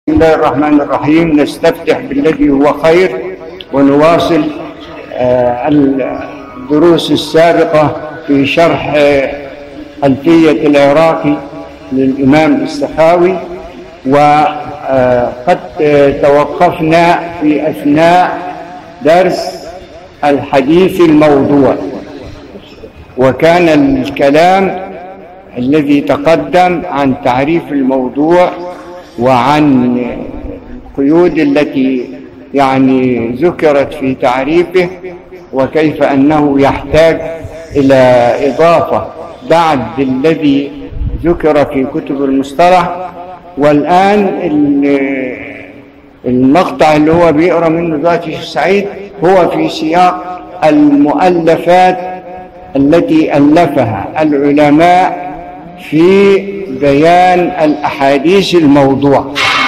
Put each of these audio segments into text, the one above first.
بسم الله الرحمن الرحيم نستفتح بالذي هو خير ونواصل آه، الدروس السابقة في شرح آه، ألفية العراقي للإمام السخاوي وقد آه، توقفنا في أثناء درس الحديث الموضوع وكان الكلام الذي تقدم عن تعريف الموضوع وعن القيود التي يعني ذكرت في تعريفه وكيف أنه يحتاج إلى إضافة بعد الذي ذكر في كتب المصطلح والآن المقطع اللي هو بيقرأ منه ذاتي سعيد هو في سياق المؤلفات التي ألفها العلماء في بيان الأحاديث الموضوع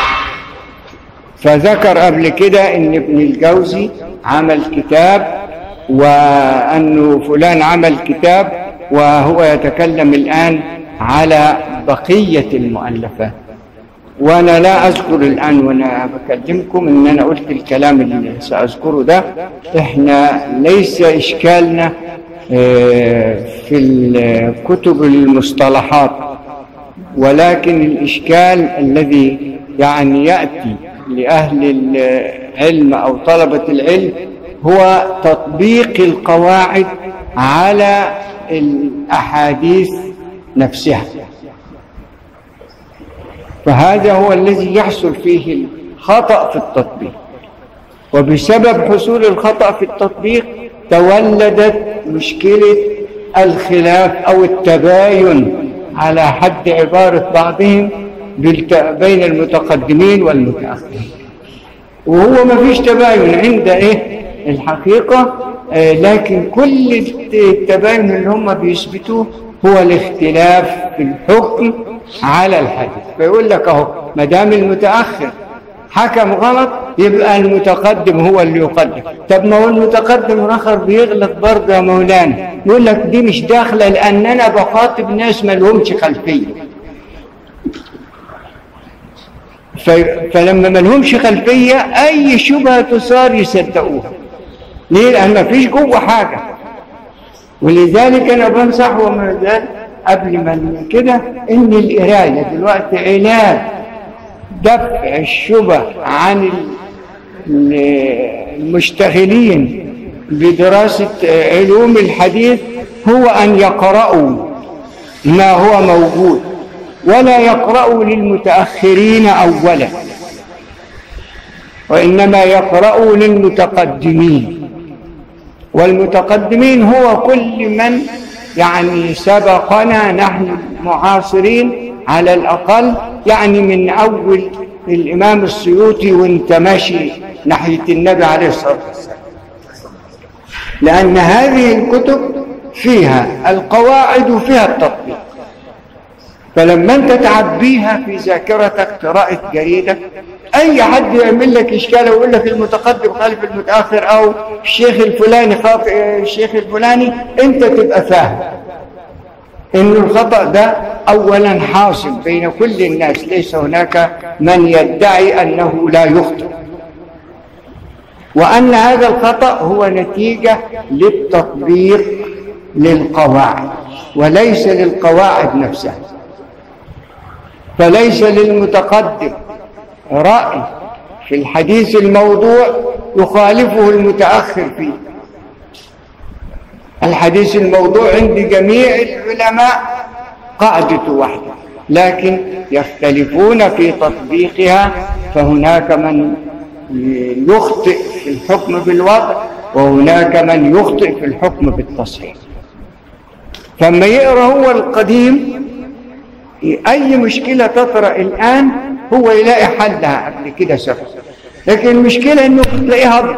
فذكر قبل كده ان ابن الجوزي عمل كتاب وأنه فلان عمل كتاب وهو يتكلم الآن على بقية المؤلفات وأنا لا أذكر الآن وأنا بكلمكم إن أنا قلت الكلام اللي سأذكره ده إحنا ليس إشكالنا في الكتب المصطلحات ولكن الإشكال الذي يعني يأتي لأهل العلم أو طلبة العلم هو تطبيق القواعد على الأحاديث نفسها فهذا هو الذي يحصل فيه الخطأ في التطبيق وبسبب حصول الخطأ في التطبيق تولدت مشكلة الخلاف أو التباين على حد عبارة بعضهم بين المتقدمين والمتأخرين وهو ما فيش تباين عند إيه الحقيقة آه لكن كل التباين اللي هم بيثبتوه هو الاختلاف في الحكم على الحديث فيقول لك اهو ما دام المتاخر حكم غلط يبقى المتقدم هو اللي يقدم طب ما هو المتقدم الاخر بيغلط برضه يا مولانا يقول لك دي مش داخله لان انا بخاطب ناس ما لهمش خلفيه فلما ما لهمش خلفيه اي شبهه تثار يصدقوها ليه لان ما فيش جوه حاجه ولذلك انا بنصح وما زال قبل ما كده ان القرايه دلوقتي علاج دفع الشبه عن المشتغلين بدراسة علوم الحديث هو أن يقرأوا ما هو موجود ولا يقرأوا للمتأخرين أولا وإنما يقرأوا للمتقدمين والمتقدمين هو كل من يعني سبقنا نحن معاصرين على الأقل يعني من أول الإمام السيوطي وانت ماشي ناحية النبي عليه الصلاة والسلام لأن هذه الكتب فيها القواعد وفيها التطبيق فلما انت تعبيها في ذاكرتك قراءة جريدة اي حد يعمل لك اشكال ويقول لك المتقدم خالف المتاخر او الشيخ الفلاني خالف الشيخ الفلاني انت تبقى فاهم ان الخطا ده اولا حاصل بين كل الناس ليس هناك من يدعي انه لا يخطئ وان هذا الخطا هو نتيجه للتطبيق للقواعد وليس للقواعد نفسها فليس للمتقدم رأي في الحديث الموضوع يخالفه المتأخر فيه الحديث الموضوع عند جميع العلماء قاعدة واحدة لكن يختلفون في تطبيقها فهناك من يخطئ في الحكم بالوضع وهناك من يخطئ في الحكم بالتصحيح فما يقرأ هو القديم أي مشكلة تطرأ الآن هو يلاقي حلها قبل كده سبب لكن المشكلة انه تلاقيها هبط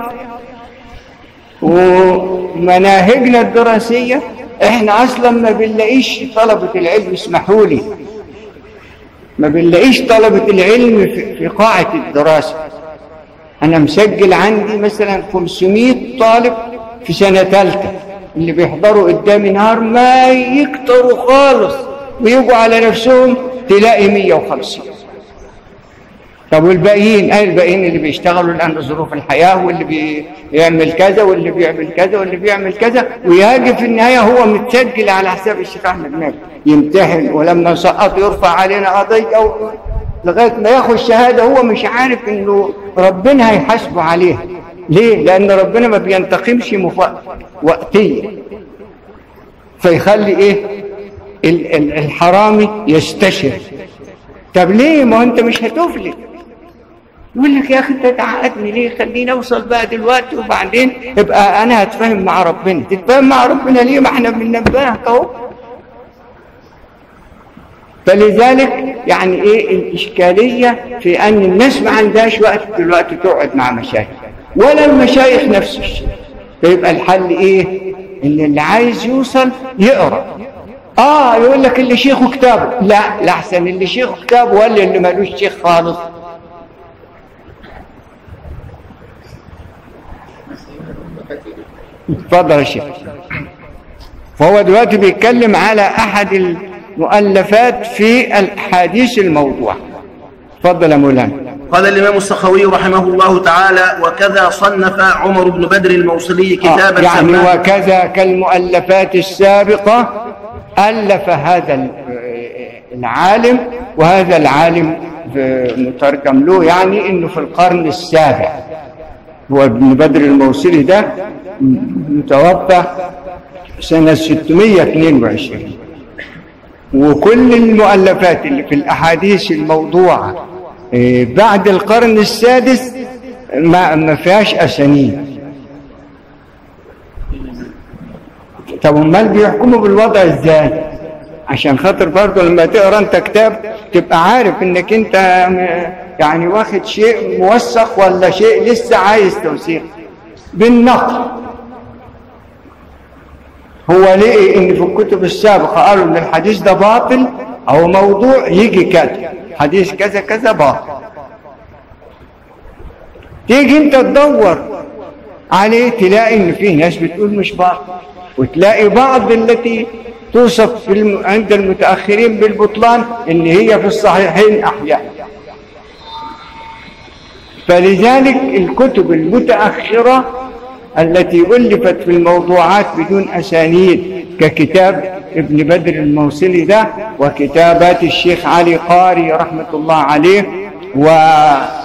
ومناهجنا الدراسية احنا اصلا ما بنلاقيش طلبة العلم اسمحوا لي ما بنلاقيش طلبة العلم في قاعة الدراسة انا مسجل عندي مثلا 500 طالب في سنة ثالثة اللي بيحضروا قدامي نهار ما يكتروا خالص ويجوا على نفسهم تلاقي 150 طب والباقيين ايه الباقيين اللي بيشتغلوا لان ظروف الحياه واللي بيعمل كذا واللي بيعمل كذا واللي بيعمل كذا ويجي في النهايه هو متسجل على حساب الشيخ احمد نافع يمتحن ولما سقط يرفع علينا قضيه او لغايه ما ياخد شهاده هو مش عارف انه ربنا هيحاسبه عليها ليه؟ لان ربنا ما بينتقمش مف... وقتيا فيخلي ايه؟ الحرامي يستشر طب ليه ما انت مش هتفلت يقول لك يا اخي انت تعقدني ليه خليني اوصل بقى دلوقتي وبعدين ابقى انا هتفاهم مع ربنا تتفاهم مع ربنا ليه ما احنا بننبهك اهو فلذلك يعني ايه الاشكاليه في ان الناس ما عندهاش وقت دلوقتي تقعد مع مشايخ ولا المشايخ نفس الشيء فيبقى الحل ايه ان اللي عايز يوصل يقرا اه يقول لك اللي شيخه كتابه لا لا احسن اللي شيخه كتابه ولا اللي مالوش شيخ خالص اتفضل يا شيخ فهو دلوقتي بيتكلم على احد المؤلفات في الحديث الموضوع اتفضل يا مولانا قال الإمام السخوي رحمه الله تعالى وكذا صنف عمر بن بدر الموصلي كتابا آه يعني وكذا كالمؤلفات السابقة ألف هذا العالم وهذا العالم مترجم له يعني انه في القرن السابع هو ابن بدر الموصلي ده متوفى سنة 622 وكل المؤلفات اللي في الأحاديث الموضوعة بعد القرن السادس ما, ما فيهاش أسانيد طب امال بيحكموا بالوضع ازاي عشان خاطر برضه لما تقرا انت كتاب تبقى عارف انك انت يعني واخد شيء موثق ولا شيء لسه عايز توثيق بالنقل هو لقي ان في الكتب السابقه قالوا ان الحديث ده باطل او موضوع يجي كذا حديث كذا كذا باطل تيجي انت تدور عليه تلاقي ان فيه ناس بتقول مش باطل وتلاقي بعض التي توصف في عند المتأخرين بالبطلان ان هي في الصحيحين احيانا فلذلك الكتب المتأخرة التي ألفت في الموضوعات بدون أسانيد ككتاب ابن بدر الموصلي ده وكتابات الشيخ علي قاري رحمة الله عليه وغيره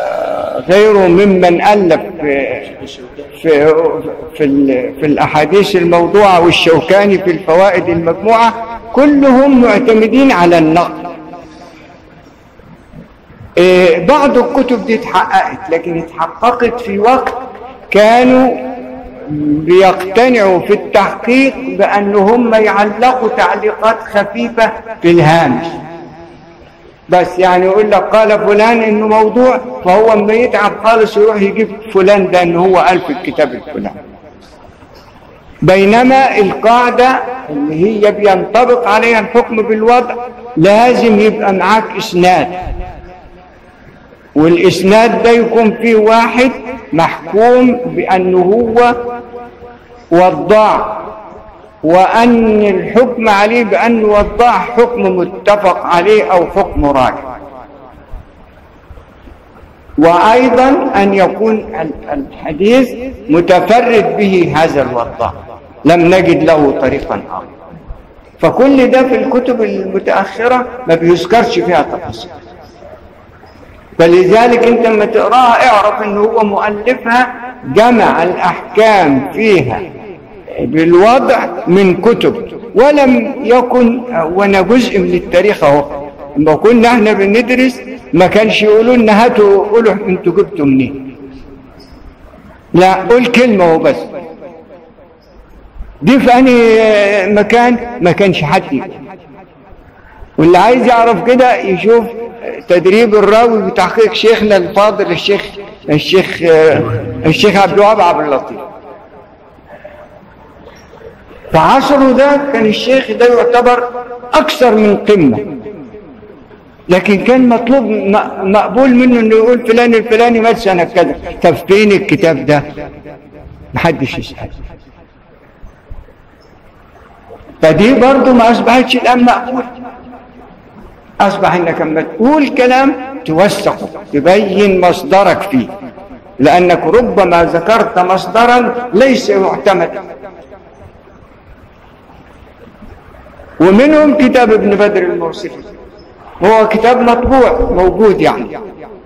ممن ألف في في في, في الأحاديث الموضوعة والشوكاني في الفوائد المجموعة كلهم معتمدين على النقل بعض الكتب دي اتحققت لكن اتحققت في وقت كانوا بيقتنعوا في التحقيق بأن هم يعلقوا تعليقات خفيفة في الهامش بس يعني يقول لك قال فلان انه موضوع فهو اما يتعب خالص يروح يجيب فلان ده انه هو قال في الكتاب الفلاني بينما القاعدة اللي هي بينطبق عليها الحكم بالوضع لازم يبقى معاك اسناد والإسناد ده يكون فيه واحد محكوم بأنه هو وضاع وأن الحكم عليه بأنه وضاع حكم متفق عليه أو حكم راجع وأيضا أن يكون الحديث متفرد به هذا الوضاع لم نجد له طريقا آخر فكل ده في الكتب المتأخرة ما بيذكرش فيها تفاصيل فلذلك انت لما تقراها اعرف ان هو مؤلفها جمع الاحكام فيها بالوضع من كتب ولم يكن وانا جزء من التاريخ اهو لما كنا احنا بندرس ما كانش يقولوا لنا هاتوا قولوا انتوا جبتوا منين لا قول كلمه وبس دي في انهي مكان ما كانش حد يقول واللي عايز يعرف كده يشوف تدريب الراوي بتحقيق شيخنا الفاضل الشيخ الشيخ الشيخ عبد الوهاب عبد اللطيف في عصره ده كان الشيخ ده يعتبر اكثر من قمه لكن كان مطلوب مقبول منه انه يقول فلان الفلاني مات سنه كذا طب فين الكتاب ده محدش يسال فدي برضه ما اصبحتش الان مقبول أصبح إنك لما تقول كلام توثقه تبين مصدرك فيه لأنك ربما ذكرت مصدرا ليس معتمدا ومنهم كتاب ابن بدر الموصلي هو كتاب مطبوع موجود يعني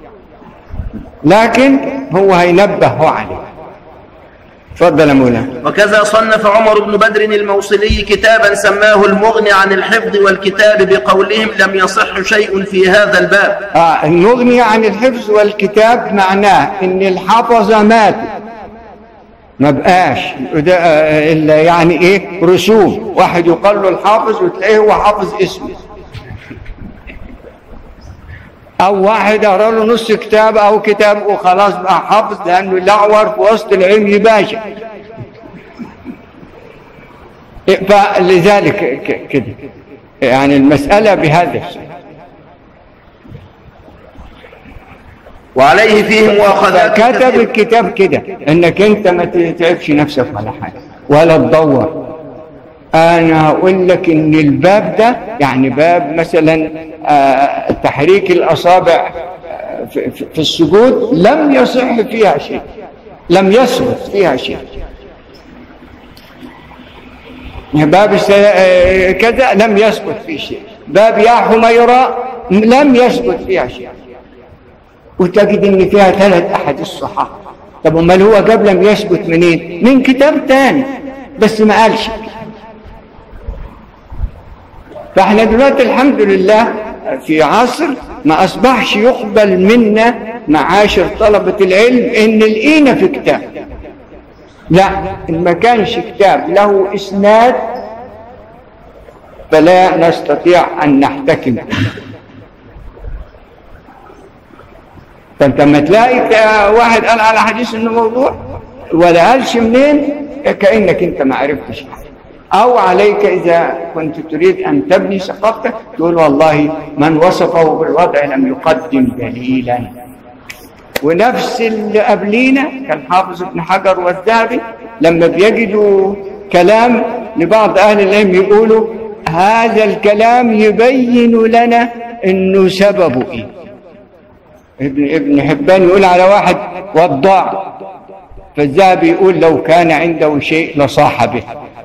لكن هو هينبه عليه تفضل يا مولانا وكذا صنف عمر بن بدر الموصلي كتابا سماه المغني عن الحفظ والكتاب بقولهم لم يصح شيء في هذا الباب آه المغني عن الحفظ والكتاب معناه ان الحفظة ماتوا ما بقاش ده آه، الا يعني ايه رسوم واحد يقال له الحافظ وتلاقيه هو حافظ اسمه او واحد اقرا له نص كتاب او كتاب وخلاص بقى حافظ لانه الاعور في وسط العلم باشا فلذلك ك- كده يعني المسألة بهذا الشيء وعليه فيه مؤاخذات كتب كثيرة. الكتاب كده انك انت ما تتعبش نفسك ولا حاجه ولا تدور انا اقول لك ان الباب ده يعني باب مثلا آه، تحريك الاصابع آه، في- في في السجود لم يصح فيها شيء لم يثبت فيها شيء باب الس- آه، كذا لم يثبت فيه شيء باب يا حميرة لم يثبت فيها شيء وتجد ان فيها ثلاث احاديث صحاح طب امال هو جاب لم يثبت منين من كتاب تاني بس ما قالش فاحنا دلوقتي الحمد لله في عصر ما اصبحش يقبل منا معاشر طلبة العلم ان لقينا في كتاب لا إن ما كانش كتاب له اسناد فلا نستطيع ان نحتكم به فانت لما تلاقي ك- واحد قال على حديث انه موضوع ولا قالش منين كانك انت ما عرفتش حاجة. او عليك اذا كنت تريد ان تبني ثقافتك تقول والله من وصفه بالوضع لم يقدم دليلا ونفس اللي قبلينا كان حافظ ابن حجر والذهبي لما بيجدوا كلام لبعض اهل العلم يقولوا هذا الكلام يبين لنا انه سببه ايه ابن ابن حبان يقول على واحد وضاع فالذهبي يقول لو كان عنده شيء لصاح به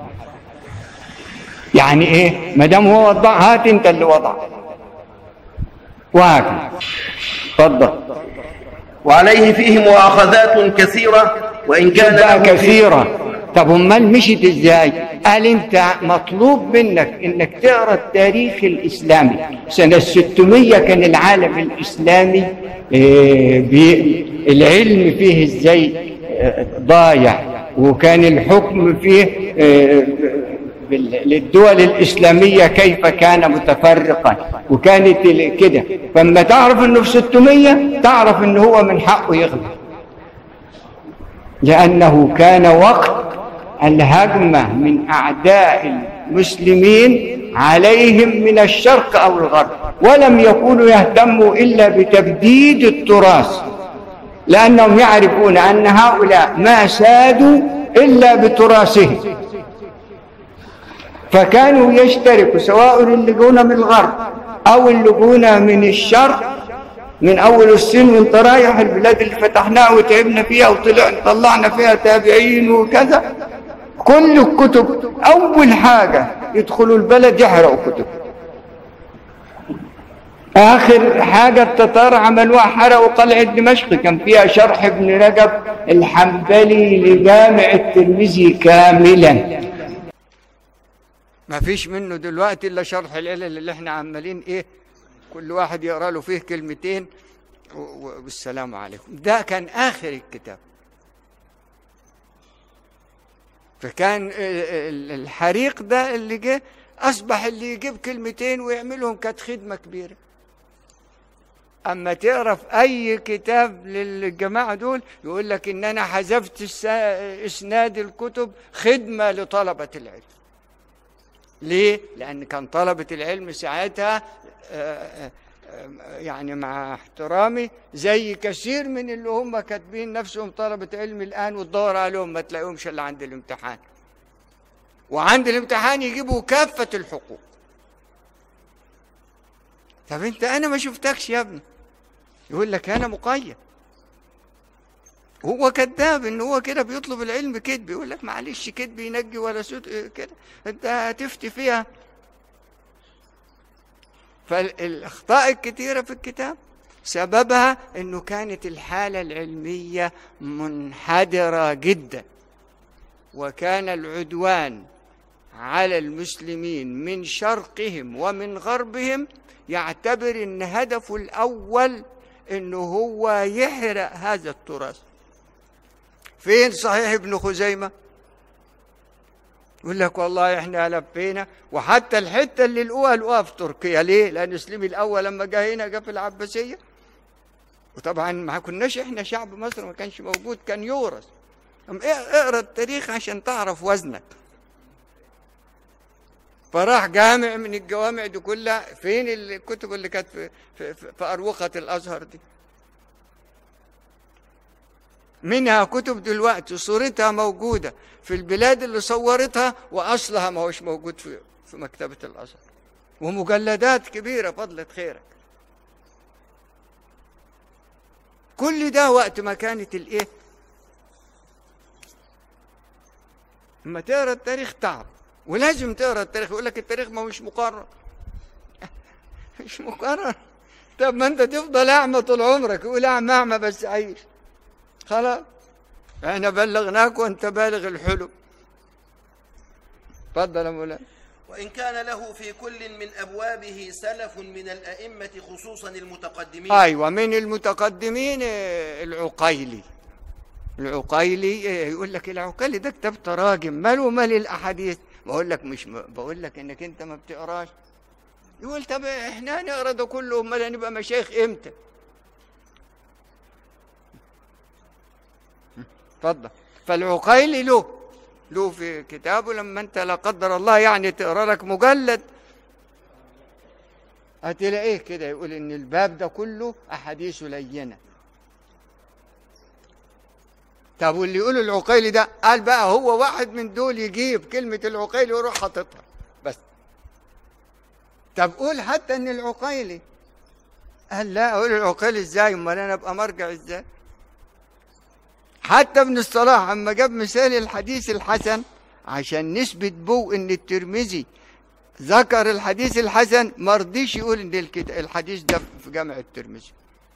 يعني ايه ما دام هو وضاع هات انت اللي وضع وهكذا تفضل وعليه فيه مؤاخذات كثيرة وإن كان بقى له فيه- كثيرة طب امال مشيت ازاي قال انت مطلوب منك انك تقرا التاريخ الاسلامي سنة 600 كان العالم الاسلامي آه، بي- العلم فيه ازاي آه، ضايع وكان الحكم فيه آه، بال- للدول الإسلامية كيف كان متفرقا وكانت ال- كده فلما تعرف انه في 600 تعرف انه هو من حقه يغلب لأنه كان وقت الهجمة من أعداء المسلمين عليهم من الشرق أو الغرب ولم يكونوا يهتموا إلا بتبديد التراث لأنهم يعرفون أن هؤلاء ما سادوا إلا بتراثهم فكانوا يشتركوا سواء اللي جونا من الغرب أو اللي جونا من الشرق من أول السن وانت رايح البلاد اللي فتحناها وتعبنا فيها وطلع طلعنا فيها تابعين وكذا كل الكتب أول حاجة يدخلوا البلد يحرقوا كتب آخر حاجة التتار عملوها حرقوا قلعة دمشق كان فيها شرح ابن رجب الحنبلي لجامع الترمذي كاملا ما فيش منه دلوقتي إلا شرح العلل اللي احنا عمالين إيه كل واحد يقرأ له فيه كلمتين و- و- والسلام عليكم ده كان آخر الكتاب فكان ال- ال- الحريق ده اللي جه أصبح اللي يجيب كلمتين ويعملهم كانت خدمة كبيرة أما تقرا في أي كتاب للجماعة دول يقول لك إن أنا حذفت الس- إسناد الكتب خدمة لطلبة العلم ليه؟ لأن كان طلبة العلم ساعتها آه، آه، يعني مع احترامي زي كثير من اللي هم كاتبين نفسهم طلبة علم الآن وتدور عليهم ما تلاقيهمش إلا عند الامتحان وعند الامتحان يجيبوا كافة الحقوق طب انت انا ما شفتكش يا ابني يقول لك انا مقيد هو كذاب ان هو كده بيطلب العلم كذب يقول لك معلش كذب ينجي ولا سوت كده انت هتفتي فيها فالاخطاء الكثيره في الكتاب سببها انه كانت الحاله العلميه منحدره جدا وكان العدوان على المسلمين من شرقهم ومن غربهم يعتبر ان هدفه الاول انه هو يحرق هذا التراث فين صحيح ابن خزيمه يقول لك والله احنا لفينا وحتى الحته اللي لقوها لقوها في تركيا ليه؟ لان سليم الاول لما جه هنا جه في العباسيه وطبعا ما كناش احنا شعب مصر ما كانش موجود كان يورث اقرا التاريخ عشان تعرف وزنك فراح جامع من الجوامع دي كلها فين الكتب اللي كانت في, في, في, في أروقة الأزهر دي منها كتب دلوقتي صورتها موجودة في البلاد اللي صورتها وأصلها ما هوش موجود في, في مكتبة الأزهر ومجلدات كبيرة فضلت خيرك كل ده وقت ما كانت الايه اما تقرا التاريخ تعب ولازم تقرا التاريخ يقول لك التاريخ ما مش مقرر مش مقرر طب ما انت تفضل اعمى طول عمرك يقول اعمى اعمى بس عيش خلاص احنا بلغناك وانت بالغ الحلم تفضل يا مولانا وإن كان له في كل من أبوابه سلف من الأئمة خصوصا المتقدمين ايوه من المتقدمين آه، العقيلي العقيلي آه، يقول لك العقيلي ده كتاب تراجم ماله مال الاحاديث بقول لك مش م... بقول لك انك انت ما بتقراش يقول طب احنا نقرا ده كله امال هنبقى مشايخ امتى اتفضل فالعقيلي له له في كتابه لما انت لا قدر الله يعني تقرا لك مجلد هتلاقيه كده يقول ان الباب ده كله احاديث لينه طب واللي يقول العقيلي ده قال بقى هو واحد من دول يجيب كلمة العقيلي ويروح حاططها بس طب قول حتى ان العقيلي قال لا اقول العقيلي ازاي امال انا ابقى مرجع ازاي حتى ابن الصلاح اما جاب مثال الحديث الحسن عشان نثبت بو ان الترمذي ذكر الحديث الحسن ما رضيش يقول ان الكت- الحديث ده في جامع الترمذي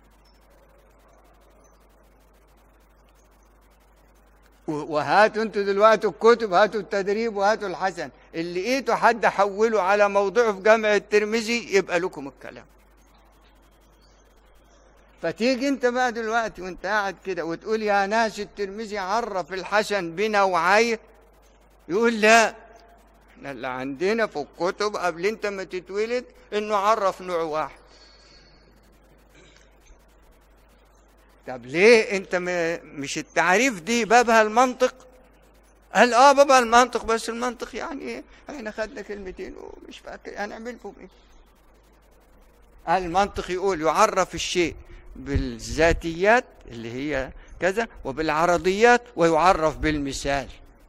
و- وهاتوا انتوا دلوقتي الكتب هاتوا التدريب وهاتوا الحسن اللي لقيتوا حد حوله على موضوعه في جامع الترمذي يبقى لكم الكلام فتيجي انت بقى دلوقتي وانت قاعد كده وتقول يا ناس الترمذي عرف الحسن بنوعيه يقول لا احنا اللي عندنا في الكتب قبل انت ما تتولد انه عرف نوع واحد طب ليه انت م- مش التعريف دي بابها المنطق قال اه بابها المنطق بس المنطق يعني ايه احنا خدنا كلمتين ومش فاكر هنعمل لهم ايه قال المنطق يقول يعرف الشيء بالذاتيات اللي هي كذا وبالعرضيات ويعرف بالمثال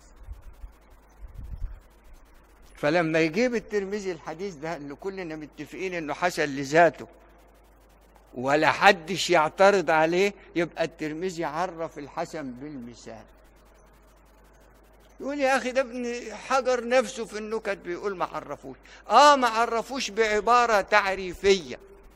فلما يجيب الترمذي الحديث ده اللي كلنا متفقين انه حسن لذاته ولا حدش يعترض عليه يبقى الترمذي عرف الحسن بالمثال يقول يا اخي ده ابن حجر نفسه في النكت بيقول ما عرفوش اه ما عرفوش بعباره تعريفيه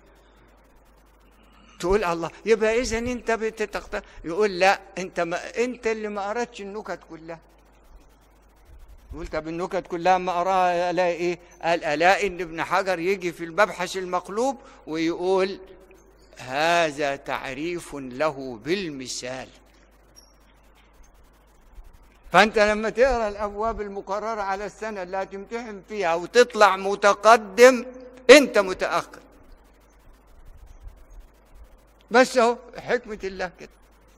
تقول الله يبقى اذا انت بتتختار يقول لا انت ما انت اللي ما قراتش النكت كلها يقول طب النكت كلها ما اراها الاقي ايه قال الاقي ان ابن حجر يجي في المبحث المقلوب ويقول هذا تعريف له بالمثال فانت لما تقرا الابواب المقرره على السنه اللي هتمتحن فيها وتطلع متقدم انت متاخر بس اهو حكمه الله كده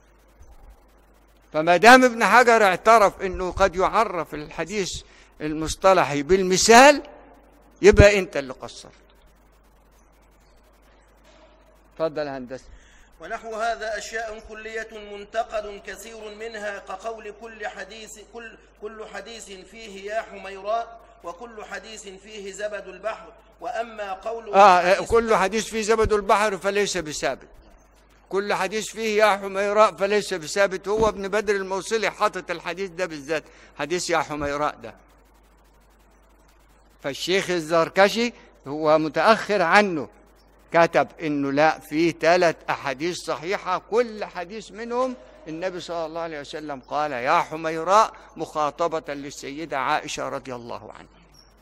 فما دام ابن حجر اعترف انه قد يعرف الحديث المصطلحي بالمثال يبقى انت اللي قصرت تفضل هندسه ونحو هذا أشياء كلية منتقد كثير منها كقول كل حديث كل كل حديث فيه يا حميراء وكل حديث فيه زبد البحر وأما قوله آه حديث كل حديث فيه زبد البحر فليس بثابت كل حديث فيه يا حميراء فليس بثابت هو ابن بدر الموصلي حاطط الحديث ده بالذات حديث يا حميراء ده فالشيخ الزركشي هو متأخر عنه كتب انه لا في ثلاث احاديث صحيحه كل حديث منهم النبي صلى الله عليه وسلم قال يا حميراء مخاطبه للسيده عائشه رضي الله عنها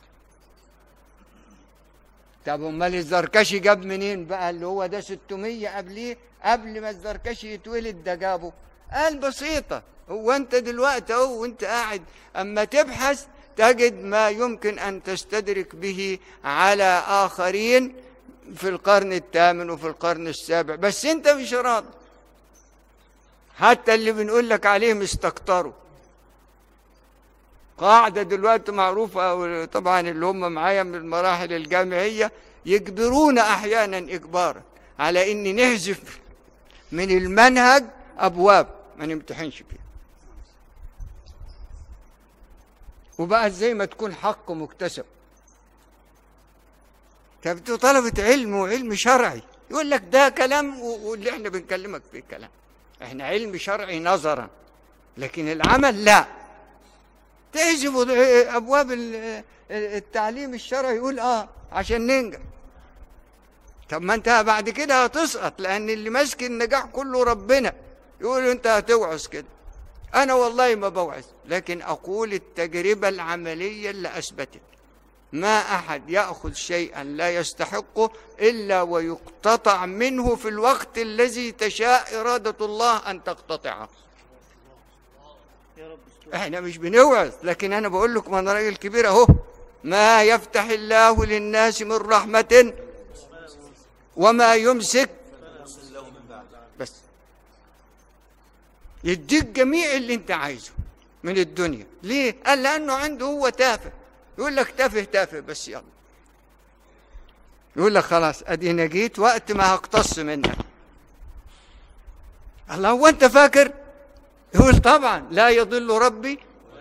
طب امال الزركشي جاب منين بقى اللي هو ده 600 قبليه قبل ما الزركشي يتولد ده جابه قال بسيطه هو انت دلوقتي اهو وانت قاعد اما تبحث تجد ما يمكن ان تستدرك به على اخرين في القرن الثامن وفي القرن السابع بس انت مش راضي حتى اللي بنقول لك عليهم استكتروا قاعدة دلوقتي معروفة طبعا اللي هم معايا من المراحل الجامعية يجبرونا أحيانا إجبارا على إن نحذف من المنهج أبواب ما نمتحنش فيها وبقى زي ما تكون حق مكتسب طب انتوا طلبة علم وعلم شرعي يقول لك ده كلام و- واللي احنا بنكلمك فيه كلام احنا علم شرعي نظرا لكن العمل لا تحذفوا ابواب ال- التعليم الشرعي يقول اه عشان ننجح طب ما انت بعد كده هتسقط لان اللي ماسك النجاح كله ربنا يقول انت هتوعظ كده انا والله ما بوعظ لكن اقول التجربه العمليه اللي اثبتت ما احد ياخذ شيئا لا يستحقه الا ويقتطع منه في الوقت الذي تشاء اراده الله ان تقتطعه احنا مش بنوعظ لكن انا بقول لكم انا راجل كبير اهو ما يفتح الله للناس من رحمه وما يمسك بس يديك جميع اللي انت عايزه من الدنيا ليه قال لانه عنده هو تافه يقول لك تافه تافه بس يلا يقول لك خلاص ادينا جيت وقت ما هقتص منك الله هو انت فاكر يقول طبعا لا يضل ربي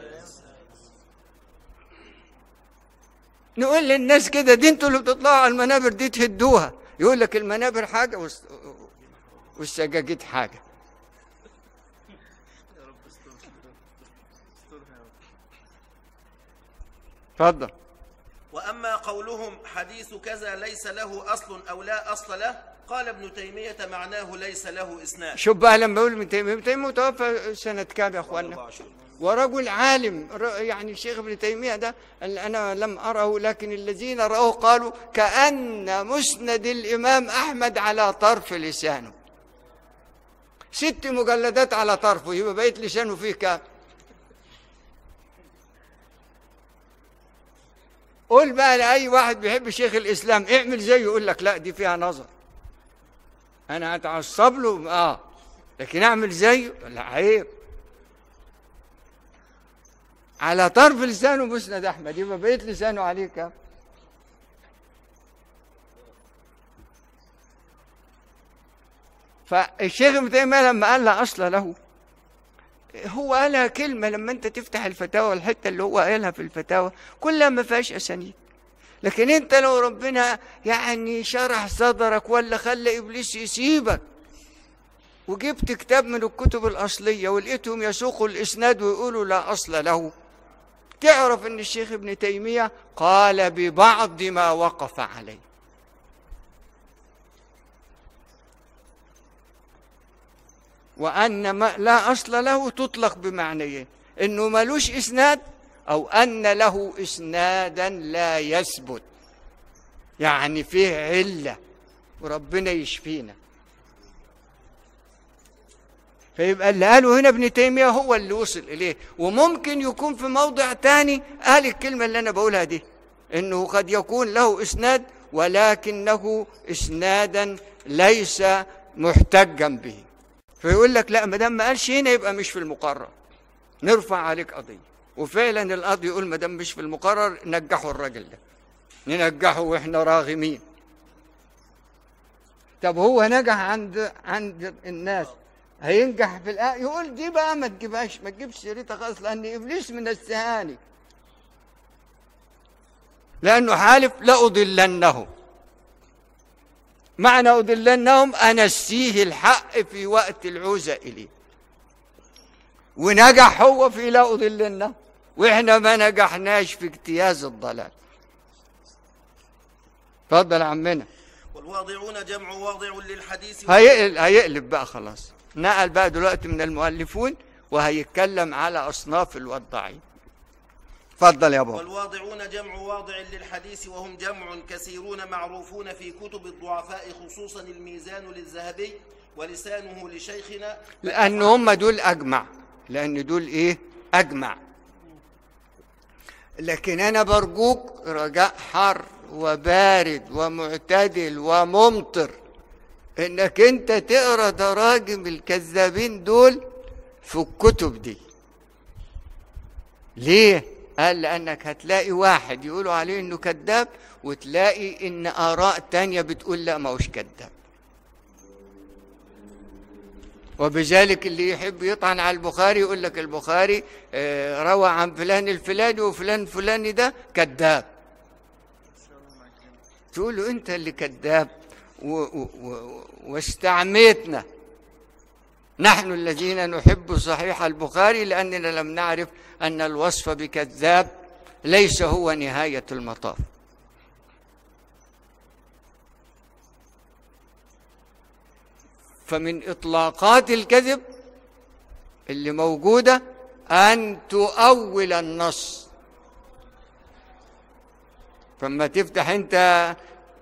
نقول للناس كده دي انتوا اللي بتطلعوا على المنابر دي تهدوها يقول لك المنابر حاجه والس- والسجاجيد حاجه اتفضل وأما قولهم حديث كذا ليس له أصل أو لا أصل له قال ابن تيمية معناه ليس له إسناد شوف بقى لما بقول ابن تيميه ابن تيميه متوفى سنه كام يا اخوانا ورجل عالم ر- يعني الشيخ ابن تيميه ده اللي انا لم اره لكن الذين راوه قالوا كان مسند الامام احمد على طرف لسانه ست مجلدات على طرفه يبقى بقيت لسانه فيه كام قول بقى لاي واحد بيحب شيخ الاسلام اعمل زيه يقول لك لا دي فيها نظر انا اتعصب له اه لكن اعمل زيه لا عيب على طرف لسانه مسند احمد يبقى بقيت لسانه عليه كام فالشيخ ابن تيميه لما قال لا اصل له هو قالها كلمه لما انت تفتح الفتاوى الحته اللي هو قالها في الفتاوى كلها ما فيهاش اسانيد لكن انت لو ربنا يعني شرح صدرك ولا خلى ابليس يسيبك وجبت كتاب من الكتب الاصليه ولقيتهم يسوقوا الاسناد ويقولوا لا اصل له تعرف ان الشيخ ابن تيميه قال ببعض ما وقف عليه وان ما لا اصل له تطلق بمعنيين انه ملوش اسناد او ان له اسنادا لا يثبت يعني فيه عله وربنا يشفينا فيبقى اللي قاله هنا ابن تيمية هو اللي وصل إليه وممكن يكون في موضع تاني قال الكلمة اللي أنا بقولها دي إنه قد يكون له إسناد ولكنه إسنادا ليس محتجا به فيقول لك لا ما دام ما قالش هنا يبقى مش في المقرر نرفع عليك قضية وفعلا القاضي يقول ما دام مش في المقرر نجحوا الراجل ده ننجحه واحنا راغمين طب هو نجح عند عند الناس هينجح في الآ... يقول دي بقى ما تجيبهاش ما تجيبش سيرتها خالص لان ابليس من السهاني لأنه حالف لأضلنهم معنى أضلنهم أنسيه الحق في وقت العوزة إليه ونجح هو في لا أضلنهم وإحنا ما نجحناش في اجتياز الضلال اتفضل يا عمنا والواضعون جمع واضع للحديث هيقلب, هيقلب بقى خلاص نقل بقى دلوقتي من المؤلفون وهيتكلم على أصناف الوضاعين اتفضل يا بابا والواضعون جمع واضع للحديث وهم جمع كثيرون معروفون في كتب الضعفاء خصوصا الميزان للذهبي ولسانه لشيخنا لأن هم دول أجمع لأن دول إيه أجمع لكن أنا برجوك رجاء حر وبارد ومعتدل وممطر إنك أنت تقرأ تراجم الكذابين دول في الكتب دي ليه؟ قال لأنك هتلاقي واحد يقولوا عليه إنه كذاب وتلاقي إن آراء تانية بتقول لا ما هوش كذاب وبذلك اللي يحب يطعن على البخاري يقول لك البخاري آه، روى عن فلان الفلاني وفلان الفلاني ده كذاب تقول له انت اللي كذاب و- و- و- واستعميتنا نحن الذين نحب صحيح البخاري لاننا لم نعرف ان الوصف بكذاب ليس هو نهايه المطاف فمن اطلاقات الكذب اللي موجوده ان تؤول النص فما تفتح انت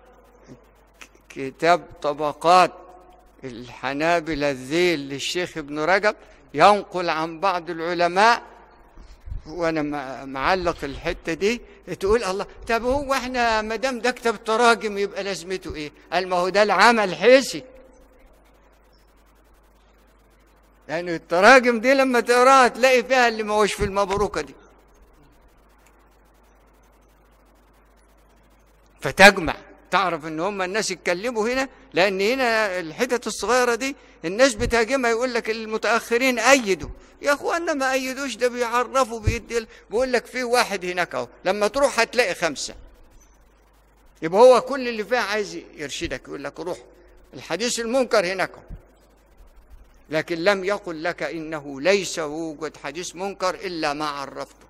كتاب طبقات الحنابلة الذيل للشيخ ابن رجب ينقل عن بعض العلماء وانا م- معلق الحته دي تقول الله طب هو احنا ما دام ده كتاب تراجم يبقى لازمته ايه؟ قال ما هو ده العمل حيسي لأن التراجم دي لما تقراها تلاقي فيها اللي ما هوش في المبروكة دي فتجمع تعرف ان هم الناس يتكلموا هنا لان هنا الحتت الصغيره دي الناس بتهاجمها يقول لك المتاخرين ايدوا يا اخوانا ما ايدوش ده بيعرفوا بيدي بيقول لك في واحد هناك اهو لما تروح هتلاقي خمسه يبقى هو كل اللي فيها عايز يرشدك يقول لك روح الحديث المنكر هناك اهو لكن لم يقل لك انه ليس يوجد حديث منكر الا ما عرفته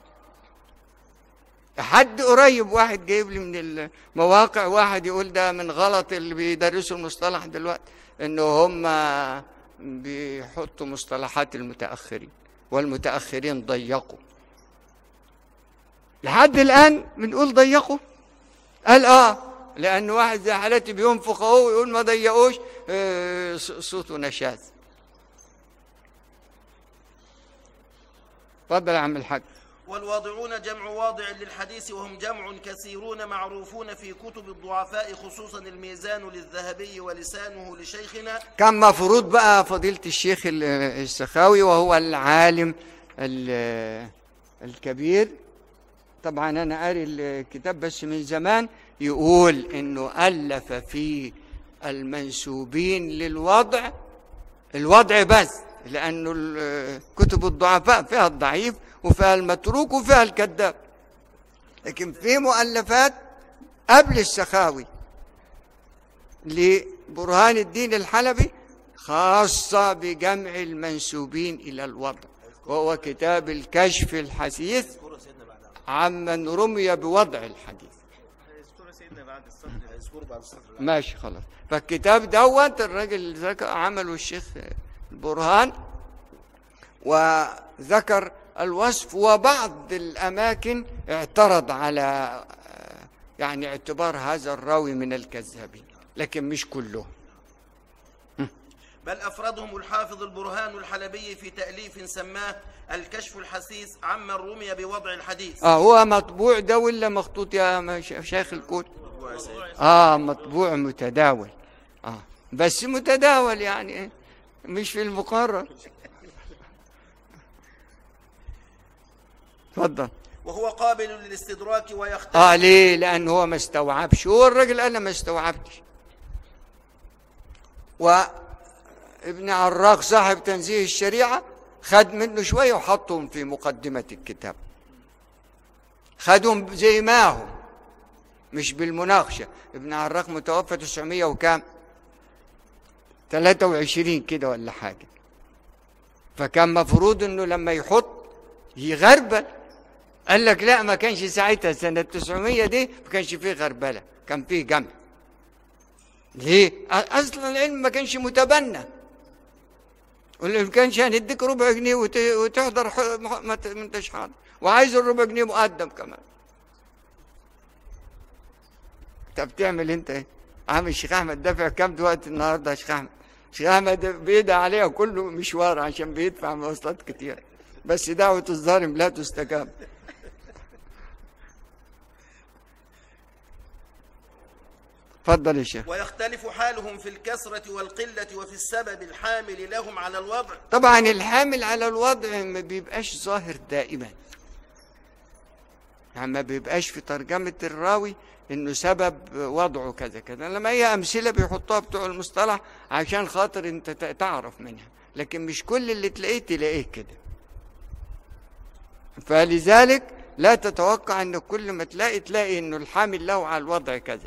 حد قريب واحد جايب لي من المواقع واحد يقول ده من غلط اللي بيدرسوا المصطلح دلوقتي انه هم بيحطوا مصطلحات المتاخرين والمتاخرين ضيقوا لحد الان بنقول ضيقوا قال اه لان واحد زي حالتي بينفخ اهو ويقول ما ضيقوش آه، صوته نشاز اتفضل يا عم الحاج والواضعون جمع واضع للحديث وهم جمع كثيرون معروفون في كتب الضعفاء خصوصا الميزان للذهبي ولسانه لشيخنا كان مفروض بقى فضيلة الشيخ ال- السخاوي وهو العالم ال- الكبير طبعا أنا قاري الكتاب بس من زمان يقول إنه ألف في المنسوبين للوضع الوضع بس لأنه ال- كتب الضعفاء فيها الضعيف وفيها المتروك وفيها الكذاب لكن في مؤلفات قبل السخاوي لبرهان الدين الحلبي خاصة بجمع المنسوبين إلى الوضع وهو كتاب الكشف الحثيث عمن رمي بوضع الحديث الصورة سيدنا بعد الصدر ماشي خلاص فالكتاب دوت الراجل اللي ذكر عمله الشيخ البرهان وذكر الوصف وبعض الأماكن اعترض على يعني اعتبار هذا الراوي من الكذابين لكن مش كلهم بل أفردهم الحافظ البرهان الحلبي في تأليف سماه الكشف الحسيس عمن رمي بوضع الحديث اه هو مطبوع ده ولا مخطوط يا مش- شيخ الكون اه مطبوع متداول اه بس متداول يعني إيه؟ مش في المقرر اتفضل وهو قابل للاستدراك ويختلف اه ليه لان هو ما استوعبش هو الراجل انا ما استوعبتش وابن عراق صاحب تنزيه الشريعه خد منه شويه وحطهم في مقدمه الكتاب خدهم زي ما هم مش بالمناقشة ابن عراق متوفى 900 وكام 23 كده ولا حاجة فكان مفروض انه لما يحط يغربل قال لك لا ما كانش ساعتها سنة 900 دي ما كانش فيه غربلة كان فيه جمع ليه؟ أ- اصلا العلم ما كانش متبنى واللي ما كانش هنديك ربع جنيه وت- وتحضر ح- ما ما ت- ما انتش حاضر وعايز الربع جنيه مقدم كمان طب بتعمل انت ايه؟ عم الشيخ احمد دافع كام دلوقتي النهارده يا شيخ احمد؟ الشيخ احمد بيدعي عليها كله مشوار عشان بيدفع مواصلات كتير بس دعوة الظالم لا تستجاب اتفضل يا شيخ ويختلف حالهم في الكسرة والقلة وفي السبب الحامل لهم على الوضع طبعا الحامل على الوضع ما بيبقاش ظاهر دائما يعني ما بيبقاش في ترجمة الراوي انه سبب وضعه كذا كذا لما هي امثله بيحطوها بتوع المصطلح عشان خاطر انت ت- تعرف منها لكن مش كل اللي تلاقيه تلاقيه كده فلذلك لا تتوقع ان كل ما تلاقي تلاقي انه الحامل له على الوضع كذا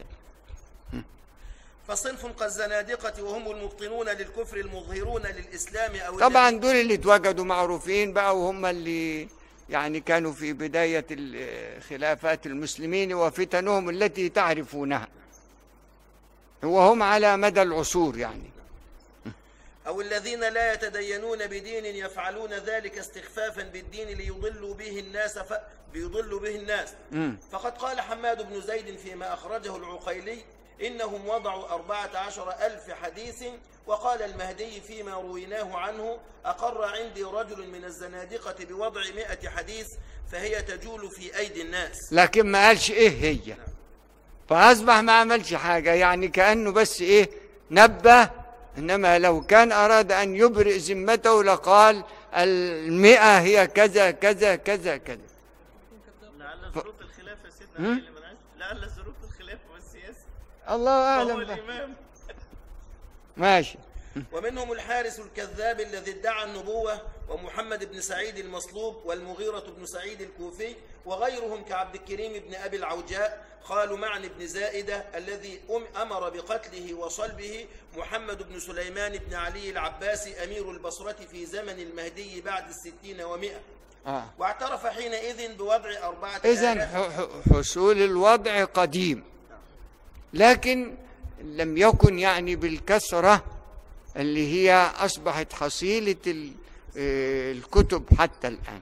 فصنف كالزنادقة وهم المبطنون للكفر المظهرون للإسلام أو طبعا دول اللي اتوجدوا معروفين بقى وهم اللي يعني كانوا في بداية ال- خلافات المسلمين وفتنهم التي تعرفونها وهم على مدى العصور يعني أو الذين لا يتدينون بدين يفعلون ذلك استخفافا بالدين ليضلوا به الناس ف... ليضلوا به الناس مم. فقد قال حماد بن زيد فيما أخرجه العقيلي إنهم وضعوا أربعة عشر ألف حديث وقال المهدي فيما رويناه عنه أقر عندي رجل من الزنادقة بوضع مئة حديث فهي تجول في أيدي الناس لكن ما قالش ايه هي فاصبح ما عملش حاجه يعني كانه بس ايه نبه انما لو كان اراد ان يبرئ ذمته لقال المئة هي كذا كذا كذا كذا لعل ظروف الخلافة يا سيدنا هم؟ هي اللي منعش لعل ظروف الخلافة والسياسة الله هو اعلم بقى. الإمام ماشي ومنهم الحارس الكذاب الذي ادعى النبوة ومحمد بن سعيد المصلوب والمغيرة بن سعيد الكوفي وغيرهم كعبد الكريم بن أبي العوجاء قالوا معن بن زائدة الذي أم- أمر بقتله وصلبه محمد بن سليمان بن علي العباسي أمير البصرة في زمن المهدي بعد الستين ومئة اه واعترف حينئذ بوضع أربعة إذا آلاف حصول الوضع قديم لكن لم يكن يعني بالكثرة اللي هي أصبحت حصيلة ال- آه، الكتب حتى الآن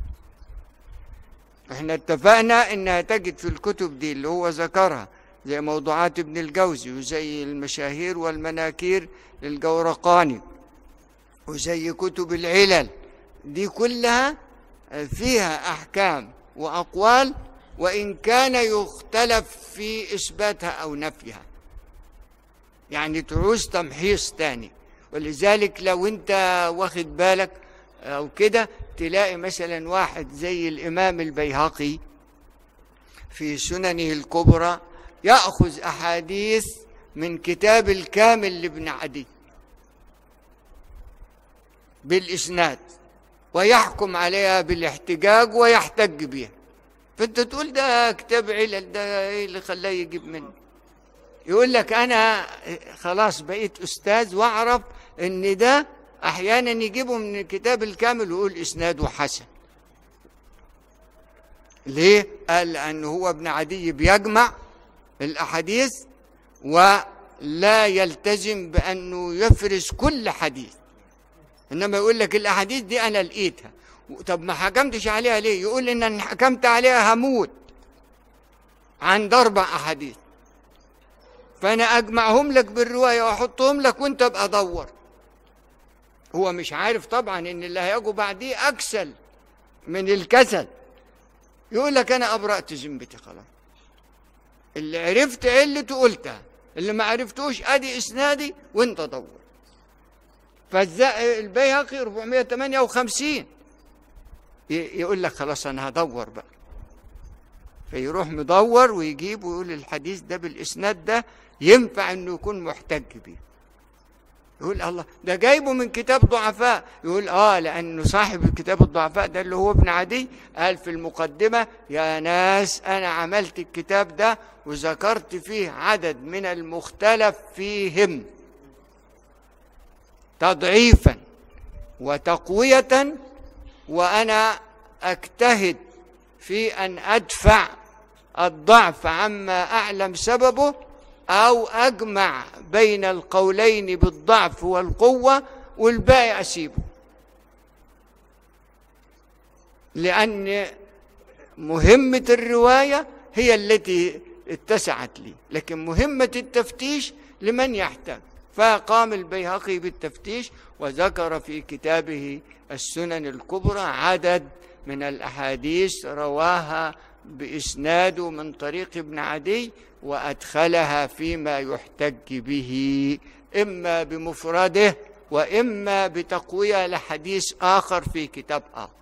احنا اتفقنا انها تجد في الكتب دي اللي هو ذكرها زي موضوعات ابن الجوزي وزي المشاهير والمناكير للجورقاني وزي كتب العلل دي كلها فيها احكام واقوال وان كان يختلف في اثباتها او نفيها يعني تعوز تمحيص تاني ولذلك لو انت واخد بالك او كده تلاقي مثلا واحد زي الامام البيهقي في سننه الكبرى ياخذ احاديث من كتاب الكامل لابن عدي بالاسناد ويحكم عليها بالاحتجاج ويحتج بها فانت تقول ده كتاب علل ده ايه اللي خلاه يجيب منه يقول لك انا خلاص بقيت استاذ واعرف ان ده احيانا يجيبه من الكتاب الكامل ويقول اسناده حسن ليه قال لانه هو ابن عدي بيجمع الاحاديث ولا يلتزم بانه يفرز كل حديث انما يقول لك الاحاديث دي انا لقيتها طب ما حكمتش عليها ليه يقول ان انا حكمت عليها هموت عند اربع احاديث فانا اجمعهم لك بالروايه واحطهم لك وانت ابقى دور هو مش عارف طبعا ان اللي هيجوا بعديه اكسل من الكسل يقول لك انا ابرأت ذمتي خلاص اللي عرفت علته قلتها اللي ما عرفتوش ادي اسنادي وانت دور فالبيهقي 458 ي- يقول لك خلاص انا هدور بقى فيروح مدور ويجيب ويقول الحديث ده بالاسناد ده ينفع انه يكون محتج بيه يقول الله ده جايبه من كتاب ضعفاء يقول اه لانه صاحب الكتاب الضعفاء ده اللي هو ابن عدي قال في المقدمه يا ناس انا عملت الكتاب ده وذكرت فيه عدد من المختلف فيهم تضعيفا وتقويه وانا اجتهد في ان ادفع الضعف عما اعلم سببه او اجمع بين القولين بالضعف والقوه والباقي اسيبه لان مهمه الروايه هي التي اتسعت لي لكن مهمه التفتيش لمن يحتاج فقام البيهقي بالتفتيش وذكر في كتابه السنن الكبرى عدد من الاحاديث رواها باسناده من طريق ابن عدي وادخلها فيما يحتج به اما بمفرده واما بتقويه لحديث اخر في كتاب اخر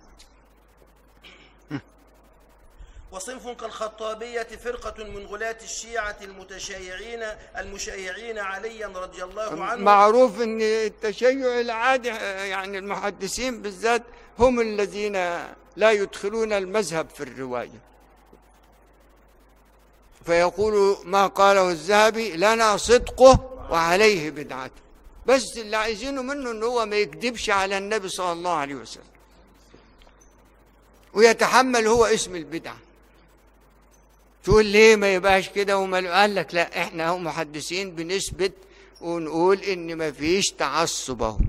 وصنف كالخطابية فرقة من غلاة الشيعة المتشيعين المشيعين عليا رضي الله عنه معروف ان التشيع العادي يعني المحدثين بالذات هم الذين لا يدخلون المذهب في الروايه فيقول ما قاله الذهبي لنا صدقه وعليه بدعته بس اللي عايزينه منه ان هو ما يكذبش على النبي صلى الله عليه وسلم ويتحمل هو اسم البدعه تقول ليه ما يبقاش كده وما قال لك لا احنا هم محدثين بنثبت ونقول ان ما فيش تعصب اهو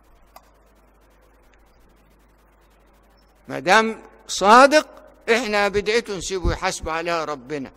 ما دام صادق احنا بدعته نسيبه يحاسب عليها ربنا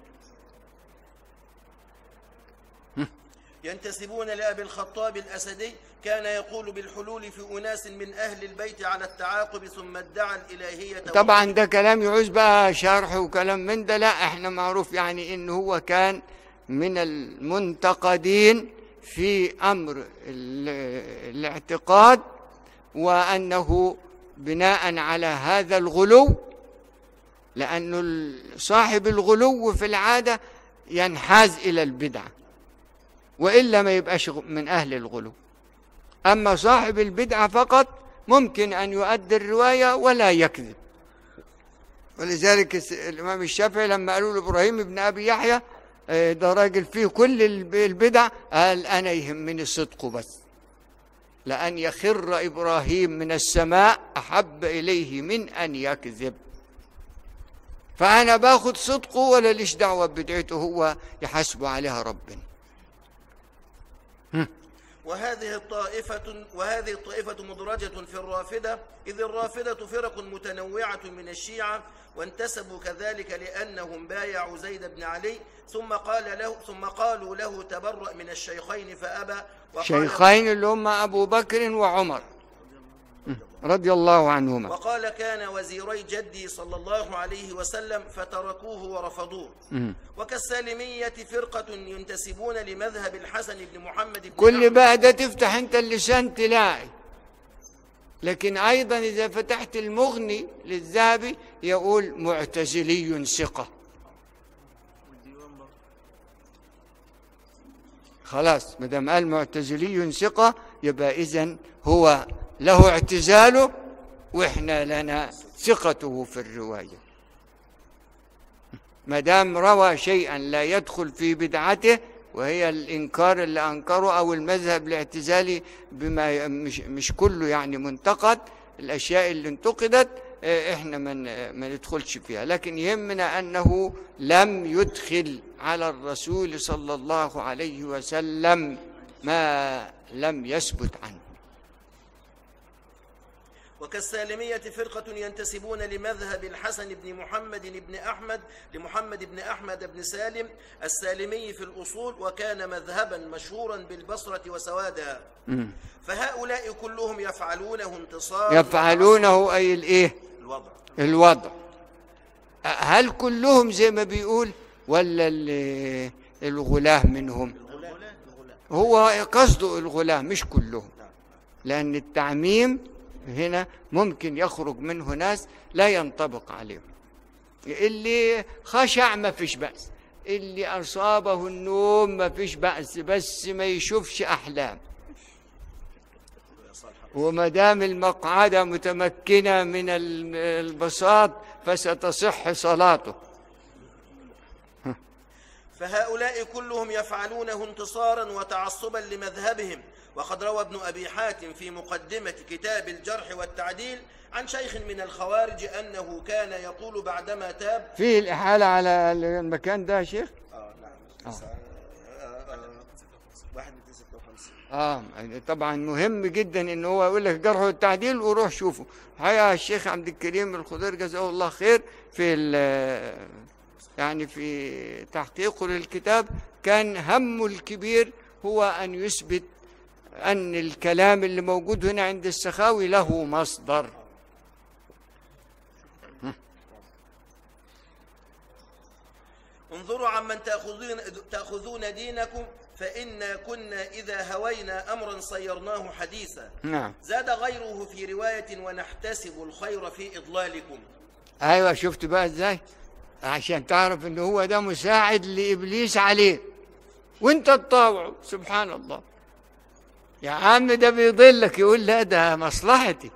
ينتسبون لأبي الخطاب الأسدي كان يقول بالحلول في أناس من أهل البيت على التعاقب ثم ادعى الإلهية طبعا ده كلام يعوز بقى شرح وكلام من ده لا احنا معروف يعني ان هو كان من المنتقدين في امر ال- الاعتقاد وانه بناء على هذا الغلو لانه ال- صاحب الغلو في العاده ينحاز الى البدعه والا ما يبقاش غ- من اهل الغلو اما صاحب البدعه فقط ممكن ان يؤدي الروايه ولا يكذب ولذلك الس- الامام الشافعي لما قالوا لابراهيم بن ابي يحيى آه، ده راجل فيه كل الب- البدع قال انا يهمني صدقه بس لان يخر ابراهيم من السماء احب اليه من ان يكذب فانا باخذ صدقه ولا ليش دعوه بدعته هو يحاسبه عليها ربنا وهذه الطائفة وهذه الطائفة مدرجة في الرافدة إذ الرافدة فرق متنوعة من الشيعة وانتسبوا كذلك لأنهم بايعوا زيد بن علي ثم قال له ثم قالوا له تبرأ من الشيخين فأبى وقال شيخين اللي هم ابو بكر وعمر رضي الله عنهما وقال كان وزيري جدي صلى الله عليه وسلم فتركوه ورفضوه وكالسالمية فرقة ينتسبون لمذهب الحسن بن محمد بن كل أحمد بقى ده تفتح انت اللسان تلاقي لكن ايضا اذا فتحت المغني للذهبي يقول معتزلي ثقه والديوان برضه خلاص ما دام قال معتزلي ثقه يبقى اذا هو له اعتزاله واحنا لنا ثقته في الروايه ما دام روى شيئا لا يدخل في بدعته وهي الانكار اللي انكره او المذهب الاعتزالي بما مش مش كله يعني منتقد الاشياء اللي انتقدت اه، احنا ما ن- ما ندخلش فيها لكن يهمنا انه لم يدخل على الرسول صلى الله عليه وسلم ما لم يثبت عنه وكالسالمية فرقة ينتسبون لمذهب الحسن بن محمد بن أحمد لمحمد بن أحمد بن سالم السالمي في الأصول وكان مذهبا مشهورا بالبصرة وسوادها فهؤلاء كلهم يفعلونه انتصار يفعلونه اي الايه الوضع الوضع هل كلهم زي ما بيقول ولا ال- الغلاة منهم الغلاة الغلاة هو قصده الغلاة مش كلهم لأن التعميم هنا ممكن يخرج منه ناس لا ينطبق عليهم اللي خشع ما فيش بأس اللي أصابه النوم ما فيش بأس بس ما يشوفش أحلام وما دام المقعدة متمكنة من ال- البساط فستصح صلاته فهؤلاء كلهم يفعلونه انتصارا وتعصبا لمذهبهم وقد روى ابن أبي حاتم في مقدمة كتاب الجرح والتعديل عن شيخ من الخوارج أنه كان يقول بعدما تاب في الإحالة على المكان ده يا شيخ آه نعم بس- آه، آه، آه، واحد من 56 اه طبعا مهم جدا ان هو يقول لك جرح والتعديل وروح شوفه حقيقة الشيخ عبد الكريم الخضير جزاه الله خير في ال- يعني في تحقيقه للكتاب كان همه الكبير هو ان يثبت ان الكلام اللي موجود هنا عند السخاوي له مصدر انظروا عمن تأخذون, تأخذون دينكم فإنا كنا إذا هوينا أمرا صيرناه حديثا نعم زاد غيره في رواية ونحتسب الخير في إضلالكم ايوه شفت بقى ازاي عشان تعرف ان هو ده مساعد لابليس عليه وانت تطاوعه سبحان الله يا عم ده بيضلك يقول لا ده مصلحتي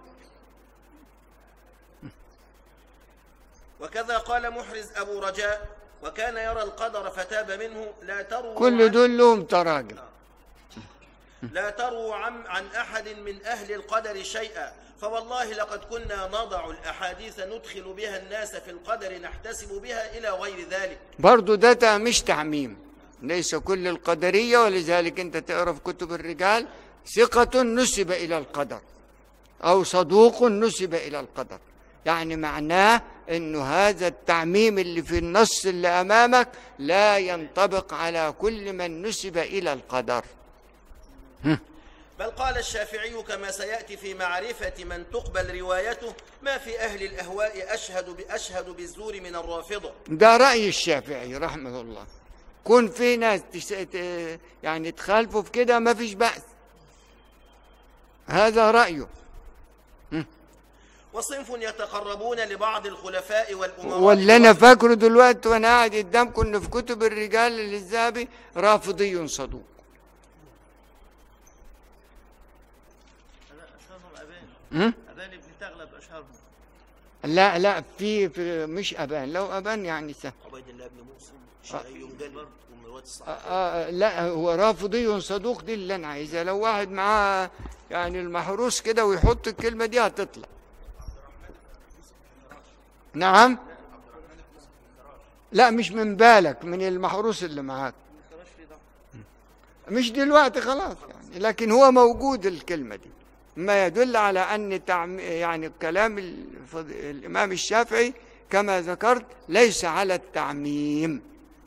وكذا قال محرز أبو رجاء وكان يرى القدر فتاب منه لا تروا كل عن- دول لهم تراجم لا تروا عن, عن أحد من أهل القدر شيئا فوالله لقد كنا نضع الأحاديث ندخل بها الناس في القدر نحتسب بها إلى غير ذلك برضو ده تا- مش تعميم ليس كل القدرية ولذلك انت تقرا في كتب الرجال ثقة نسب إلى القدر أو صدوق نسب إلى القدر يعني معناه أنه هذا التعميم اللي في النص اللي أمامك لا ينطبق على كل من نسب إلى القدر بل قال الشافعي كما سيأتي في معرفة من تقبل روايته ما في أهل الأهواء أشهد بأشهد بالزور من الرافضة ده رأي الشافعي رحمه الله كون في ناس تس... ت- يعني تخالفوا في كده ما فيش بأس هذا رأيه وصنف يتقربون لبعض الخلفاء والأمراء واللي انا فاكره دلوقتي وانا قاعد قدامكم انه في كتب الرجال للذهبي رافضي صدوق لا أشهرهم أبان م? أبان ابن تغلب أشهرهم لا لا في, في مش ابان لو ابان يعني سهل عبيد الله بن موسى شيعي جلي ومن رواة آه الصحابة آه لا هو رافضي صدوق دي اللي انا عايزها لو واحد معاه يعني المحروس كده ويحط الكلمه دي هتطلع نعم لا مش من بالك من المحروس اللي معاك خرج في ضعف مش دلوقتي خلاص يعني لكن هو موجود الكلمة دي ما يدل على أن تعم يعني كلام الفض- الإمام الشافعي كما ذكرت ليس على التعميم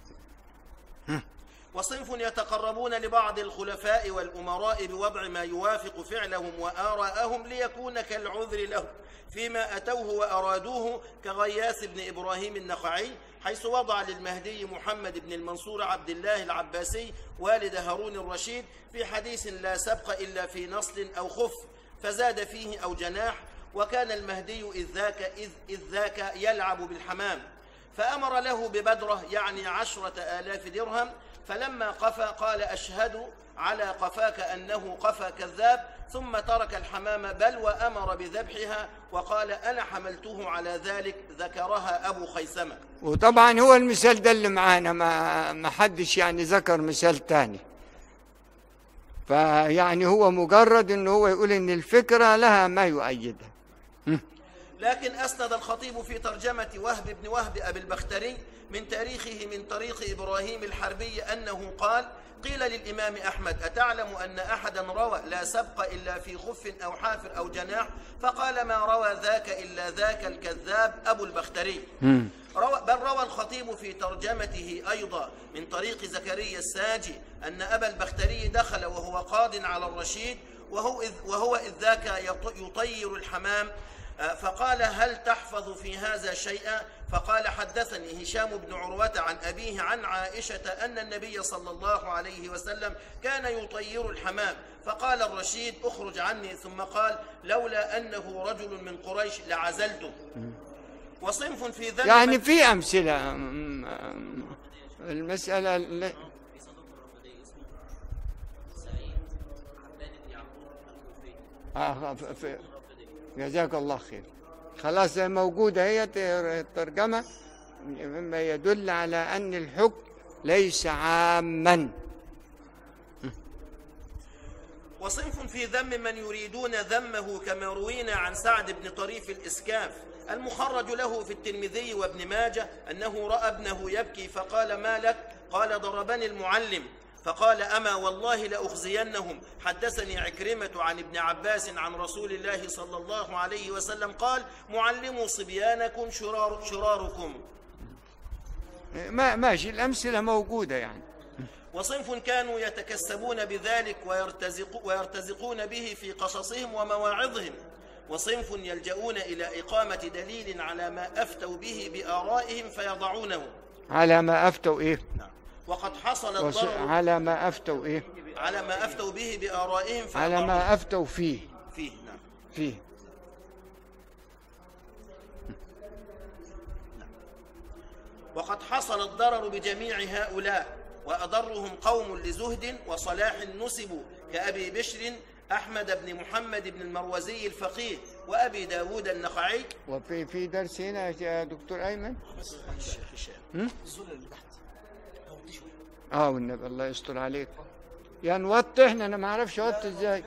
وصنف يتقربون لبعض الخلفاء والأمراء بوضع ما يوافق فعلهم وآراءهم ليكون كالعذر لهم فيما أتوه وأرادوه كغياث بن إبراهيم النخعي حيث وضع للمهدي محمد بن المنصور عبد الله العباسي والد هارون الرشيد في حديث لا سبق إلا في نصل أو خف فزاد فيه أو جناح وكان المهدي إذ ذاك, إذ, إذ ذاك يلعب بالحمام فأمر له ببدرة يعني عشرة آلاف درهم فلما قفى قال أشهد على قفاك أنه قفى كذاب ثم ترك الحمام بل وأمر بذبحها وقال أنا حملته على ذلك ذكرها أبو خيثمة وطبعا هو المثال ده اللي معانا ما ما حدش يعني ذكر مثال تاني فيعني هو مجرد ان هو يقول ان الفكرة لها ما يؤيدها لكن أسند الخطيب في ترجمة وهب بن وهب أبي البختري من تاريخه من طريق إبراهيم الحربي أنه قال قيل للإمام أحمد أتعلم أن أحدا روى لا سبق إلا في خف أو حافر أو جناح فقال ما روى ذاك إلا ذاك الكذاب أبو البختري روى بل روى الخطيب في ترجمته أيضا من طريق زكريا الساجي أن أبا البختري دخل وهو قاض على الرشيد وهو إذ, وهو إذ ذاك يط- يطير الحمام آه، فقال هل تحفظ في هذا شيئا فقال حدثني هشام بن عروة عن أبيه عن عائشة أن النبي صلى الله عليه وسلم كان يطير الحمام فقال الرشيد اخرج عني ثم قال لولا أنه رجل من قريش لعزلته وصنف في ذلك يعني في أمثلة م- م- المسألة لا- في صدوق الرافضي اسمه سعيد عباد بن يعقوب الكوفي آه، ف- ف- جزاك الله خير خلاص موجودة هي ت- الترجمة مما يدل على أن الحكم ليس عاما وصنف في ذم من يريدون ذمه كما روينا عن سعد بن طريف الإسكاف المخرج له في الترمذي وابن ماجه أنه رأى ابنه يبكي فقال ما لك قال ضربني المعلم فقال أما والله لأخزينهم حدثني عكرمة عن ابن عباس عن رسول الله صلى الله عليه وسلم قال معلموا صبيانكم شرار شراركم ما ماشي الأمثلة موجودة يعني وصنف كانوا يتكسبون بذلك ويرتزق ويرتزقون به في قصصهم ومواعظهم وصنف يلجؤون إلى إقامة دليل على ما أفتوا به بآرائهم فيضعونه على ما أفتوا إيه نعم. وقد حصل وص- الضرر على ما أفتوا إيه على ما أفتوا به بآرائهم على فيضعونه ما أفتوا فيه فيه نعم فيه وقد حصل الضرر بجميع هؤلاء وأضرهم قوم لزهد وصلاح نسبوا كأبي بشر أحمد بن محمد بن المروزي الفقيه وأبي داود النخعي وفي في درس هنا يا دكتور أيمن اه والنبي الله يستر عليك يعني نوطي احنا انا ما اعرفش اوطي ازاي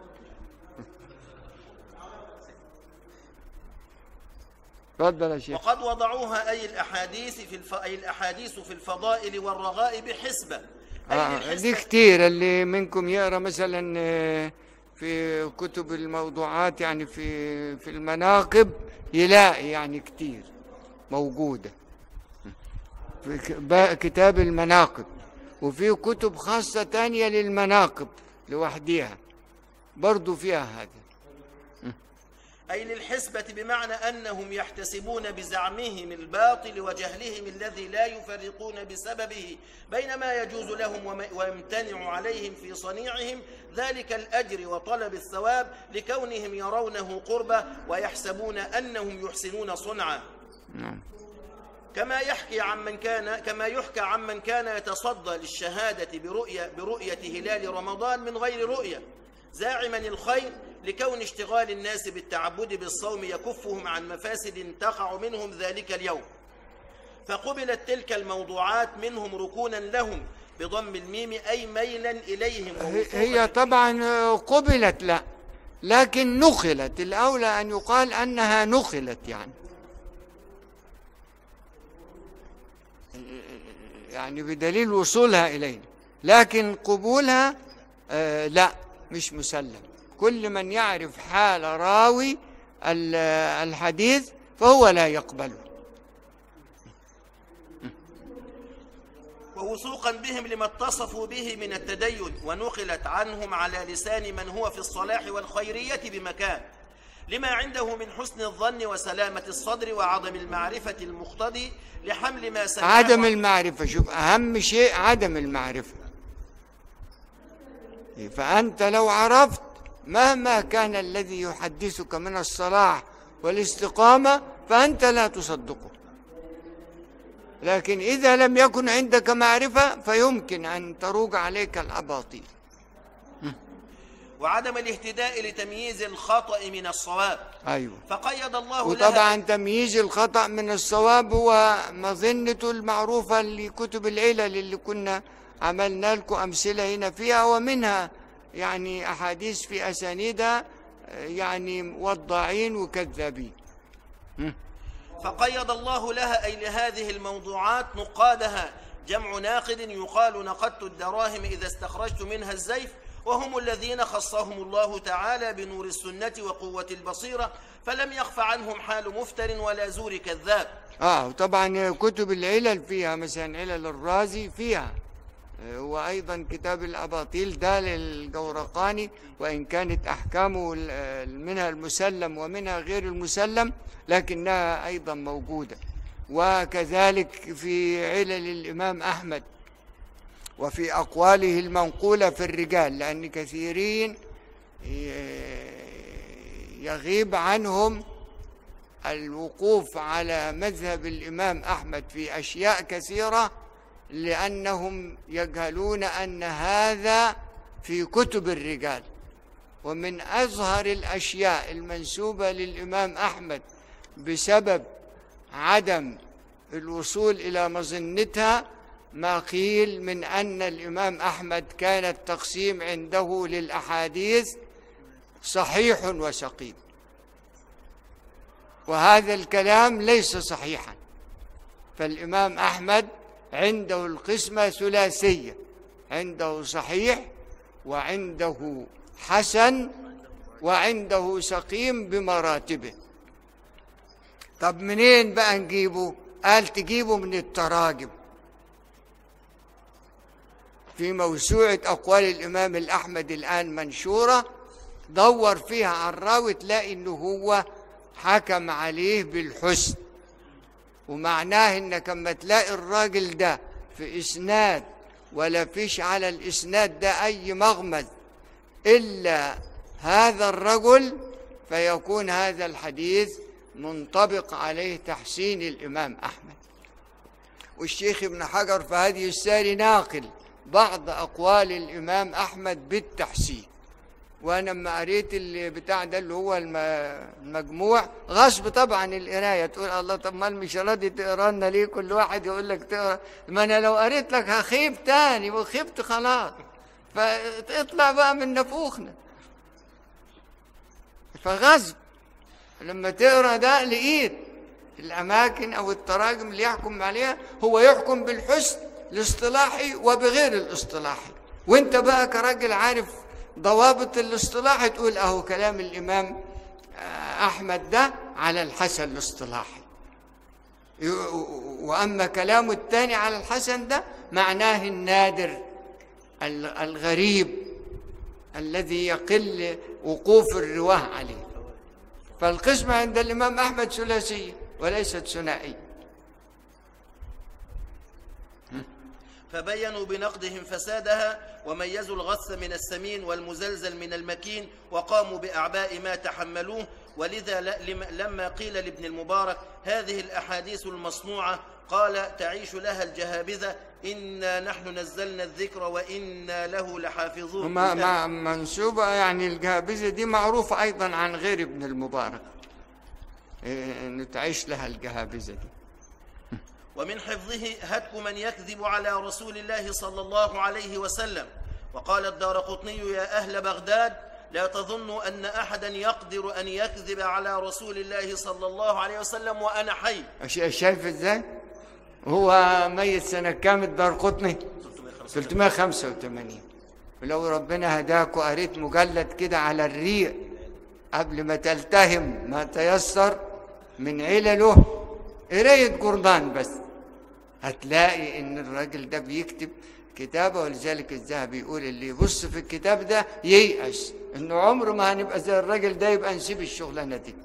اتفضل يا شيخ وقد وضعوها أي الأحاديث في الف... أي الأحاديث في الفضائل والرغائب حسبة أي آه للحسبة دي كتير اللي منكم يقرا مثلا آه، في كتب الموضوعات يعني في في المناقب يلاقي يعني كتير موجوده في ك- با- كتاب المناقب وفي كتب خاصه تانية للمناقب لوحديها برضو فيها هذا أي للحسبة بمعنى أنهم يحتسبون بزعمهم الباطل وجهلهم الذي لا يفرقون بسببه بين ما يجوز لهم وما- ويمتنع عليهم في صنيعهم ذلك الأجر وطلب الثواب لكونهم يرونه قربة ويحسبون أنهم يحسنون صنعا نعم كما يحكي عمن كان كما يحكى عمن كان يتصدى للشهادة برؤية برؤية هلال رمضان من غير رؤية زاعما الخير لكون اشتغال الناس بالتعبد بالصوم يكفهم عن مفاسد تقع منهم ذلك اليوم فقبلت تلك الموضوعات منهم ركونا لهم بضم الميم أي ميلا إليهم هي- ووثوقا هي طبعا آه، قبلت لا لكن نخلت الأولى أن يقال أنها نخلت يعني يعني بدليل وصولها إلينا لكن قبولها آه، لا مش مسلم كل من يعرف حال راوي ال- الحديث فهو لا يقبله ووثوقا بهم لما اتصفوا به من التدين ونقلت عنهم على لسان من هو في الصلاح والخيرية بمكان لما عنده من حسن الظن وسلامة الصدر وعدم المعرفة المقتضي لحمل ما سمعه عدم المعرفة شوف أهم شيء عدم المعرفة فأنت لو عرفت مهما كان الذي يحدثك من الصلاح والاستقامة فأنت لا تصدقه لكن إذا لم يكن عندك معرفة فيمكن أن تروج عليك الأباطيل وعدم الاهتداء لتمييز الخطأ من الصواب أيوه فقيد الله وطبعا لها تمييز الخطأ من الصواب هو مظنته المعروفة لكتب العلل اللي كنا عملنا لكم أمثلة هنا فيها ومنها يعني أحاديث في أسانيدها آه، يعني وضاعين وكذابين فقيد الله لها أي لهذه الموضوعات نقادها جمع ناقد يقال نقدت الدراهم إذا استخرجت منها الزيف وهم الذين خصهم الله تعالى بنور السنة وقوة البصيرة فلم يخف عنهم حال مفتر ولا زور كذاب اه وطبعا كتب العلل فيها مثلا علل الرازي فيها آه، وأيضا كتاب الأباطيل ده للجورقاني وإن كانت أحكامه ال- آه، منها المسلم ومنها غير المسلم لكنها أيضا موجودة وكذلك في علل الإمام أحمد وفي أقواله المنقولة في الرجال لأن كثيرين ي- يغيب عنهم الوقوف على مذهب الإمام أحمد في أشياء كثيرة لأنهم يجهلون أن هذا في كتب الرجال ومن أظهر الأشياء المنسوبة للإمام أحمد بسبب عدم الوصول إلى مظنتها ما قيل من أن الإمام أحمد كان التقسيم عنده للأحاديث صحيح وسقيم وهذا الكلام ليس صحيحا فالإمام أحمد عنده القسمة ثلاثية عنده صحيح وعنده حسن وعنده سقيم بمراتبه طب منين بقى نجيبه قال تجيبه من التراجم في موسوعة أقوال الإمام الأحمد الآن منشورة دور فيها على الراوي تلاقي إنه هو حكم عليه بالحسن ومعناه إنك لما تلاقي الراجل ده في إسناد ولا فيش على الإسناد ده أي مغمز إلا هذا الرجل فيكون هذا الحديث منطبق عليه تحسين الإمام أحمد والشيخ ابن حجر في هذه الساري ناقل بعض أقوال الإمام أحمد بالتحسين وأنا لما قريت اللي بتاع ده اللي هو الم- المجموع غصب طبعا القراية تقول الله طب ما مش راضي تقرا لنا ليه كل واحد يقول لك تقرا ما أنا لو قريت لك هخيب تاني وخبت خلاص فاطلع بقى من نفوخنا فغصب لما تقرا ده لقيت الاماكن او التراجم اللي يحكم عليها هو يحكم بالحسن الاصطلاحي وبغير الاصطلاحي وانت بقى كراجل عارف ضوابط الاصطلاح تقول اهو كلام الامام آه، احمد ده على الحسن الاصطلاحي ي- واما كلامه الثاني على الحسن ده معناه النادر ال- الغريب الذي يقل وقوف الرواه عليه فالقسمة عند الإمام أحمد ثلاثية وليست ثنائية فبينوا بنقدهم فسادها وميزوا الغث من السمين والمزلزل من المكين وقاموا بأعباء ما تحملوه ولذا ل- لم- لما قيل لابن المبارك هذه الأحاديث المصنوعة قال تعيش لها الجهابذة إنا نحن نزلنا الذكر وإنا له لحافظون وما ما منسوبة يعني الجهابذة دي معروفة أيضا عن غير ابن المبارك إيه، إنه تعيش لها الجهابذة دي ومن حفظه هتك من يكذب على رسول الله صلى الله عليه وسلم وقال الدار قطني يا أهل بغداد لا تظنوا أن أحدا يقدر أن يكذب على رسول الله صلى الله عليه وسلم وأنا حي أش- شايف ازاي؟ هو ميت سنة كام الدار قطني؟ 385 ولو ربنا هداك وقريت مجلد كده على الريق قبل ما تلتهم ما تيسر من علله قراية جردان بس هتلاقي ان الراجل ده بيكتب كتابه ولذلك الذهبي يقول اللي يبص في الكتاب ده ييأس انه عمره ما هنبقى زي الراجل ده يبقى نسيب الشغلانه دي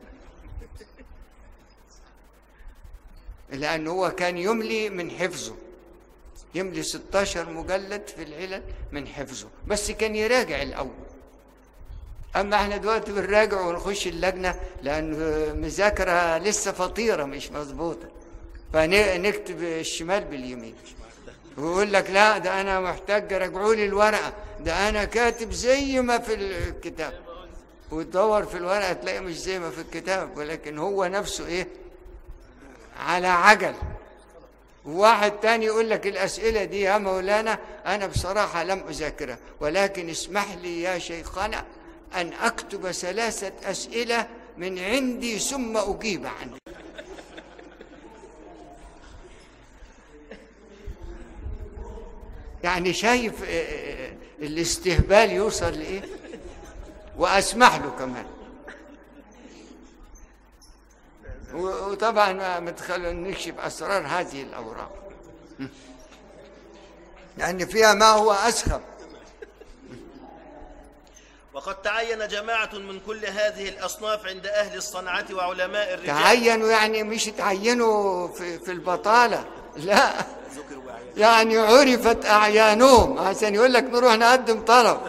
لأن هو كان يملي من حفظه يملي 16 مجلد في العلل من حفظه بس كان يراجع الأول أما احنا دلوقتي بنراجع ونخش اللجنة لأن مذاكرة لسه فطيرة مش مظبوطة فنكتب الشمال باليمين ويقول لك لا ده أنا محتاج رجعوا لي الورقة ده أنا كاتب زي ما في الكتاب وتدور في الورقة تلاقي مش زي ما في الكتاب ولكن هو نفسه إيه على عجل واحد تاني يقول لك الأسئلة دي يا مولانا أنا بصراحة لم أذاكرها ولكن اسمح لي يا شيخنا أن أكتب ثلاثة أسئلة من عندي ثم أجيب عنها يعني شايف آه، آه، الاستهبال يوصل لإيه وأسمح له كمان و- وطبعا ما متخلوا نكشف اسرار هذه الاوراق لان فيها ما هو اسخف وقد تعين جماعة من كل هذه الأصناف عند أهل الصنعة وعلماء الرجال تعينوا يعني مش تعينوا في, في البطاله لا يعني عرفت اعيانهم عشان يقول لك نروح نقدم طلب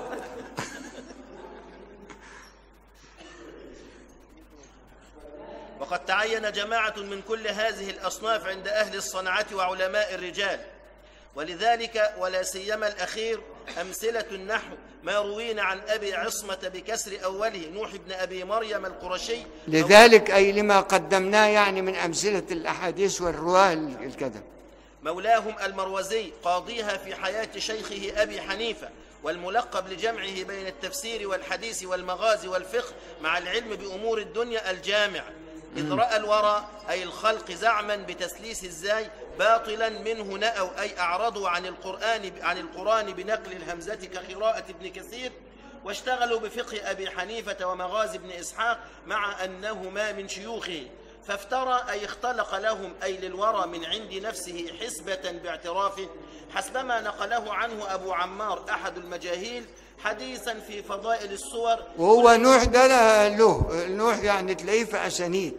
وقد تعين جماعة من كل هذه الأصناف عند أهل الصنعة وعلماء الرجال ولذلك ولا سيما الأخير أمثلة النحو ما روينا عن أبي عصمة بكسر أوله نوح بن أبي مريم القرشي لذلك أي لما قدمناه يعني من أمثلة الأحاديث والرواة الكذا مولاهم المروزي قاضيها في حياة شيخه أبي حنيفة والملقب لجمعه بين التفسير والحديث والمغازي والفقه مع العلم بأمور الدنيا الجامع إذ رأى الورى أي الخلق زعما بتسليس الزاي باطلا منه نأوا أي أعرضوا عن القرآن عن القرآن بنقل الهمزة كقراءة ابن كثير واشتغلوا بفقه أبي حنيفة ومغازي ابن إسحاق مع أنهما من شيوخه فافترى أي اختلق لهم أي للورى من عند نفسه حسبة باعترافه حسبما نقله عنه أبو عمار أحد المجاهيل حديثا في فضائل الصور وهو نوح ده له- له نوح يعني تلاقيه في أسانيد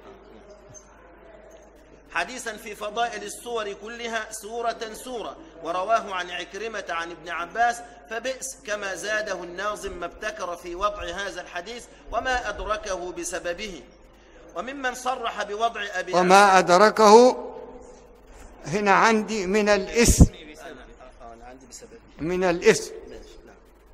حديثا في فضائل السور كلها سورة سورة ورواه عن عكرمة عن ابن عباس فبئس كما زاده الناظم ما ابتكر في وضع هذا الحديث وما أدركه بسببه وممن صرح بوضع أبي وما أدركه هنا عندي من الاسم أنا, آه أنا عندي بسببه من الاسم ماشي نعم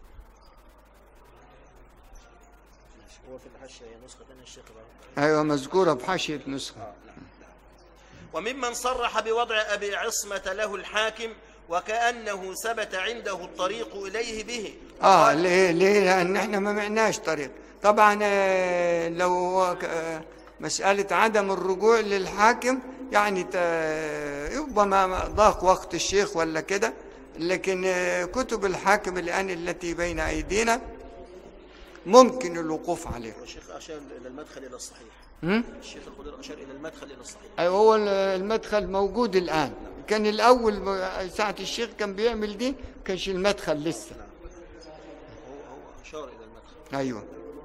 ماشي هو في الحاشية هي نسخة ثانية الشيخ إبراهيم. أيوة مذكورة بحاشية نسخة آه نعم نعم وممن صرح بوضع أبي عصمة له الحاكم وكأنه ثبت عنده الطريق إليه به اه قال- ليه ليه لان احنا ما معناش طريق طبعا آه، لو هو ك- آه، مسألة عدم الرجوع للحاكم يعني ت- ربما ضاق وقت الشيخ ولا كده لكن آه، كتب الحاكم الآن التي بين أيدينا ممكن الوقوف عليها الشيخ أشار إلى المدخل إلى الصحيح هم؟ الشيخ الخضير أشار إلى المدخل إلى الصحيح أيوة هو المدخل موجود الآن كان الأول ساعة الشيخ كان بيعمل دي كانش المدخل لسه هو هو أشار إلى المدخل أيوة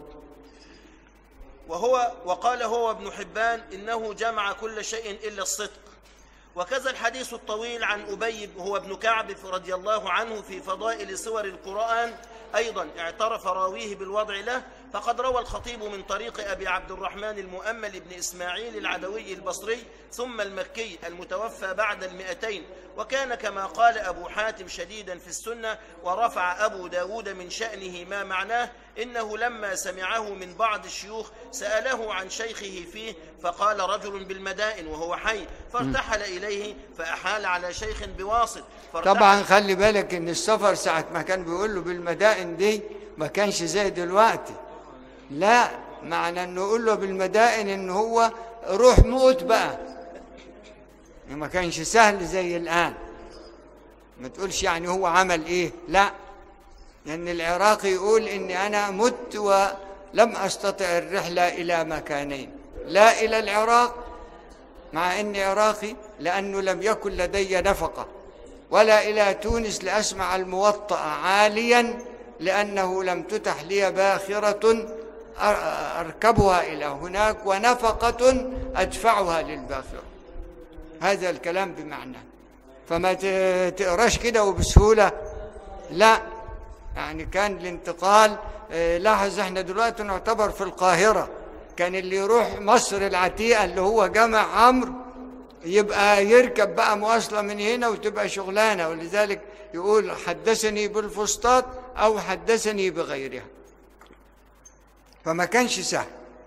وهو وقال هو ابن حبان إنه جمع كل شيء إلا الصدق وكذا الحديث الطويل عن أبي هو ابن كعب رضي الله عنه في فضائل سور القرآن أيضا اعترف راويه بالوضع له فقد روى الخطيب من طريق أبي عبد الرحمن المؤمل بن إسماعيل العدوي البصري ثم المكي المتوفى بعد المئتين وكان كما قال أبو حاتم شديدا في السنة ورفع أبو داود من شأنه ما معناه إنه لما سمعه من بعض الشيوخ سأله عن شيخه فيه فقال رجل بالمدائن وهو حي فارتحل إليه فأحال على شيخ بواسط فارتحل طبعا خلي بالك ان السفر ساعة ما كان بيقول له بالمدائن دي ما كانش زي دلوقتي لا معنى انه يقول له بالمدائن ان هو روح موت بقى ما كانش سهل زي الان ما تقولش يعني هو عمل ايه لا لان العراقي يقول اني انا مت ولم استطع الرحلة الى مكانين لا الى العراق مع اني عراقي لانه لم يكن لدي نفقه ولا الى تونس لاسمع الموطأ عاليا لانه لم تتح لي باخره أر- اركبها الى هناك ونفقه ادفعها للباخره هذا الكلام بمعنى فما ت- تقراش كده وبسهوله لا يعني كان الانتقال آه، لاحظ احنا دلوقتي نعتبر في القاهرة كان اللي يروح مصر العتيقة اللي هو جامع عمرو يبقى يركب بقى مواصلة من هنا وتبقى شغلانة ولذلك يقول حدثني بالفسطاط أو حدثني بغيرها فما كانش سهل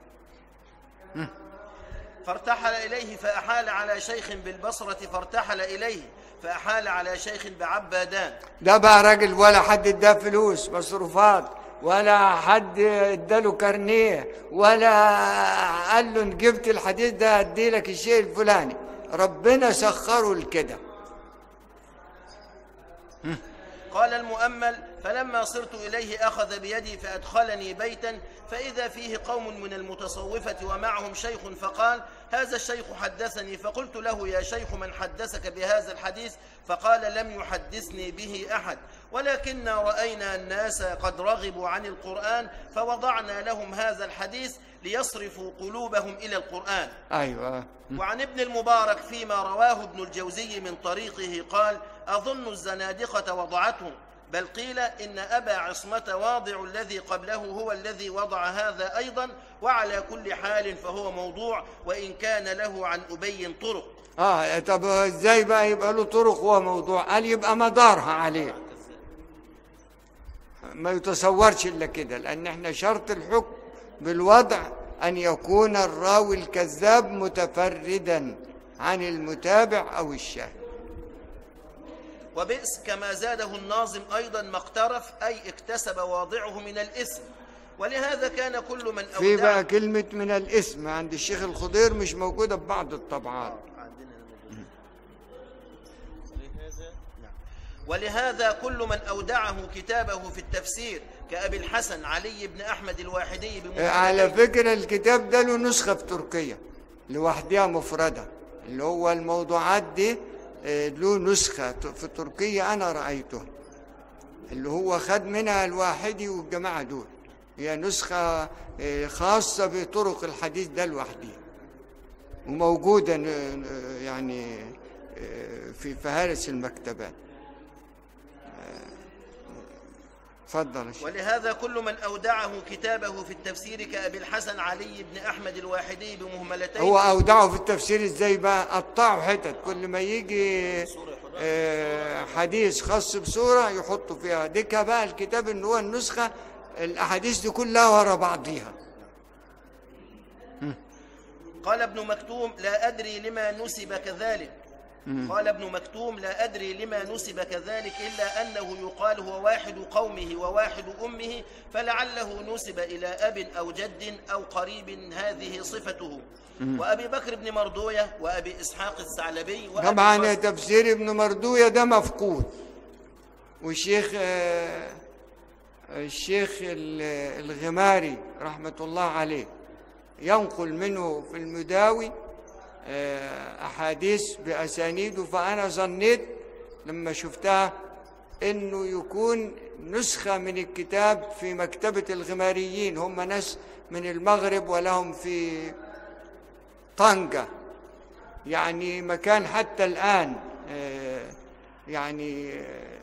فارتحل إليه فأحال على شيخ بالبصرة فارتحل إليه فأحال على شيخ بعبادان ده بقى راجل ولا حد اداه فلوس مصروفات ولا حد اداله كارنيه ولا قال له إن جبت الحديث ده ادي لك الشيء الفلاني ربنا سخره لكده قال المؤمل فلما صرت إليه أخذ بيدي فأدخلني بيتا فإذا فيه قوم من المتصوفة ومعهم شيخ فقال هذا الشيخ حدثني فقلت له يا شيخ من حدثك بهذا الحديث فقال لم يحدثني به أحد ولكننا رأينا الناس قد رغبوا عن القرآن فوضعنا لهم هذا الحديث ليصرفوا قلوبهم إلى القرآن ايوه وعن ابن المبارك فيما رواه ابن الجوزي من طريقه قال أظن الزنادقة وضعته بل قيل إن أبا عصمة واضع الذي قبله هو الذي وضع هذا أيضا وعلى كل حال فهو موضوع وإن كان له عن أبي طرق اه طب ازاي بقى يبقى له طرق هو موضوع قال يبقى مدارها عليه ما يتصورش الا كده لان احنا شرط الحكم بالوضع ان يكون الراوي الكذاب متفردا عن المتابع او الشاهد وبئس كما زاده الناظم أيضا ما اقترف أي اكتسب واضعه من الإثم ولهذا كان كل من في أودع بقى كلمة من الاسم عند الشيخ الخضير مش موجودة في بعض الطبعات عندنا الموجود. ولهذا كل من أودعه كتابه في التفسير كأبي الحسن علي بن أحمد الواحدي آه، على بمحمدين فكرة الكتاب ده له نسخة في تركيا لوحدها مفردة اللي هو الموضوعات دي آه، له نسخة ت- في تركيا أنا رأيتها اللي هو خد منها الواحدي والجماعة دول هي نسخة آه، خاصة بطرق الحديث ده لوحدها وموجودة ن- ن- يعني آه، في فهارس المكتبات آه، اتفضل يا شيخ. ولهذا كل من أودعه كتابه في التفسير كأبي الحسن علي بن أحمد الواحدي بمهملتين هو اودعه في التفسير ازاي بقى قطعه حتت كل ما يجي آه، حديث خاص بسوره يحطوا فيها ديكها بقى الكتاب ان هو النسخه الاحاديث دي كلها ورا بعضيها قال ابن مكتوم لا أدري لما نسب كذلك قال ابن مكتوم لا أدري لما نسب كذلك إلا أنه يقال هو واحد قومه وواحد أمه فلعله نسب إلى أب أو جد أو قريب هذه صفته وأبي بكر بن مردوية وأبي إسحاق الثعلبي وأبي طبعا القاسم- تفسير ابن مردويه ده مفقود والشيخ آه، الشيخ ال- الغماري رحمه الله عليه ينقل منه في المداوي آه، أحاديث بأسانيده فأنا ظنيت لما شفتها إنه يكون نسخة من الكتاب في مكتبة الغماريين هم ناس من المغرب ولهم في طنجة يعني مكان حتى الآن آه، يعني آه،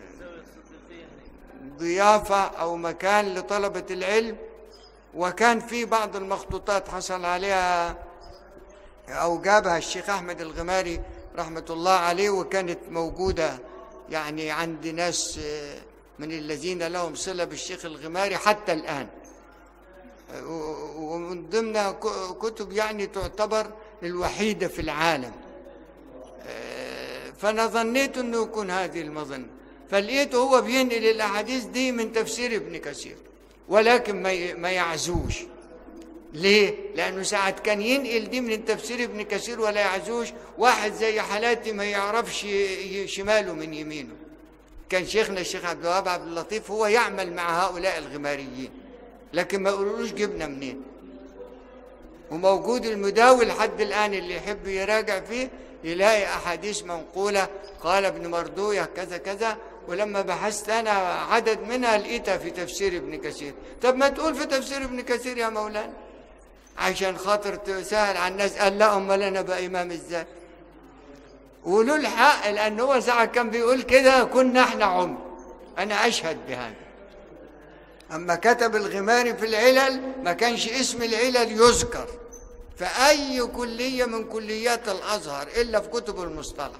ضيافة أو مكان لطلبة العلم وكان في بعض المخطوطات حصل عليها أو جابها الشيخ أحمد الغماري رحمة الله عليه وكانت موجودة يعني عند ناس آه، من الذين لهم صلة بالشيخ الغماري حتى الآن آه، و- ومن ضمن ك- كتب يعني تعتبر الوحيدة في العالم آه، فأنا ظنيت أنه يكون هذه المظنة فلقيته هو بينقل الأحاديث دي من تفسير ابن كثير ولكن ما ي- ما يعزوش ليه؟ لأنه ساعة كان ينقل دي من تفسير ابن كثير ولا يعزوش واحد زي حالاتي ما يعرفش ي- شماله من يمينه كان شيخنا الشيخ عبد الوهاب عبد اللطيف هو يعمل مع هؤلاء الغماريين لكن ما يقولوش جبنا منين وموجود المداول لحد الآن اللي يحب يراجع فيه يلاقي أحاديث منقولة قال ابن مردوية كذا كذا ولما بحثت أنا عدد منها لقيتها في تفسير ابن كثير طب ما تقول في تفسير ابن كثير يا مولانا عشان خاطر تسهل على الناس قال لا أمال أنا بقى إمام إزاي وله الحق لأن هو ساعة كان بيقول كده كنا احنا عمي أنا أشهد بهذا أما كتب الغماري في العلل ما كانش اسم العلل يذكر في أي كلية من كليات الأزهر إلا في كتب المصطلح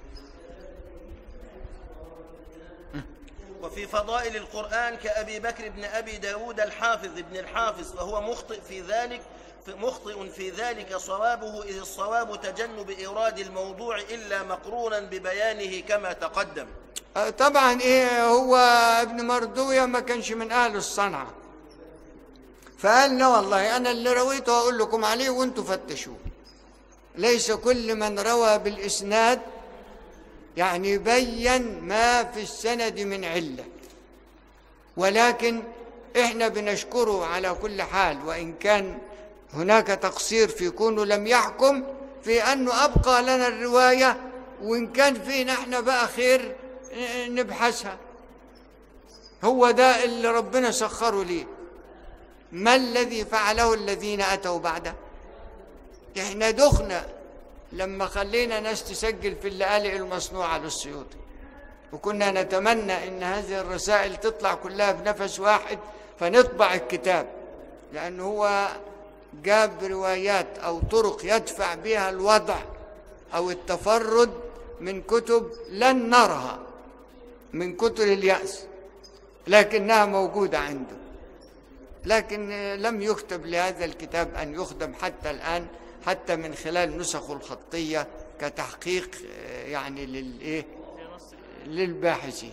وفي فضائل القرآن كأبي بكر بن أبي داود الحافظ ابن الحافظ فهو مخطئ في ذلك مخطئ في ذلك صوابه إذ الصواب تجنب إيراد الموضوع إلا مقرونا ببيانه كما تقدم آه، طبعا إيه هو ابن مردوية ما كانش من أهل الصنعة فقال لا والله أنا اللي رويته أقول لكم عليه وأنتم فتشوه ليس كل من روى بالإسناد يعني بين ما في السند من علة ولكن احنا بنشكره على كل حال وإن كان هناك تقصير في كونه لم يحكم في أنه أبقى لنا الرواية وإن كان فينا احنا بقى خير ن- نبحثها هو ده اللي ربنا سخره ليه ما الذي فعله الذين أتوا بعده احنا دخنا لما خلينا ناس تسجل في اللآلئ المصنوعة للسيوطي وكنا نتمنى ان هذه الرسائل تطلع كلها بنفس واحد فنطبع الكتاب لأنه هو جاب روايات أو طرق يدفع بها الوضع أو التفرد من كتب لن نرها من كتر اليأس لكنها موجودة عنده لكن لم يكتب لهذا الكتاب أن يخدم حتى الآن حتى من خلال نسخه الخطية كتحقيق آه، يعني للإيه في نص للباحثين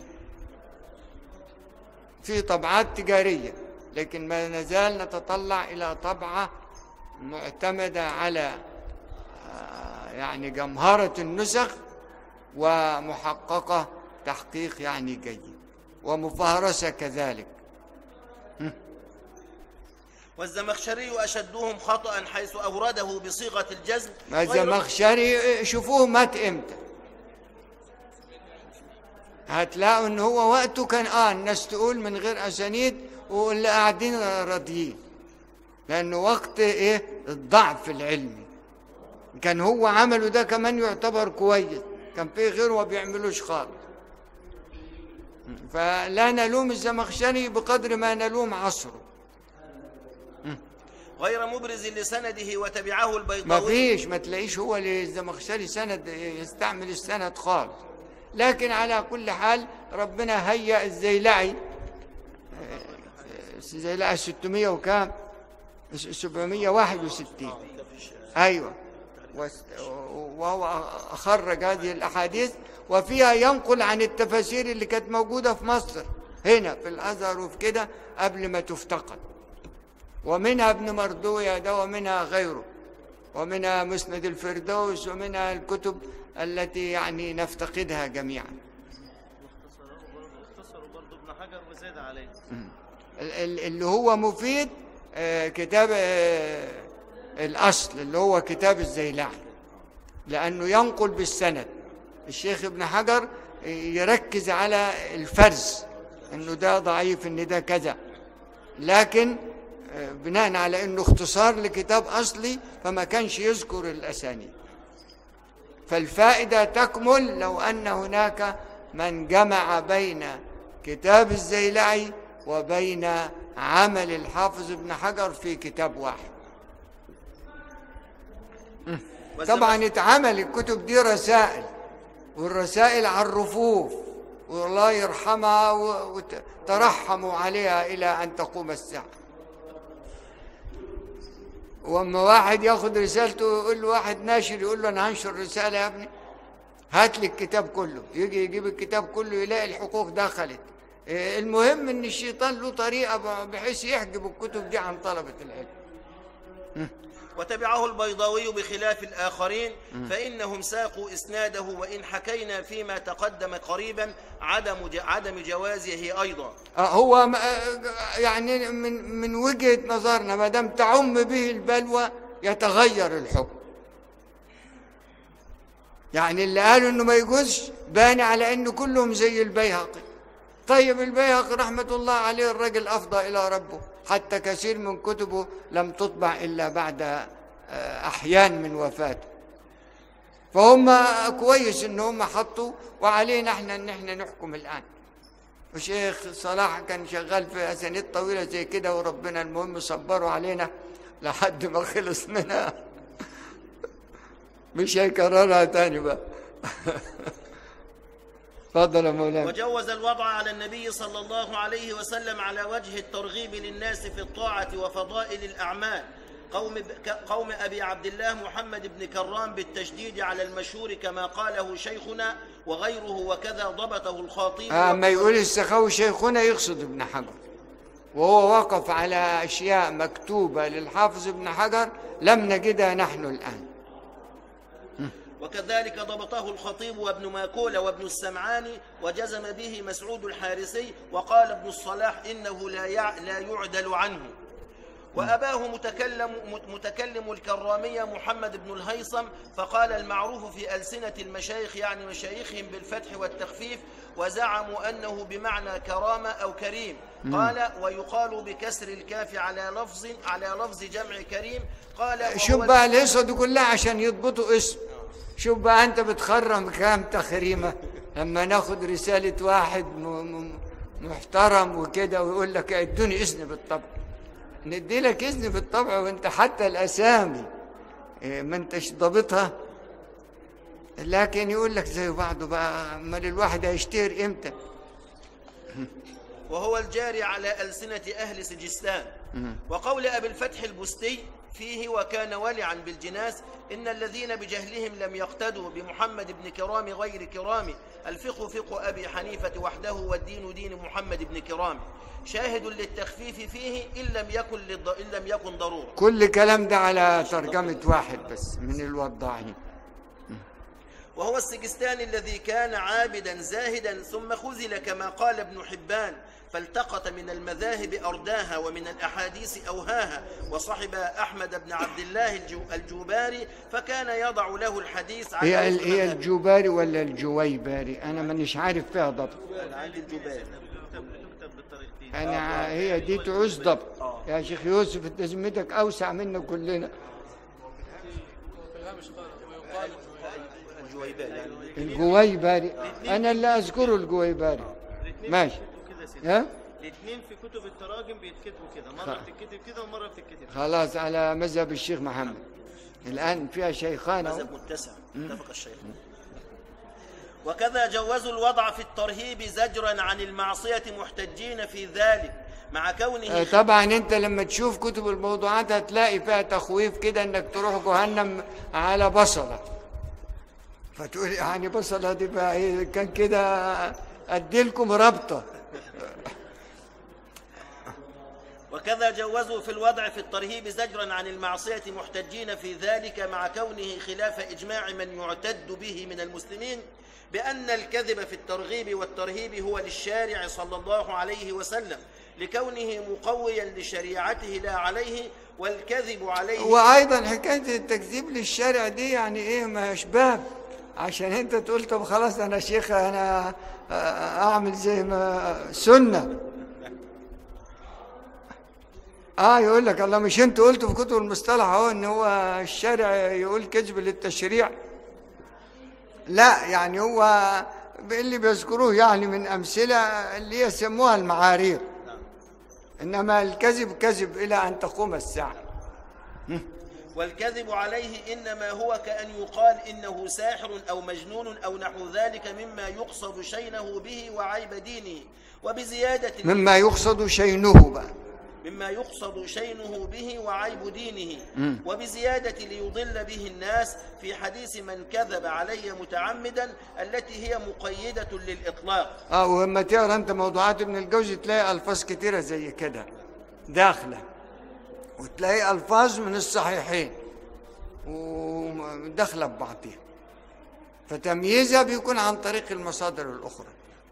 في طبعات تجارية لكن ما نزال نتطلع إلى طبعة معتمدة على آه، يعني جمهرة النسخ ومحققة تحقيق يعني جيد ومفهرسة كذلك والزمخشري أشدهم خطأ حيث أورده بصيغة الجزم ما غير- الزمخشري شوفوه مات امتى هتلاقوا ان هو وقته كان اه الناس تقول من غير اسانيد واللي قاعدين راضيين لانه وقت ايه الضعف العلمي كان هو عمله ده كمان يعتبر كويس كان في غيره ما بيعملوش خالص فلا نلوم الزمخشري بقدر ما نلوم عصره غير مبرز لسنده وتبعه ما البيضاوي فيش ما تلاقيش هو للزمخشري سند يستعمل السند خالص لكن على كل حال ربنا هيأ الزيلعي آه، الزيلعي 600 وكام 761 ايوه وس- وهو خرج هذه الاحاديث وفيها ينقل عن التفاسير اللي كانت موجوده في مصر هنا في الازهر وفي كده قبل ما تفتقد ومنها ابن مردويه ده ومنها غيره ومنها مسند الفردوس ومنها الكتب التي يعني نفتقدها جميعا واختصروه برضه اختصروا برضه ابن حجر وزاد عليه ال- ال- اللي هو مفيد آه، كتاب آه، الأصل اللي هو كتاب الزيلعي لأنه ينقل بالسند الشيخ ابن حجر يركز على الفرز انه ده ضعيف ان ده كذا لكن آه، بناء على انه اختصار لكتاب اصلي فما كانش يذكر الاسانيد فالفائده تكمل لو ان هناك من جمع بين كتاب الزيلعي وبين عمل الحافظ ابن حجر في كتاب واحد طبعا اتعمل الكتب دي رسائل والرسائل على الرفوف والله يرحمها و- وترحموا عليها إلى أن تقوم الساعة واما واحد ياخد رسالته يقول له واحد ناشر يقول له انا هنشر رساله يا ابني هات لي الكتاب كله يجي يجيب الكتاب كله يلاقي الحقوق دخلت إيه، المهم ان الشيطان له طريقه ب- بحيث يحجب الكتب دي عن طلبه العلم وتبعه البيضاوي بخلاف الآخرين فإنهم ساقوا إسناده وإن حكينا فيما تقدم قريبا عدم ج- عدم جوازه أيضا آه، هو م- آه، يعني من من وجهه نظرنا ما دام تعم به البلوى يتغير الحكم يعني اللي قالوا انه ما يجوزش بان على انه كلهم زي البيهقي طيب البيهقي رحمه الله عليه الرجل افضى الى ربه حتى كثير من كتبه لم تطبع الا بعد آه، احيان من وفاته فهم كويس ان هم حطوا وعلينا احنا ان احنا نحكم الان وشيخ صلاح كان شغال في اسانيد طويله زي كده وربنا المهم صبروا علينا لحد ما خلص منها مش هيكررها تاني بقى اتفضل يا مولانا وجوز الوضع على النبي صلى الله عليه وسلم على وجه الترغيب للناس في الطاعة وفضائل الأعمال قوم, ك- قوم أبي عبد الله محمد بن كرام بالتشديد على المشهور كما قاله شيخنا وغيره وكذا ضبطه الخاطيب اما يقول السخاوي شيخنا يقصد ابن حجر وهو وقف على اشياء مكتوبه للحافظ ابن حجر لم نجدها نحن الان وكذلك ضبطه الخطيب وابن ماكول وابن السمعاني وجزم به مسعود الحارثي وقال ابن الصلاح إنه لا يع- لا يعدل عنه وأباه متكلم متكلم الكرامية محمد بن الهيثم فقال المعروف في ألسنة المشايخ يعني مشايخهم بالفتح والتخفيف وزعموا أنه بمعنى كرامة أو كريم قال ويقال بكسر الكاف على لفظ على لفظ جمع كريم قال وهو شوف بقى القصه دي كلها عشان يضبطوا اسم شوف بقى انت بتخرم كام تخريمه لما ناخد رساله واحد م- م- محترم وكده ويقول لك ادوني اذن بالطبع ندي لك اذن بالطبع وانت حتى الاسامي إيه، ما انتش ضابطها لكن يقول لك زي بعضه بقى امال الواحد هيشتهر امتى وهو الجاري على ألسنة أهل سجستان وقول أبي الفتح البستي فيه وكان ولعا بالجناس إن الذين بجهلهم لم يقتدوا بمحمد بن كرام غير كرام الفقه فقه أبي حنيفة وحده والدين دين محمد بن كرام شاهد للتخفيف فيه إن لم يكن, للض... إن لم يكن ضرورة كل كلام ده على ترجمة واحد بس من الوضاعين وهو السجستاني الذي كان عابدا زاهدا ثم خذل كما قال ابن حبان فالتقط من المذاهب أرداها ومن الأحاديث أوهاها وصحب أحمد بن عبد الله الجو الجوباري فكان يضع له الحديث على هي ال- وفق هي مذاهبه. الجوباري ولا الجويباري انا مانيش عارف فيها ضبط أنا عندي الجوباري بتكتب بتكتب بالطريقتين انا هي دي تعوز ضبط يا شيخ يوسف انت ذمتك اوسع منا كلنا الجويباري يعني الجويباري انا اللي اذكره الجويباري الاثنين ماشي. بيتكتبوا كده يا سيدي ها الاثنين في كتب التراجم بيتكتبوا كده مره خ- بتتكتب كده ومره بتتكتب كده خلاص على مذهب الشيخ محمد الان فيها شيخان أهو. مذهب متسع اتفق الشيخ وكذا جوزوا الوضع في الترهيب زجرا عن المعصية محتجين في ذلك مع آه، كونه طبعا انت لما تشوف كتب الموضوعات هتلاقي فيها تخويف كده انك تروح جهنم على بصله فتقول يعني بصله دي بقى ايه كان كده اديلكم رابطه وكذا جوزوا في الوضع في الترهيب زجرا عن المعصية محتجين في ذلك مع كونه خلاف إجماع من يعتد به من المسلمين بأن الكذب في الترغيب والترهيب هو للشارع صلى الله عليه وسلم لكونه مقويا لشريعته لا عليه والكذب عليه وايضا حكايه التكذيب للشارع دي يعني ايه ما باب عشان انت تقول طب خلاص انا شيخ انا آه، اعمل زي ما سنه اه يقول لك الله مش انت قلت في كتب المصطلح اهو ان هو الشارع يقول كذب للتشريع لا يعني هو اللي بيذكروه يعني من امثله اللي يسموها المعارير انما الكذب كذب الى ان تقوم الساعه والكذب عليه إنما هو كأن يقال إنه ساحر أو مجنون أو نحو ذلك مما يقصد شينه به وعيب دينه وبزيادة مما يقصد شينه بقى مما يقصد شينه به وعيب دينه وبزيادة ليضل به الناس في حديث من كذب علي متعمدا التي هي مقيدة للإطلاق اه ولما تقرا انت موضوعات ابن الجوزي تلاقي الفاظ كتيره زي كده داخله وتلاقي الفاظ من الصحيحين وداخله ببعضها فتمييزها بيكون عن طريق المصادر الاخرى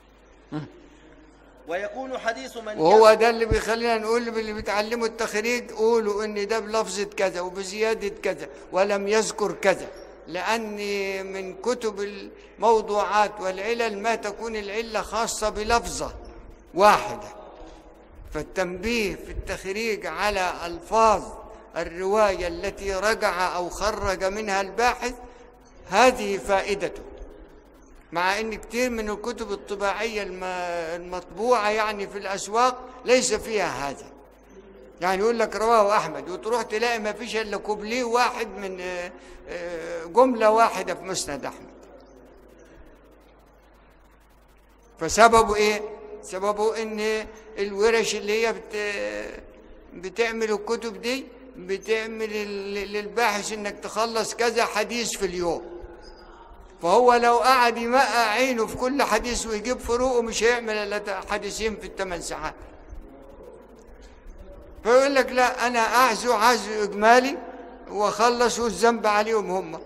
ويكون حديث من وهو كذب ده اللي بيخلينا نقول اللي بيتعلموا التخريج قولوا ان ده بلفظة كذا وبزيادة كذا ولم يذكر كذا لأن من كتب الموضوعات والعلل ما تكون العلة خاصة بلفظة واحدة فالتنبيه في التخريج على ألفاظ الرواية التي رجع أو خرج منها الباحث هذه فائدته مع ان كتير من الكتب الطباعيه الم- المطبوعه يعني في الاسواق ليس فيها هذا يعني يقول لك رواه احمد وتروح تلاقي ما فيش الا كوبليه واحد من آه، آه، جمله واحده في مسند احمد فسببه ايه سببه ان الورش اللي هي بت بتعمل الكتب دي بتعمل ال- للباحث انك تخلص كذا حديث في اليوم فهو لو قعد يمقع عينه في كل حديث ويجيب فروقه مش هيعمل الا حديثين في الثمان ساعات فيقول لك لا انا اعزو عزو اجمالي واخلص والذنب عليهم هم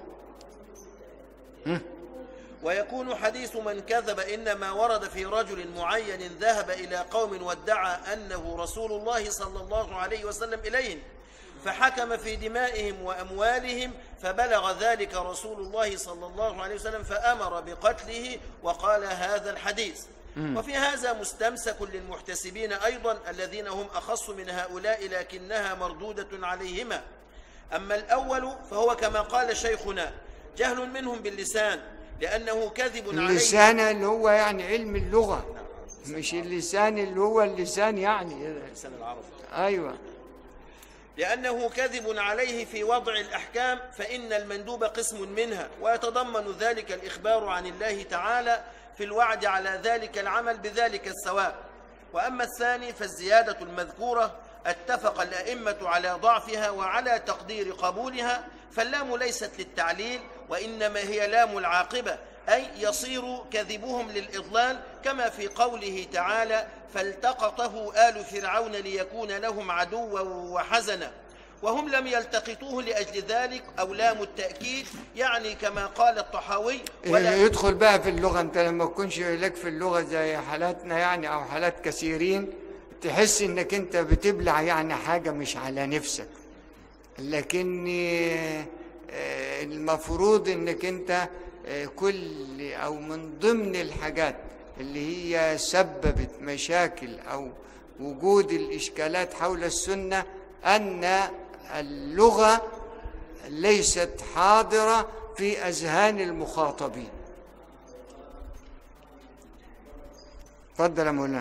ويكون حديث من كذب إنما ورد في رجل معين ذهب إلى قوم وادعى أنه رسول الله صلى الله عليه وسلم إليهم فحكم في دمائهم وأموالهم فبلغ ذلك رسول الله صلى الله عليه وسلم فأمر بقتله وقال هذا الحديث وفي هذا مستمسك للمحتسبين أيضا الذين هم أخص من هؤلاء لكنها مردودة عليهما أما الأول فهو كما قال شيخنا جهل منهم باللسان لأنه كذب عليه اللسان اللي هو يعني علم اللغه مش اللسان اللي هو اللسان يعني لسان العرب ايوه لأنه كذب عليه في وضع الأحكام فإن المندوب قسم منها ويتضمن ذلك الإخبار عن الله تعالى في الوعد على ذلك العمل بذلك الثواب وأما الثاني فالزيادة المذكورة اتفق الأئمة على ضعفها وعلى تقدير قبولها فاللام ليست للتعليل وإنما هي لام العاقبة أي يصير كذبهم للإضلال كما في قوله تعالى فالتقطه آل فرعون ليكون لهم عدوا وحزنا وهم لم يلتقطوه لأجل ذلك أو لام التأكيد يعني كما قال الطحاوي ولا يدخل بقى في اللغة أنت لما تكونش لك في اللغة زي حالاتنا يعني أو حالات كثيرين تحس إنك أنت بتبلع يعني حاجة مش على نفسك لكن آه، المفروض إنك أنت آه، كل أو من ضمن الحاجات اللي هي سببت مشاكل أو وجود الإشكالات حول السنة أن اللغة ليست حاضرة في أذهان المخاطبين تفضل يا مولانا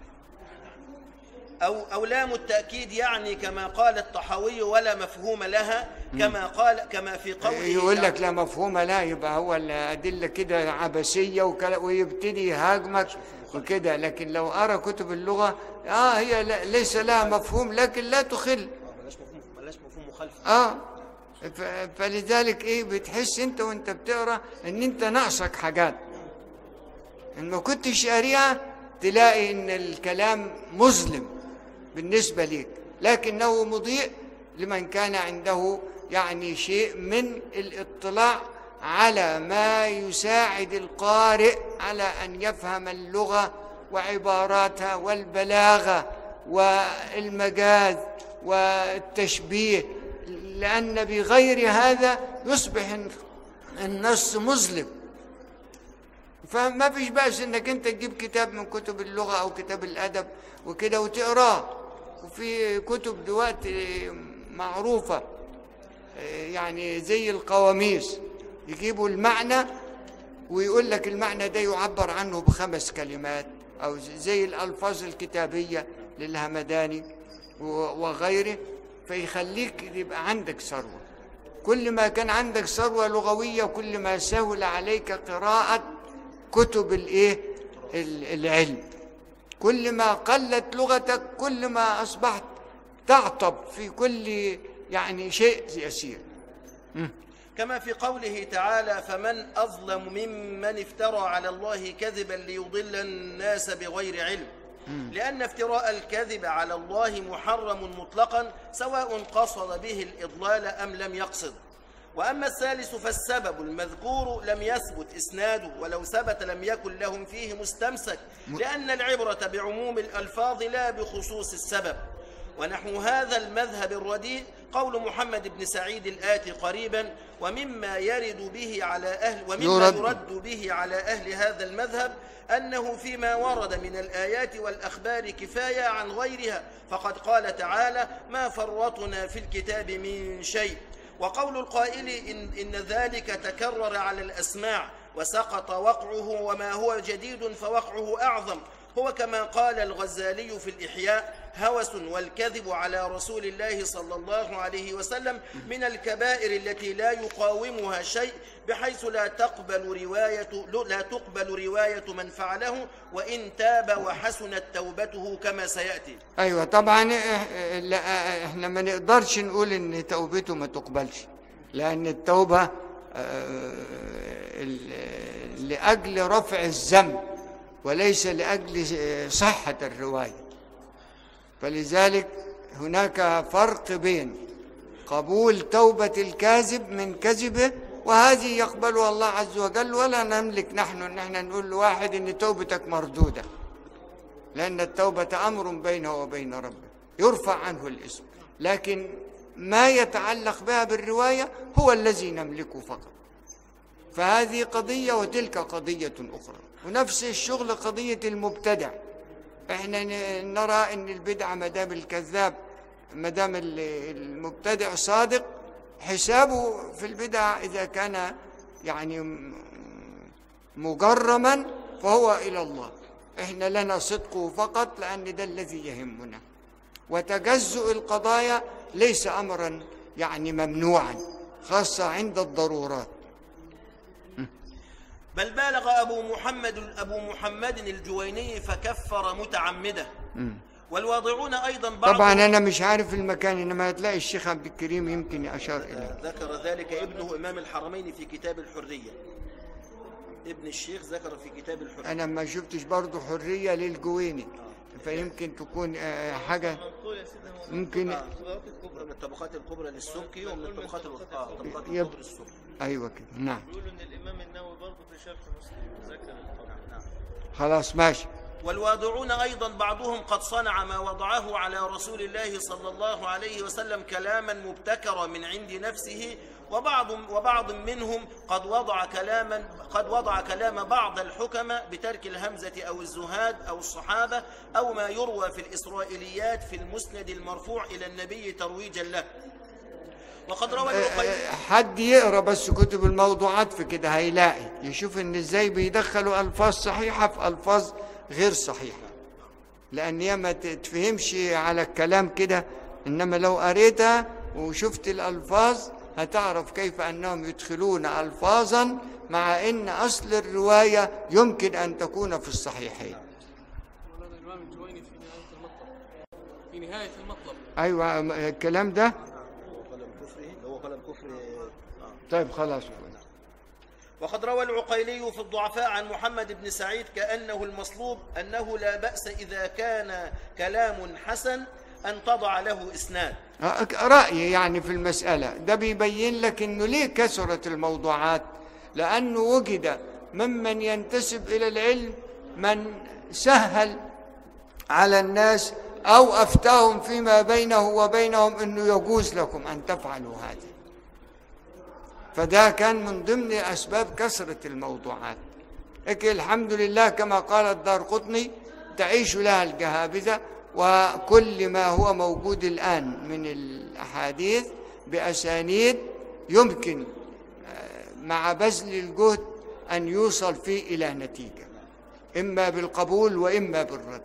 أو, أو لام التأكيد يعني كما قال الطحاوي ولا مفهوم لها كما قال كما في قوله يقول لك تعالى- لا مفهوم لا يبقى هو الأدلة كده عبثية وكلا- ويبتدي يهاجمك وكده لكن لو أرى كتب اللغة آه هي لا- ليس لها مفهوم لكن لا تخل بلاش مفهوم بلاش مفهوم مخالف اه ف- فلذلك ايه بتحس انت وانت بتقرا ان انت ناقصك حاجات ان ما كنتش قاريها تلاقي ان الكلام مظلم بالنسبه ليك لكنه مضيء لمن كان عنده يعني شيء من الاطلاع على ما يساعد القارئ على ان يفهم اللغه وعباراتها والبلاغه والمجاز والتشبيه لأن بغير هذا يصبح النص مظلم فما فيش بأس انك انت تجيب كتاب من كتب اللغة او كتاب الادب وكده وتقراه وفي كتب دلوقتي معروفة يعني زي القواميس يجيبوا المعنى ويقول لك المعنى ده يعبر عنه بخمس كلمات او زي الالفاظ الكتابية للهمداني وغيره فيخليك يبقى عندك ثروة كل ما كان عندك ثروة لغوية كل ما سهل عليك قراءة كتب الايه العلم كل ما قلت لغتك كل ما اصبحت تعطب في كل يعني شيء يسير كما في قوله تعالى فمن أظلم ممن افترى على الله كذبا ليضل الناس بغير علم لأن افتراء الكذب على الله محرم مطلقا سواء قصد به الإضلال أم لم يقصد وأما الثالث فالسبب المذكور لم يثبت إسناده ولو ثبت لم يكن لهم فيه مستمسك لأن العبرة بعموم الألفاظ لا بخصوص السبب ونحو هذا المذهب الرديء قول محمد بن سعيد الآتي قريبا ومما يرد به على أهل ومما يرد. يرد به على أهل هذا المذهب أنه فيما ورد من الآيات والأخبار كفاية عن غيرها فقد قال تعالى ما فرطنا في الكتاب من شيء وقول القائل إن, إن ذلك تكرر على الأسماع وسقط وقعه وما هو جديد فوقعه أعظم هو كما قال الغزالي في الإحياء هوس والكذب على رسول الله صلى الله عليه وسلم من الكبائر التي لا يقاومها شيء بحيث لا تقبل رواية لا تقبل رواية من فعله وإن تاب وحسنت توبته كما سيأتي ايوه طبعا إح- لا احنا ما نقدرش نقول ان توبته ما تقبلش لان التوبه آه، ال- لاجل رفع الذنب وليس لاجل صحه الروايه فلذلك هناك فرق بين قبول توبه الكاذب من كذبه وهذه يقبلها الله عز وجل ولا نملك نحن ان احنا نقول لواحد ان توبتك مردوده لأن التوبة أمر بينه وبين ربه يرفع عنه الاسم لكن ما يتعلق بها بالرواية هو الذي نملكه فقط فهذه قضية وتلك قضية أخرى ونفس الشغل قضية المبتدع احنا ن- نرى ان البدعة مدام الكذاب مدام ال- المبتدع صادق حسابه في البدعة إذا كان يعني م- مجرما فهو إلى الله احنا لنا صدقه فقط لأن ده الذي يهمنا وتجزؤ القضايا ليس أمرا يعني ممنوعا خاصة عند الضرورات بل بالغ أبو محمد أبو محمد الجويني فكفر متعمده والواضعون أيضا بعض طبعا انا مش عارف المكان انما هتلاقي الشيخ عبد الكريم يمكن اشار اليه ذكر ذلك ابنه إمام الحرمين في كتاب الحرية ابن الشيخ ذكر في كتاب الحرية انا ما شفتش برضه حريه للجويني فيمكن تكون آه، حاجه منقول يا سيدنا هو ممكن آه، من الطبقات الكبرى للسبكي ومن الطبقات الوسطى آه، الطبقات يب- الكبرى للسبكي ايوه كده نعم بيقولوا ان الامام النووي برضه في شرح مسلم ذكر القول نعم خلاص ماشي والواضعون أيضا بعضهم قد صنع ما وضعه على رسول الله صلى الله عليه وسلم كلاما مبتكرا من عند نفسه وبعض وبعض منهم قد وضع كلاما قد وضع كلام بعض الحكماء بترك الهمزة أو الزهاد أو الصحابة أو ما يروى في الإسرائيليات في المسند المرفوع إلى النبي ترويجا له وقد روى العقيلي آه، حد يقرا بس كتب الموضوعات في كده هيلاقي يشوف ان ازاي بيدخلوا الفاظ صحيحه في الفاظ غير صحيحه لان هي ما تتفهمش على الكلام كده انما لو قريتها وشفت الالفاظ هتعرف كيف انهم يدخلون الفاظا مع ان اصل الروايه يمكن ان تكون في الصحيحين مولانا الإمام الجويني في نهاية المطلب في نهاية المطلب ايوه الكلام ده قلم كفره اللي هو قلم كفر آه. طيب خلاص وقد روى العقيلي في الضعفاء عن محمد بن سعيد كأنه المصلوب أنه لا بأس إذا كان كلام حسن أن تضع له إسناد رأيي يعني في المسألة ده بيبين لك انه ليه كثرت الموضوعات لأنه وجد ممن ينتسب إلى العلم من سهل على الناس أو أفتاهم فيما بينه وبينهم أنه يجوز لكم أن تفعلوا هذا فده كان من ضمن أسباب كثرة الموضوعات لكن الحمد لله كما قال الدار قطني تعيش لها الجهابذة وكل ما هو موجود الآن من الأحاديث بأسانيد يمكن آه، مع بذل الجهد أن يوصل فيه إلى نتيجة إما بالقبول وإما بالرد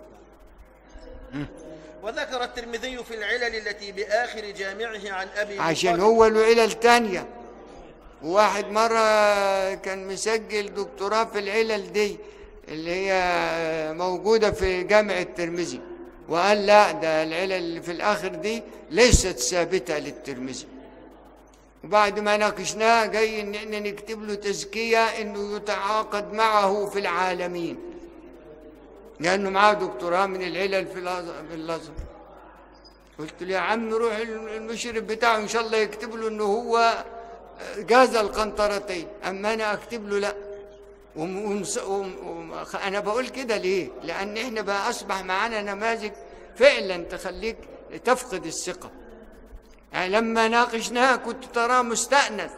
وذكر الترمذي في العلل التي بآخر جامعه عن أبي عشان مطلب هو له علل تانية واحد مرة كان مسجل دكتوراه في العلل دي اللي هي موجودة في جامع الترمذي وقال لا ده العلل اللي في الآخر دي ليست ثابتة للترمذي وبعد ما ناقشناه جاي ان احنا نكتب له تزكية انه يتعاقد معه في العالمين لانه معاه دكتوراه من العلل في الأز- في الازهر قلت له يا عم روح المشرف بتاعه ان شاء الله يكتب له انه هو جاز القنطرتين اما انا اكتب له لا وم- ومس- وم- وم- انا بقول كده ليه لان احنا بقى اصبح معانا نماذج فعلا تخليك تفقد الثقه يعني لما ناقشناه كنت تراه مستأنس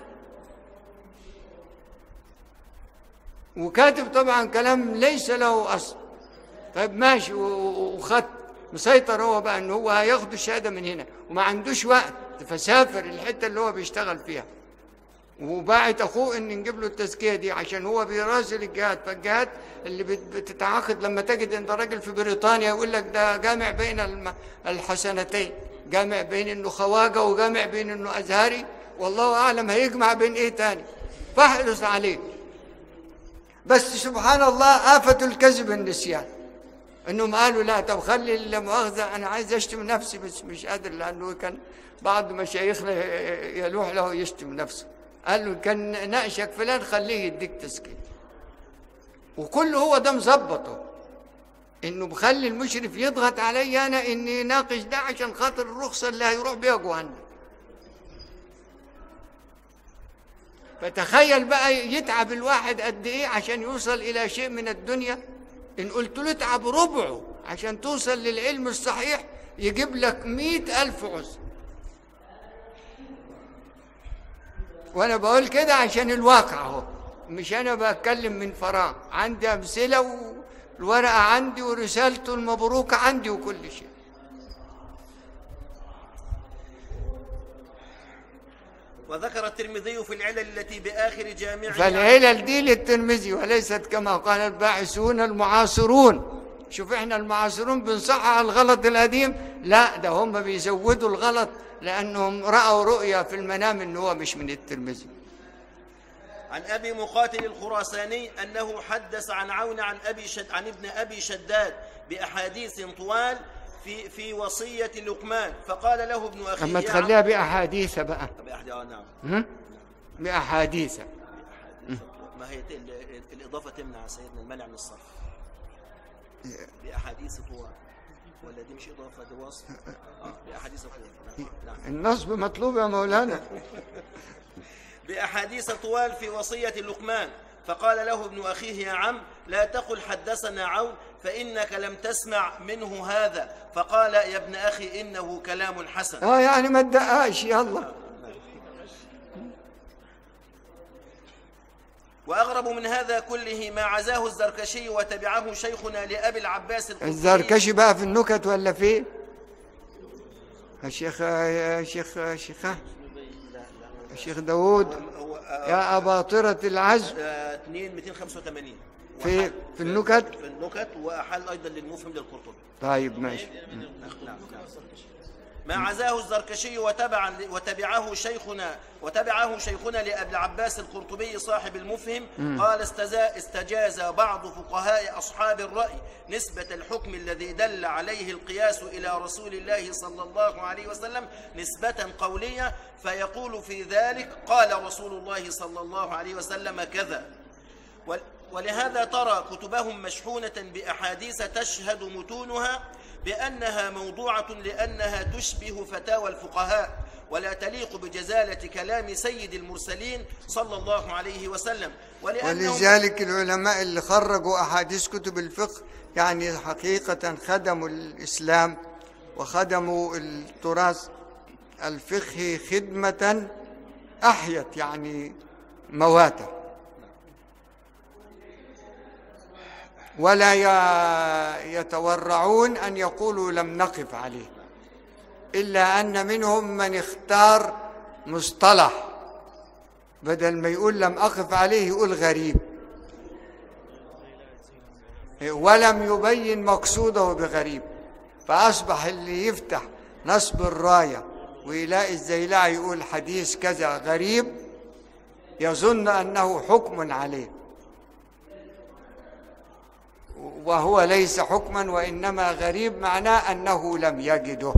وكاتب طبعا كلام ليس له اصل طيب ماشي و- و- وخد مسيطر هو بقى ان هو هياخد الشهاده من هنا وما عندوش وقت فسافر الحته اللي هو بيشتغل فيها وباعت اخوه ان نجيب له التزكيه دي عشان هو بيراسل الجهات فالجهات اللي بت- بتتعاقد لما تجد ان راجل في بريطانيا يقول لك ده جامع بين الم- الحسنتين جامع بين انه خواجه وجامع بين انه ازهري والله اعلم هيجمع بين ايه تاني فاحرص عليه بس سبحان الله آفة الكذب النسيان انهم قالوا لا طب خلي المؤاخذة انا عايز اشتم نفسي بس مش قادر لانه كان بعض مشايخنا يلوح له يشتم نفسه قال له كان ناقشك فلان خليه يديك تسكيت وكل هو ده مظبطه انه بخلي المشرف يضغط علي انا اني ناقش ده عشان خاطر الرخصه اللي هيروح بيها جهنم فتخيل بقى يتعب الواحد قد ايه عشان يوصل الى شيء من الدنيا ان قلت له اتعب ربعه عشان توصل للعلم الصحيح يجيب لك مئة ألف عذر وانا بقول كده عشان الواقع اهو مش انا بتكلم من فراغ عندي امثله والورقه عندي ورسالته المبروكه عندي وكل شيء وذكر الترمذي في العلل التي بآخر جامعه فالعلل دي للترمذي وليست كما قال الباحثون المعاصرون شوف احنا المعاصرون بنصحح الغلط القديم لا ده هم بيزودوا الغلط لانهم راوا رؤيا في المنام ان هو مش من الترمذي عن أبي مقاتل الخراساني أنه حدث عن عون عن أبي شد عن ابن أبي شداد بأحاديث طوال في في وصية لقمان فقال له ابن أخيه اما يا تخليها باحاديث بقى عم- بأحد- آه نعم هم؟ باحاديث ما هي ال- الإضافة تمنع سيدنا المنع من الصرف بأحاديث طوال ولا دي مش إضافة دي وصف آه بأحاديث طوال نعم. نعم النصب مطلوب يا مولانا بأحاديث طوال في وصية لقمان فقال له ابن أخيه يا عم لا تقل حدثنا عون فإنك لم تسمع منه هذا فقال يا ابن أخي إنه كلام حسن اه يعني ما تدقاش يلا وأغرب من هذا كله ما عزاه الزركشي وتبعه شيخنا لأبي العباس القرطبي الزركشي بقى في النكت ولا في يا شيخ يا شيخ يا شيخ يا شيخ داوود هو آه، يا أباطرة العزم آه، 2 285 في وأحل- في النكت في النكت وأحل أيضا للمفهم للقرطبي طيب ماشي ما عزاه الزركشي وتبعا وتبعه شيخنا وتبعه شيخنا لأبي العباس القرطبي صاحب المفهم قال استزا استجاز بعض فقهاء أصحاب الرأي نسبة الحكم الذي دل عليه القياس إلى رسول الله صلى الله عليه وسلم نسبة قولية فيقول في ذلك قال رسول الله صلى الله عليه وسلم كذا ول- ولهذا ترى كتبهم مشحونة بأحاديث تشهد متونها بأنها موضوعة لأنها تشبه فتاوى الفقهاء ولا تليق بجزالة كلام سيد المرسلين صلى الله عليه وسلم ولأنهم ولذلك العلماء اللي خرجوا أحاديث كتب الفقه يعني حقيقة خدموا الإسلام وخدموا التراث الفقهي خدمة أحيت يعني مواته ولا ي- يتورعون أن يقولوا لم نقف عليه إلا أن منهم من اختار مصطلح بدل ما يقول لم أقف عليه يقول غريب ولم يبين مقصوده بغريب فأصبح اللي يفتح نصب الراية ويلاقي الزيلعي يقول حديث كذا غريب يظن أنه حكم عليه وهو ليس حكما وإنما غريب معناه أنه لم يجده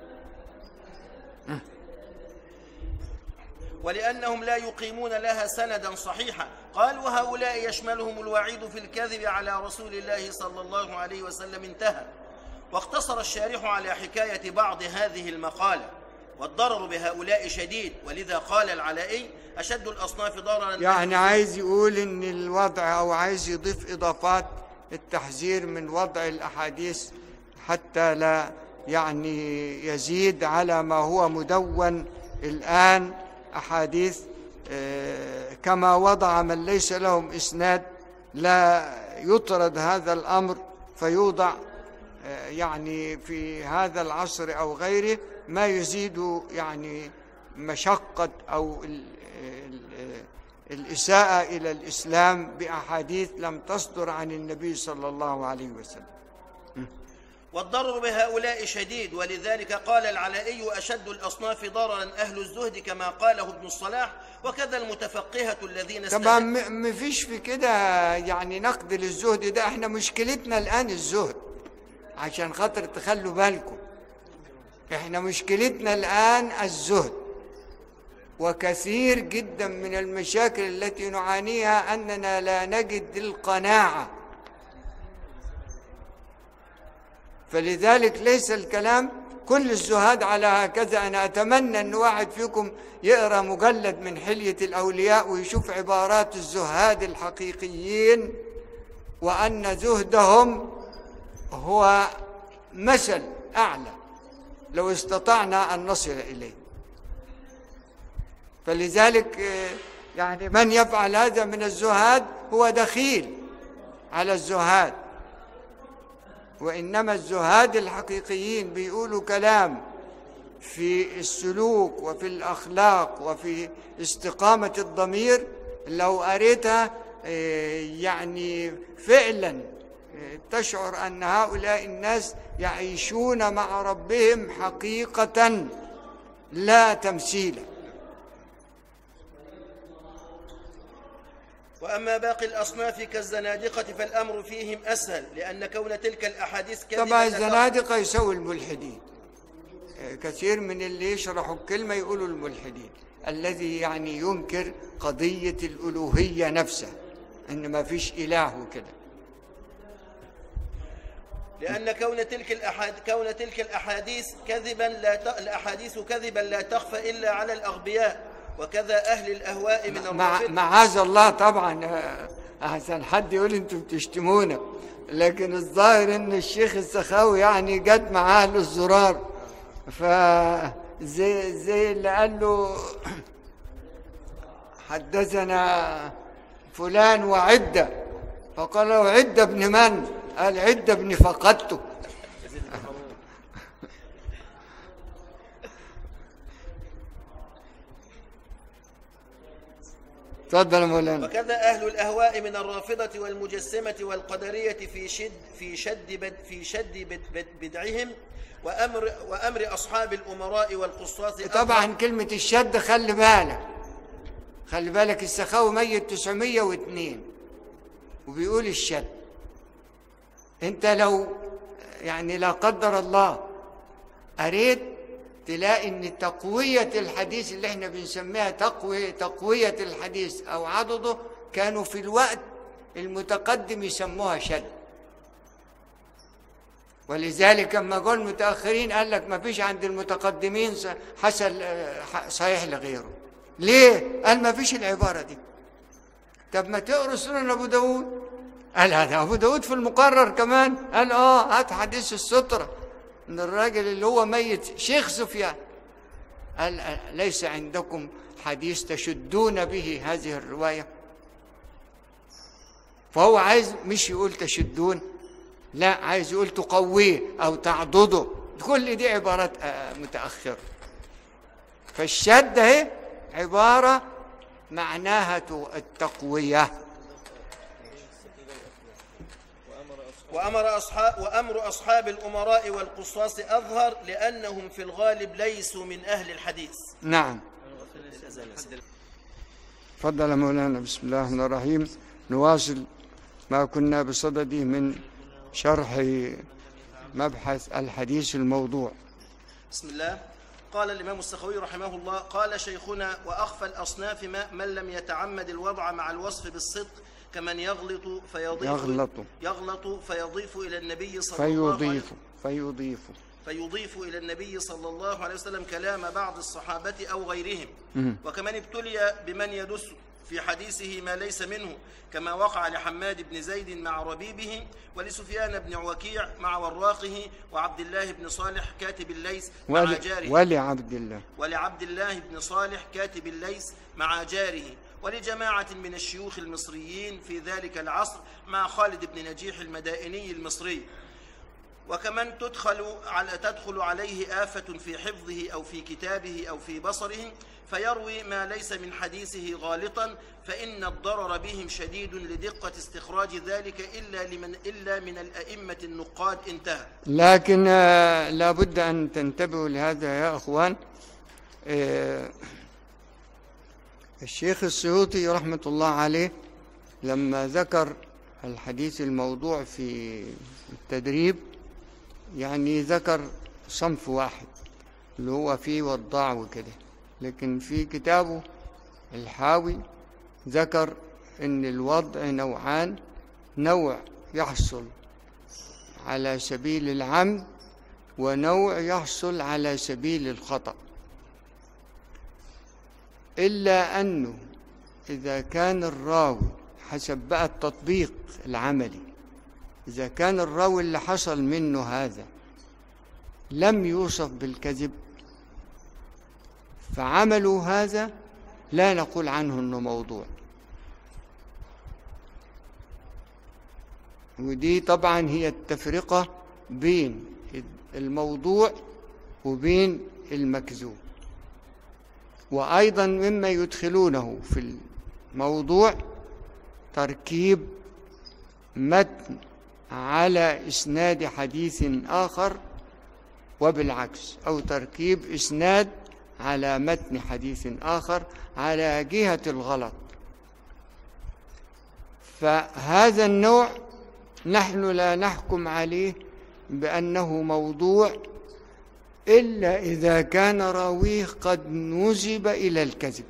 ولأنهم لا يقيمون لها سندا صحيحا قال وهؤلاء يشملهم الوعيد في الكذب على رسول الله صلى الله عليه وسلم انتهى واقتصر الشارح على حكاية بعض هذه المقالة والضرر بهؤلاء شديد ولذا قال العلائي أشد الأصناف ضررا يعني عايز يقول ان الوضع او عايز يضيف اضافات التحذير من وضع الاحاديث حتى لا يعني يزيد على ما هو مدون الان احاديث آه، كما وضع من ليس لهم اسناد لا يطرد هذا الامر فيوضع آه، يعني في هذا العصر او غيره ما يزيد يعني مشقه او ال- ال- الاساءه الى الاسلام باحاديث لم تصدر عن النبي صلى الله عليه وسلم والضرر بهؤلاء شديد ولذلك قال العلائي أشد الأصناف ضررا أهل الزهد كما قاله ابن الصلاح وكذا المتفقهة الذين طبعا استدلوا م- مفيش في كده يعني نقد للزهد ده احنا مشكلتنا الان الزهد عشان خاطر تخلوا بالكم احنا مشكلتنا الان الزهد وكثير جدا من المشاكل التي نعانيها اننا لا نجد القناعه فلذلك ليس الكلام كل الزهاد على هكذا أنا أتمنى أن واحد فيكم يقرأ مجلد من حلية الأولياء ويشوف عبارات الزهاد الحقيقيين وأن زهدهم هو مثل أعلى لو استطعنا أن نصل إليه فلذلك آه، يعني من يفعل هذا من الزهاد هو دخيل على الزهاد وإنما الزهاد الحقيقيين بيقولوا كلام في السلوك وفي الأخلاق وفي استقامة الضمير لو قريتها آه، يعني فعلا آه، تشعر أن هؤلاء الناس يعيشون مع ربهم حقيقة لا تمثيلا وأما باقي الأصناف كالزنادقة فالأمر فيهم أسهل لأن كون تلك الأحاديث كذبة طبعا لا تخ- الزنادقة يسوي الملحدين آه، كثير من اللي يشرحوا الكلمة يقولوا الملحدين الذي يعني ينكر قضية الألوهية نفسها إن ما فيش إله وكده لأن كون تلك الأحاد كون تلك الأحاديث كذبا لا ت... الأحاديث كذبا لا تخفى إلا على الأغبياء وكذا أهل الأهواء من مع الرافضة معاذ الله طبعا آه، أحسن حد يقول أنتم بتشتمونا لكن الظاهر إن الشيخ السخاوي يعني جد معاه له الزرار فزي زي اللي قال له حدثنا فلان وعدة فقال له عدة ابن من؟ قال عدة ابن فقدته تفضل يا مولانا وكذا أهل الأهواء من الرافضة والمجسمة والقدرية في شد في شد بد في شد بد بد بدعهم وأمر وأمر أصحاب الأمراء والقصاص طبعا كلمة الشد خلي بالك خلي بالك السخاوي ميت 902 وبيقول الشد انت لو يعني لا قدر الله قريت تلاقي ان تقوية الحديث اللي احنا بنسميها تقوية تقوية الحديث او عضده كانوا في الوقت المتقدم يسموها شد ولذلك لما قال المتأخرين قال لك ما فيش عند المتقدمين س- حسن آه، ح- صحيح لغيره ليه؟ قال ما فيش العبارة دي طب ما تقروا سنن أبو داود قال هذا أبو داود في المقرر كمان قال آه هات حديث السترة من الراجل اللي هو ميت شيخ سفيان قال آه، ليس عندكم حديث تشدون به هذه الرواية فهو عايز مش يقول تشدون لا عايز يقول تقويه او تعضده كل دي عبارات آه، متاخره فالشد اهي عباره معناها تو- التقويه وأمر أصحاب وأمر أصحاب الأمراء والقصاص أظهر لأنهم في الغالب ليسوا من أهل الحديث نعم تفضل يا مولانا بسم الله الرحمن الرحيم نواصل ما كنا بصدده من شرح مبحث الحديث الموضوع بسم الله قال الإمام السخوي رحمه الله قال شيخنا وأخفى الأصناف ما من لم يتعمد الوضع مع الوصف بالصدق كمن يغلط فيضيف يغلط. يغلط فيضيف إلى النبي صلى الله عليه فيضيف فيضيف فيضيف إلى النبي صلى الله عليه وسلم كلام بعض الصحابة أو غيرهم وكمن ابتلي بمن يدس في حديثه ما ليس منه كما وقع لحماد بن زيد مع ربيبه ولسفيان بن وكيع مع وراقه وعبد الله بن صالح كاتب الليث مع ول جاره ولعبد الله ولعبد الله بن صالح كاتب الليث مع جاره ولجماعة من الشيوخ المصريين في ذلك العصر مع خالد بن نجيح المدائني المصري وكمن تدخل على تدخل عليه آفة في حفظه أو في كتابه أو في بصره فيروي ما ليس من حديثه غالطا فإن الضرر بهم شديد لدقة استخراج ذلك إلا لمن إلا من الأئمة النقاد انتهى لكن آه، لابد أن تنتبهوا لهذا يا أخوان آه، الشيخ السيوطي رحمة الله عليه لما ذكر الحديث الموضوع في التدريب يعني ذكر صنف واحد اللي هو فيه وضاع وكده لكن في كتابه الحاوي ذكر ان الوضع نوعان نوع يحصل على سبيل العمد ونوع يحصل على سبيل الخطأ إلا أنه إذا كان الراوي حسب بقى التطبيق العملي إذا كان الراوي اللي حصل منه هذا لم يوصف بالكذب فعمله هذا لا نقول عنه انه موضوع ودي طبعا هي التفرقة بين الموضوع وبين المكذوب وأيضا مما يدخلونه في الموضوع تركيب متن على إسناد حديث آخر وبالعكس أو تركيب إسناد على متن حديث آخر على جهة الغلط فهذا النوع نحن لا نحكم عليه بأنه موضوع إلا إذا كان راويه قد نسب إلى الكذب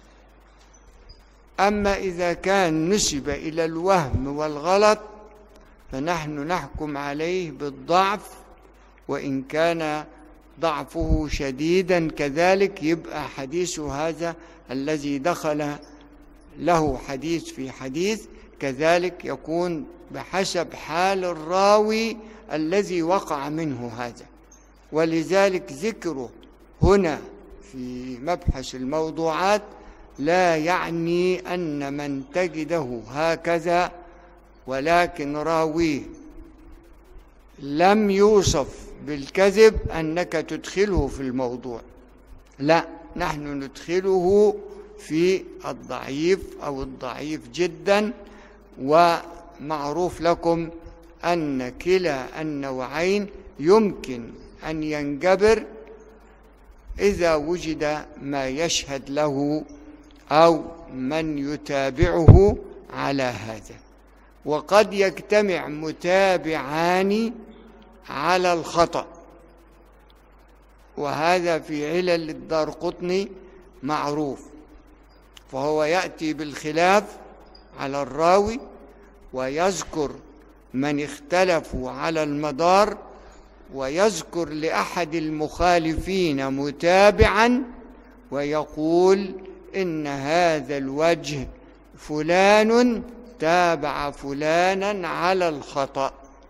أما إذا كان نسب إلى الوهم والغلط فنحن نحكم عليه بالضعف وإن كان ضعفه شديدا كذلك يبقى حديثه هذا الذي دخل له حديث في حديث كذلك يكون بحسب حال الراوي الذي وقع منه هذا ولذلك ذكره هنا في مبحث الموضوعات لا يعني أن من تجده هكذا ولكن راويه لم يوصف بالكذب أنك تدخله في الموضوع لا نحن ندخله في الضعيف أو الضعيف جدا ومعروف لكم أن كلا النوعين يمكن أن ينجبر إذا وجد ما يشهد له أو من يتابعه على هذا وقد يجتمع متابعان على الخطأ وهذا في علل الدار قطني معروف فهو يأتي بالخلاف على الراوي ويذكر من اختلفوا على المدار ويذكر لأحد المخالفين متابعا ويقول إن هذا الوجه فلان تابع فلانا على الخطأ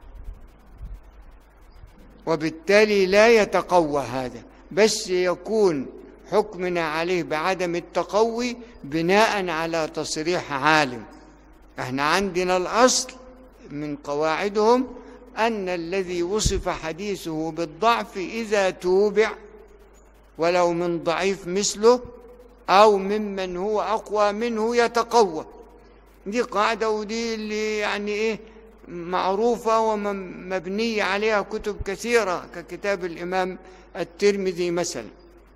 وبالتالي لا يتقوى هذا بس يكون حكمنا عليه بعدم التقوي بناء على تصريح عالم احنا عندنا الأصل من قواعدهم أن الذي وصف حديثه بالضعف إذا توبع ولو من ضعيف مثله أو ممن هو أقوى منه يتقوى دي قاعدة ودي اللي يعني إيه معروفة ومبنية عليها كتب كثيرة ككتاب الإمام الترمذي مثلا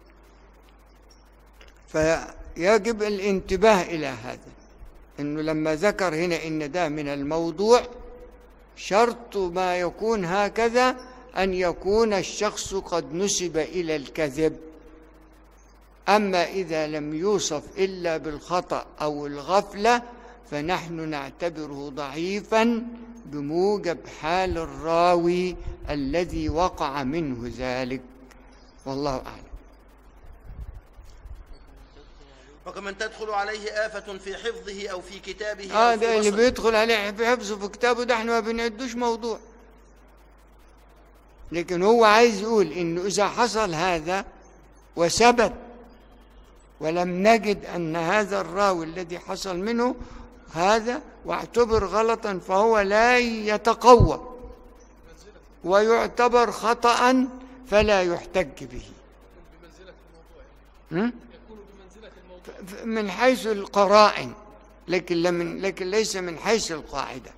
فيجب الانتباه إلى هذا إنه لما ذكر هنا إن ده من الموضوع شرط ما يكون هكذا أن يكون الشخص قد نسب إلى الكذب أما إذا لم يوصف إلا بالخطأ أو الغفلة فنحن نعتبره ضعيفا بموجب حال الراوي الذي وقع منه ذلك والله أعلم وكمن تدخل عليه آفة في حفظه أو في كتابه آه أو في ده اللي بصره. بيدخل عليه في حفظه في كتابه ده احنا ما بنعدوش موضوع لكن هو عايز يقول انه اذا حصل هذا وثبت ولم نجد ان هذا الراوي الذي حصل منه هذا واعتبر غلطا فهو لا يتقوى ويعتبر خطأ فلا يحتج به بمنزلة الموضوع هم؟ يكون بمنزلة الموضوع ف- من حيث القرائن لكن لمن لكن ليس من حيث القاعده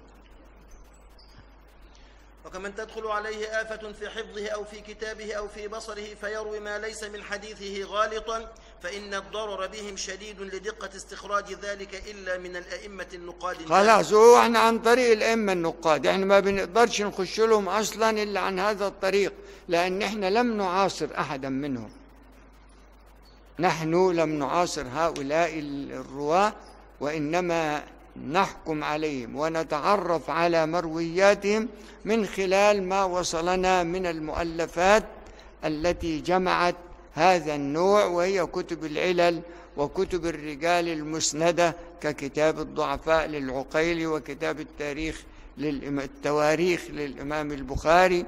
وكمن تدخل عليه آفة في حفظه أو في كتابه أو في بصره فيروي ما ليس من حديثه غالطا فإن الضرر بهم شديد لدقة استخراج ذلك إلا من الأئمة النقاد خلاص هو احنا عن طريق الائمه النقاد احنا ما بنقدرش نخش لهم اصلا الا عن هذا الطريق لان احنا لم نعاصر احدا منهم نحن لم نعاصر هؤلاء الرواه وانما نحكم عليهم ونتعرف على مروياتهم من خلال ما وصلنا من المؤلفات التي جمعت هذا النوع وهي كتب العلل وكتب الرجال المسندة ككتاب الضعفاء للعقيلي وكتاب التاريخ للإم... التواريخ للإمام البخاري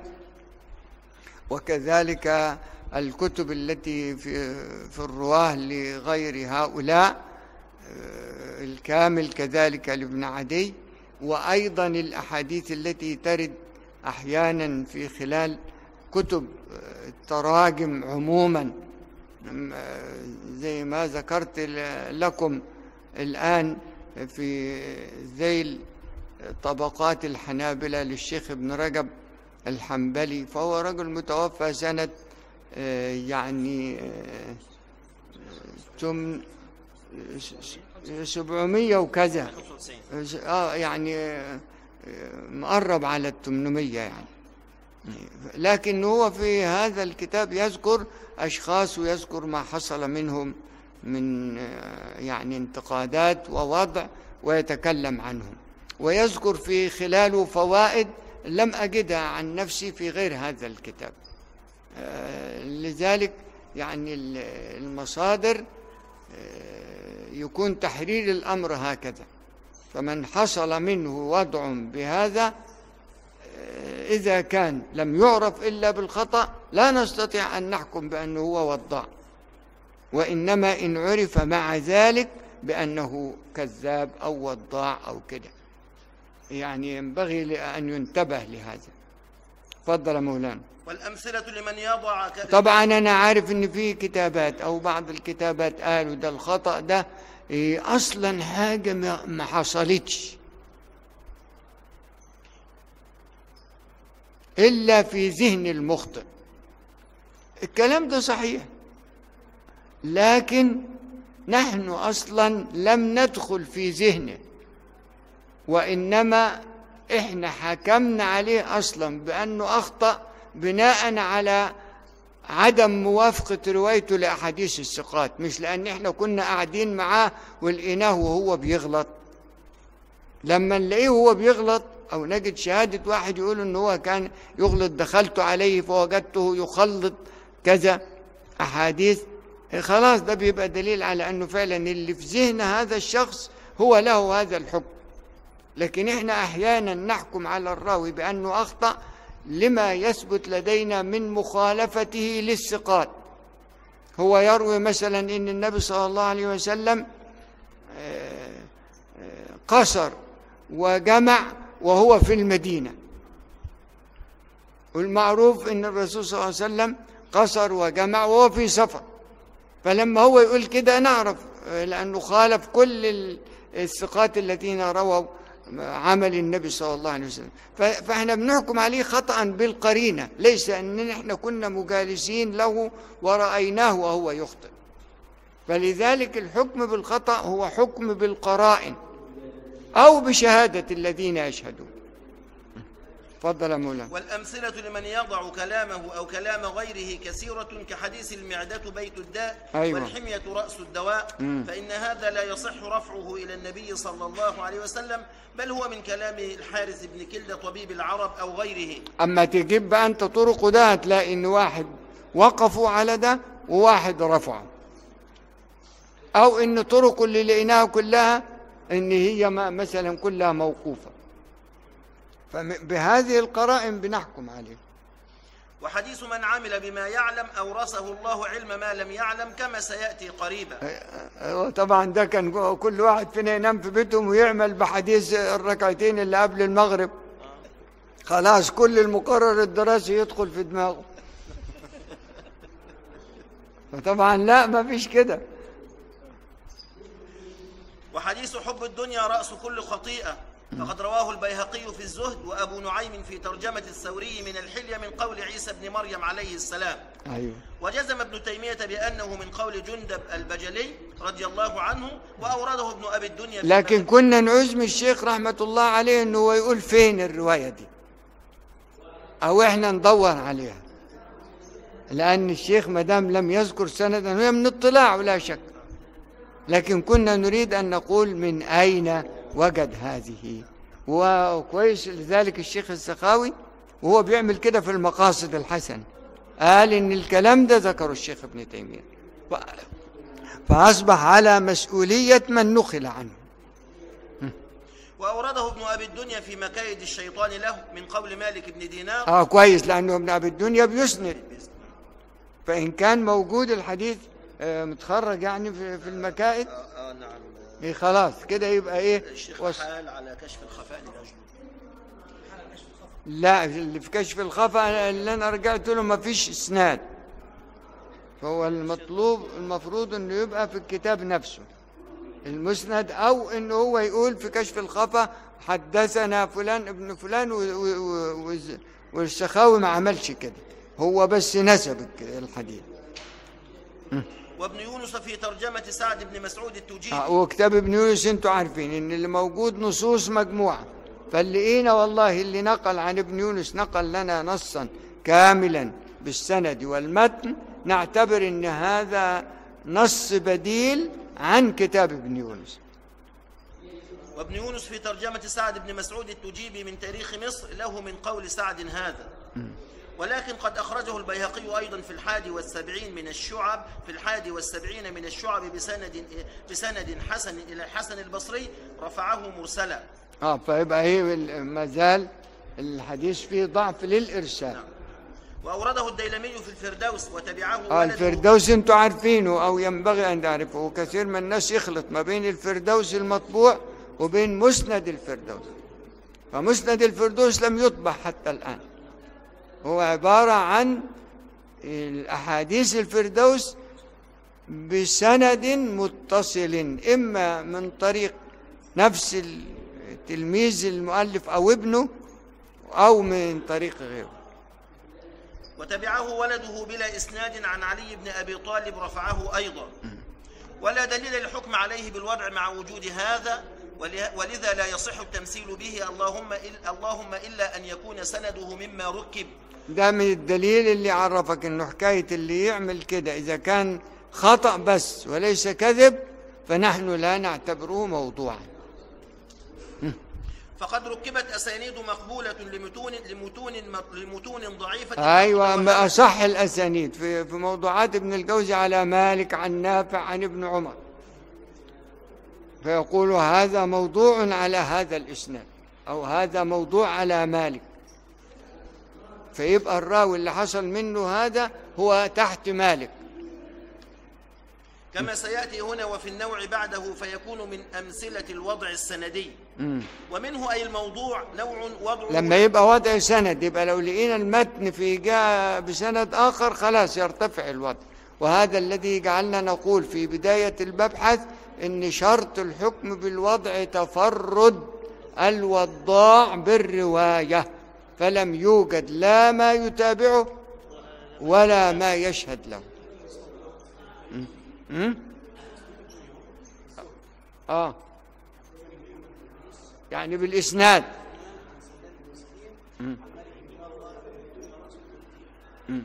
وكذلك الكتب التي في, في الرواه لغير هؤلاء آه، الكامل كذلك لابن عدي وأيضا الأحاديث التي ترد أحيانا في خلال كتب آه، التراجم عموما م- آه، زي ما ذكرت ل- لكم الآن في ذيل طبقات الحنابلة للشيخ ابن رجب الحنبلي فهو رجل متوفى سنة آه، يعني آه، تم س- س- 700 وكذا 95 اه يعني آه، مقرب على ال 800 يعني لكن هو في هذا الكتاب يذكر أشخاص ويذكر ما حصل منهم من آه، يعني انتقادات ووضع ويتكلم عنهم ويذكر في خلاله فوائد لم أجدها عن نفسي في غير هذا الكتاب آه، لذلك يعني ال- المصادر آه، يكون تحرير الأمر هكذا فمن حصل منه وضع بهذا آه، إذا كان لم يعرف إلا بالخطأ لا نستطيع أن نحكم بأنه هو وضاع وإنما إن عرف مع ذلك بأنه كذاب أو وضاع أو كده يعني ينبغي أن ينتبه لهذا تفضل يا مولانا والأمثلة لمن يضع ك... طبعا أنا عارف إن في كتابات أو بعض الكتابات قالوا ده الخطأ ده إيه، أصلا حاجة ما ما حصلتش إلا في ذهن المخطئ الكلام ده صحيح لكن نحن أصلا لم ندخل في ذهنه وإنما إحنا حكمنا عليه أصلا بأنه أخطأ بناء على عدم موافقة روايته لأحاديث الثقات مش لأن إحنا كنا قاعدين معاه ولقيناه وهو بيغلط لما نلاقيه وهو بيغلط أو نجد شهادة واحد يقول إن هو كان يغلط دخلت عليه فوجدته يخلط كذا أحاديث خلاص ده بيبقى دليل على أنه فعلا اللي في ذهن هذا الشخص هو له هذا الحكم لكن احنا احيانا نحكم على الراوي بانه اخطا لما يثبت لدينا من مخالفته للثقات هو يروي مثلا ان النبي صلى الله عليه وسلم آه، آه، قصر وجمع وهو في المدينه والمعروف ان الرسول صلى الله عليه وسلم قصر وجمع وهو في سفر فلما هو يقول كده نعرف آه، لانه خالف كل ال- الثقات الذين رووا عمل النبي صلى الله عليه وسلم ف- فاحنا بنحكم عليه خطأ بالقرينة ليس أننا احنا كنا مجالسين له ورأيناه وهو يخطئ فلذلك الحكم بالخطأ هو حكم بالقرائن أو بشهادة الذين يشهدون تفضل يا مولانا والأمثلة لمن يضع كلامه أو كلام غيره كثيرة كحديث المعدة بيت الداء أيوة. والحمية رأس الدواء فإن هذا لا يصح رفعه إلى النبي صلى الله عليه وسلم بل هو من كلام الحارث بن كلدة طبيب العرب أو غيره أما تجيب بقى أنت طرق ده هتلاقي إن واحد وقفوا على ده وواحد رفعه أو إن طرق اللي لقيناها كلها إن هي ما- مثلا كلها موقوفة فبهذه القرائن بنحكم عليه وحديث من عمل بما يعلم أورثه الله علم ما لم يعلم كما سيأتي قريبا أيوة طبعا ده كان كل واحد فينا ينام في بيتهم ويعمل بحديث الركعتين اللي قبل المغرب خلاص كل المقرر الدراسي يدخل في دماغه فطبعا لا ما فيش كده وحديث حب الدنيا رأس كل خطيئة فقد رواه البيهقي في الزهد وأبو نعيم في ترجمة الثوري من الحلية من قول عيسى بن مريم عليه السلام ايوه وجزم ابن تيمية بأنه من قول جندب البجلي رضي الله عنه وأورده ابن أبي الدنيا في لكن كنا نعوز من الشيخ رحمة الله عليه انه هو يقول فين الرواية دي او احنا ندور عليها لان الشيخ ما دام لم يذكر سندا هي من اطلاع ولا شك لكن كنا نريد ان نقول من اين وجد هذه وكويس لذلك الشيخ السخاوي وهو بيعمل كده في المقاصد الحسن قال ان الكلام ده ذكره الشيخ ابن تيميه ف- فاصبح على مسؤوليه من نقل عنه وأورده ابن أبي الدنيا في مكايد الشيطان له من قول مالك بن دينار اه كويس لانه ابن ابي الدنيا بيسند فان كان موجود الحديث آه، متخرج يعني في في المكائد آه آه نعم إيه خلاص كده يبقى ايه الشيخ وص... حال على كشف الخفاء للأجنبي لا اللي في كشف الخفا اللي انا رجعت له ما فيش اسناد فهو المطلوب المفروض انه يبقى في الكتاب نفسه المسند او انه هو يقول في كشف الخفا حدثنا فلان ابن فلان و- و- و- وز- والسخاوي ما عملش كده هو بس نسب الك- الحديث وابن يونس في ترجمة سعد بن مسعود التجيبي آه، وكتاب ابن يونس انتوا عارفين ان اللي موجود نصوص مجموعة فاللقينا والله اللي نقل عن ابن يونس نقل لنا نصا كاملا بالسند والمتن نعتبر ان هذا نص بديل عن كتاب ابن يونس وابن يونس في ترجمة سعد بن مسعود التجيبي من تاريخ مصر له من قول سعد هذا ولكن قد أخرجه البيهقي أيضا في الحادي والسبعين من الشعب في الحادي والسبعين من الشعب بسند بسند حسن إلى الحسن البصري رفعه مرسلا اه فيبقى هي ما زال الحديث فيه ضعف للإرسال وأورده الديلمي في الفردوس وتبعه آه ولده الفردوس انتوا عارفينه او ينبغي ان تعرفه وكثير من الناس يخلط ما بين الفردوس المطبوع وبين مسند الفردوس فمسند الفردوس لم يطبع حتى الان هو عبارة عن الأحاديث الفردوس بسند متصل إما من طريق نفس التلميذ المؤلف أو ابنه أو من طريق غيره وتبعه ولده بلا إسناد عن علي بن أبي طالب رفعه أيضا ولا دليل للحكم عليه بالوضع مع وجود هذا ول- ولذا لا يصح التمثيل به اللهم إل اللهم إلا أن يكون سنده مما ركب ده من الدليل اللي عرفك انه حكاية اللي يعمل كده اذا كان خطأ بس وليس كذب فنحن لا نعتبره موضوعا فقد ركبت أسانيد مقبولة لمتون لمتون لمتون ضعيفة ايوه ما اصح الاسانيد في في موضوعات ابن الجوزي على مالك عن نافع عن ابن عمر فيقول هذا موضوع على هذا الاسناد او هذا موضوع على مالك فيبقى الراوي اللي حصل منه هذا هو تحت مالك كما سيأتي هنا وفي النوع بعده فيكون من أمثلة الوضع السندي مم. ومنه أي الموضوع نوع وضع لما يبقى وضع سند يبقى لو لقينا المتن في جاء بسند آخر خلاص يرتفع الوضع وهذا الذي جعلنا نقول في بداية المبحث إن شرط الحكم بالوضع تفرد الوضاع بالرواية فلم يوجد لا ما يتابعه ولا ما يشهد له م? م? آه يعني بالإسناد مم. مم.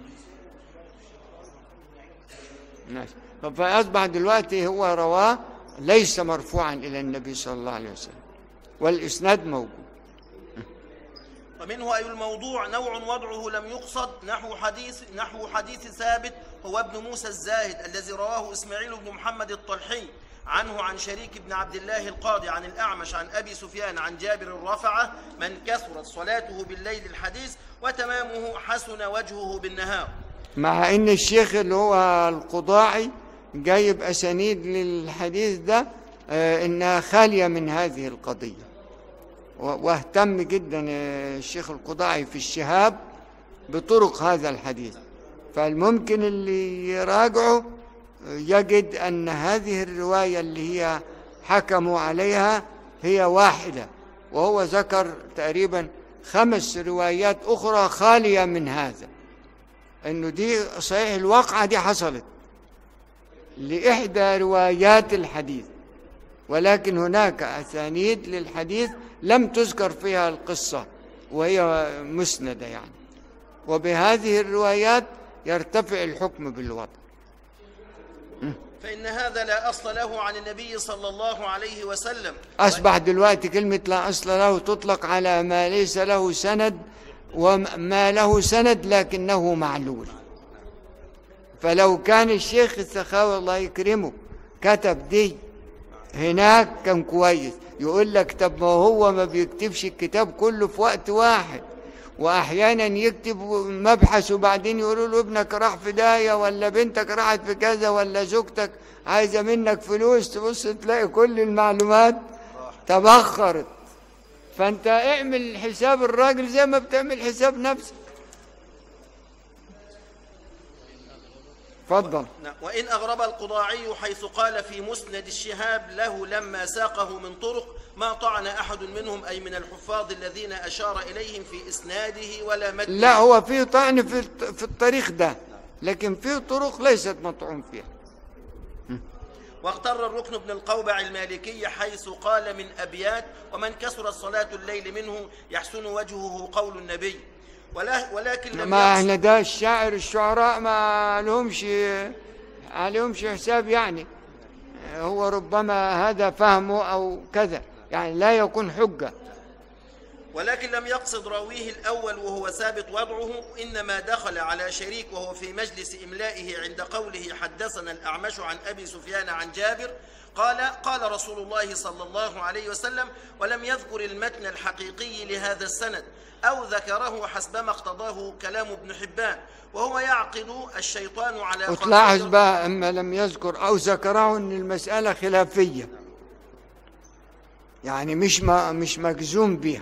ماشي طب فأصبح دلوقتي هو رواه ليس مرفوعا إلى النبي صلى الله عليه وسلم والإسناد موجود ومنه أي الموضوع نوع وضعه لم يقصد نحو حديث نحو حديث ثابت هو ابن موسى الزاهد الذي رواه إسماعيل بن محمد الطلحي عنه عن شريك بن عبد الله القاضي عن الأعمش عن أبي سفيان عن جابر رفعه من كثرت صلاته بالليل الحديث وتمامه حسن وجهه بالنهار مع ان الشيخ اللي هو القضاعي جايب اسانيد للحديث ده آه، انها خاليه من هذه القضيه و- واهتم جدا آه، الشيخ القضاعي في الشهاب بطرق هذا الحديث فالممكن اللي يراجعه آه، يجد ان هذه الروايه اللي هي حكموا عليها هي واحده وهو ذكر تقريبا خمس روايات اخرى خاليه من هذا انه دي صحيح الواقعة دي حصلت لإحدى روايات الحديث ولكن هناك أسانيد للحديث لم تذكر فيها القصة وهي مسندة يعني وبهذه الروايات يرتفع الحكم بالوضع فإن هذا لا أصل له عن النبي صلى الله عليه وسلم أصبح دلوقتي كلمة لا أصل له تطلق على ما ليس له سند وما له سند لكنه معلول فلو كان الشيخ السخاوي الله يكرمه كتب دي هناك كان كويس يقول لك طب ما هو ما بيكتبش الكتاب كله في وقت واحد واحيانا يكتب مبحث وبعدين يقولوا له ابنك راح في داهيه ولا بنتك راحت في كذا ولا زوجتك عايزه منك فلوس تبص تلاقي كل المعلومات تبخرت فانت اعمل حساب الراجل زي ما بتعمل حساب نفسك اتفضل نعم. وإن أغرب القضاعي حيث قال في مسند الشهاب له لما ساقه من طرق ما طعن أحد منهم أي من الحفاظ الذين أشار إليهم في إسناده ولا متن لا هو في طعن في الط- في الطريق ده لكن في طرق ليست مطعون فيها واغتر الركن بن القوبع المالكي حيث قال من أبيات ومن كسرت صلاة الليل منه يحسن وجهه قول النبي ولا ولكن لم ما يقصد احنا ده الشاعر الشعراء ما لهمش عليهمش حساب يعني هو ربما هذا فهمه او كذا يعني لا يكون حجه ولكن لم يقصد راويه الأول وهو ثابت وضعه إنما دخل على شريك وهو في مجلس إملائه عند قوله حدثنا الأعمش عن أبي سفيان عن جابر قال قال رسول الله صلى الله عليه وسلم ولم يذكر المتن الحقيقي لهذا السند أو ذكره حسبما اقتضاه كلام ابن حبان وهو يعقد الشيطان على وتلاحظ خاطر- بقى اما لم يذكر او ذكره ان المساله خلافيه يعني مش ما مش مجزوم بها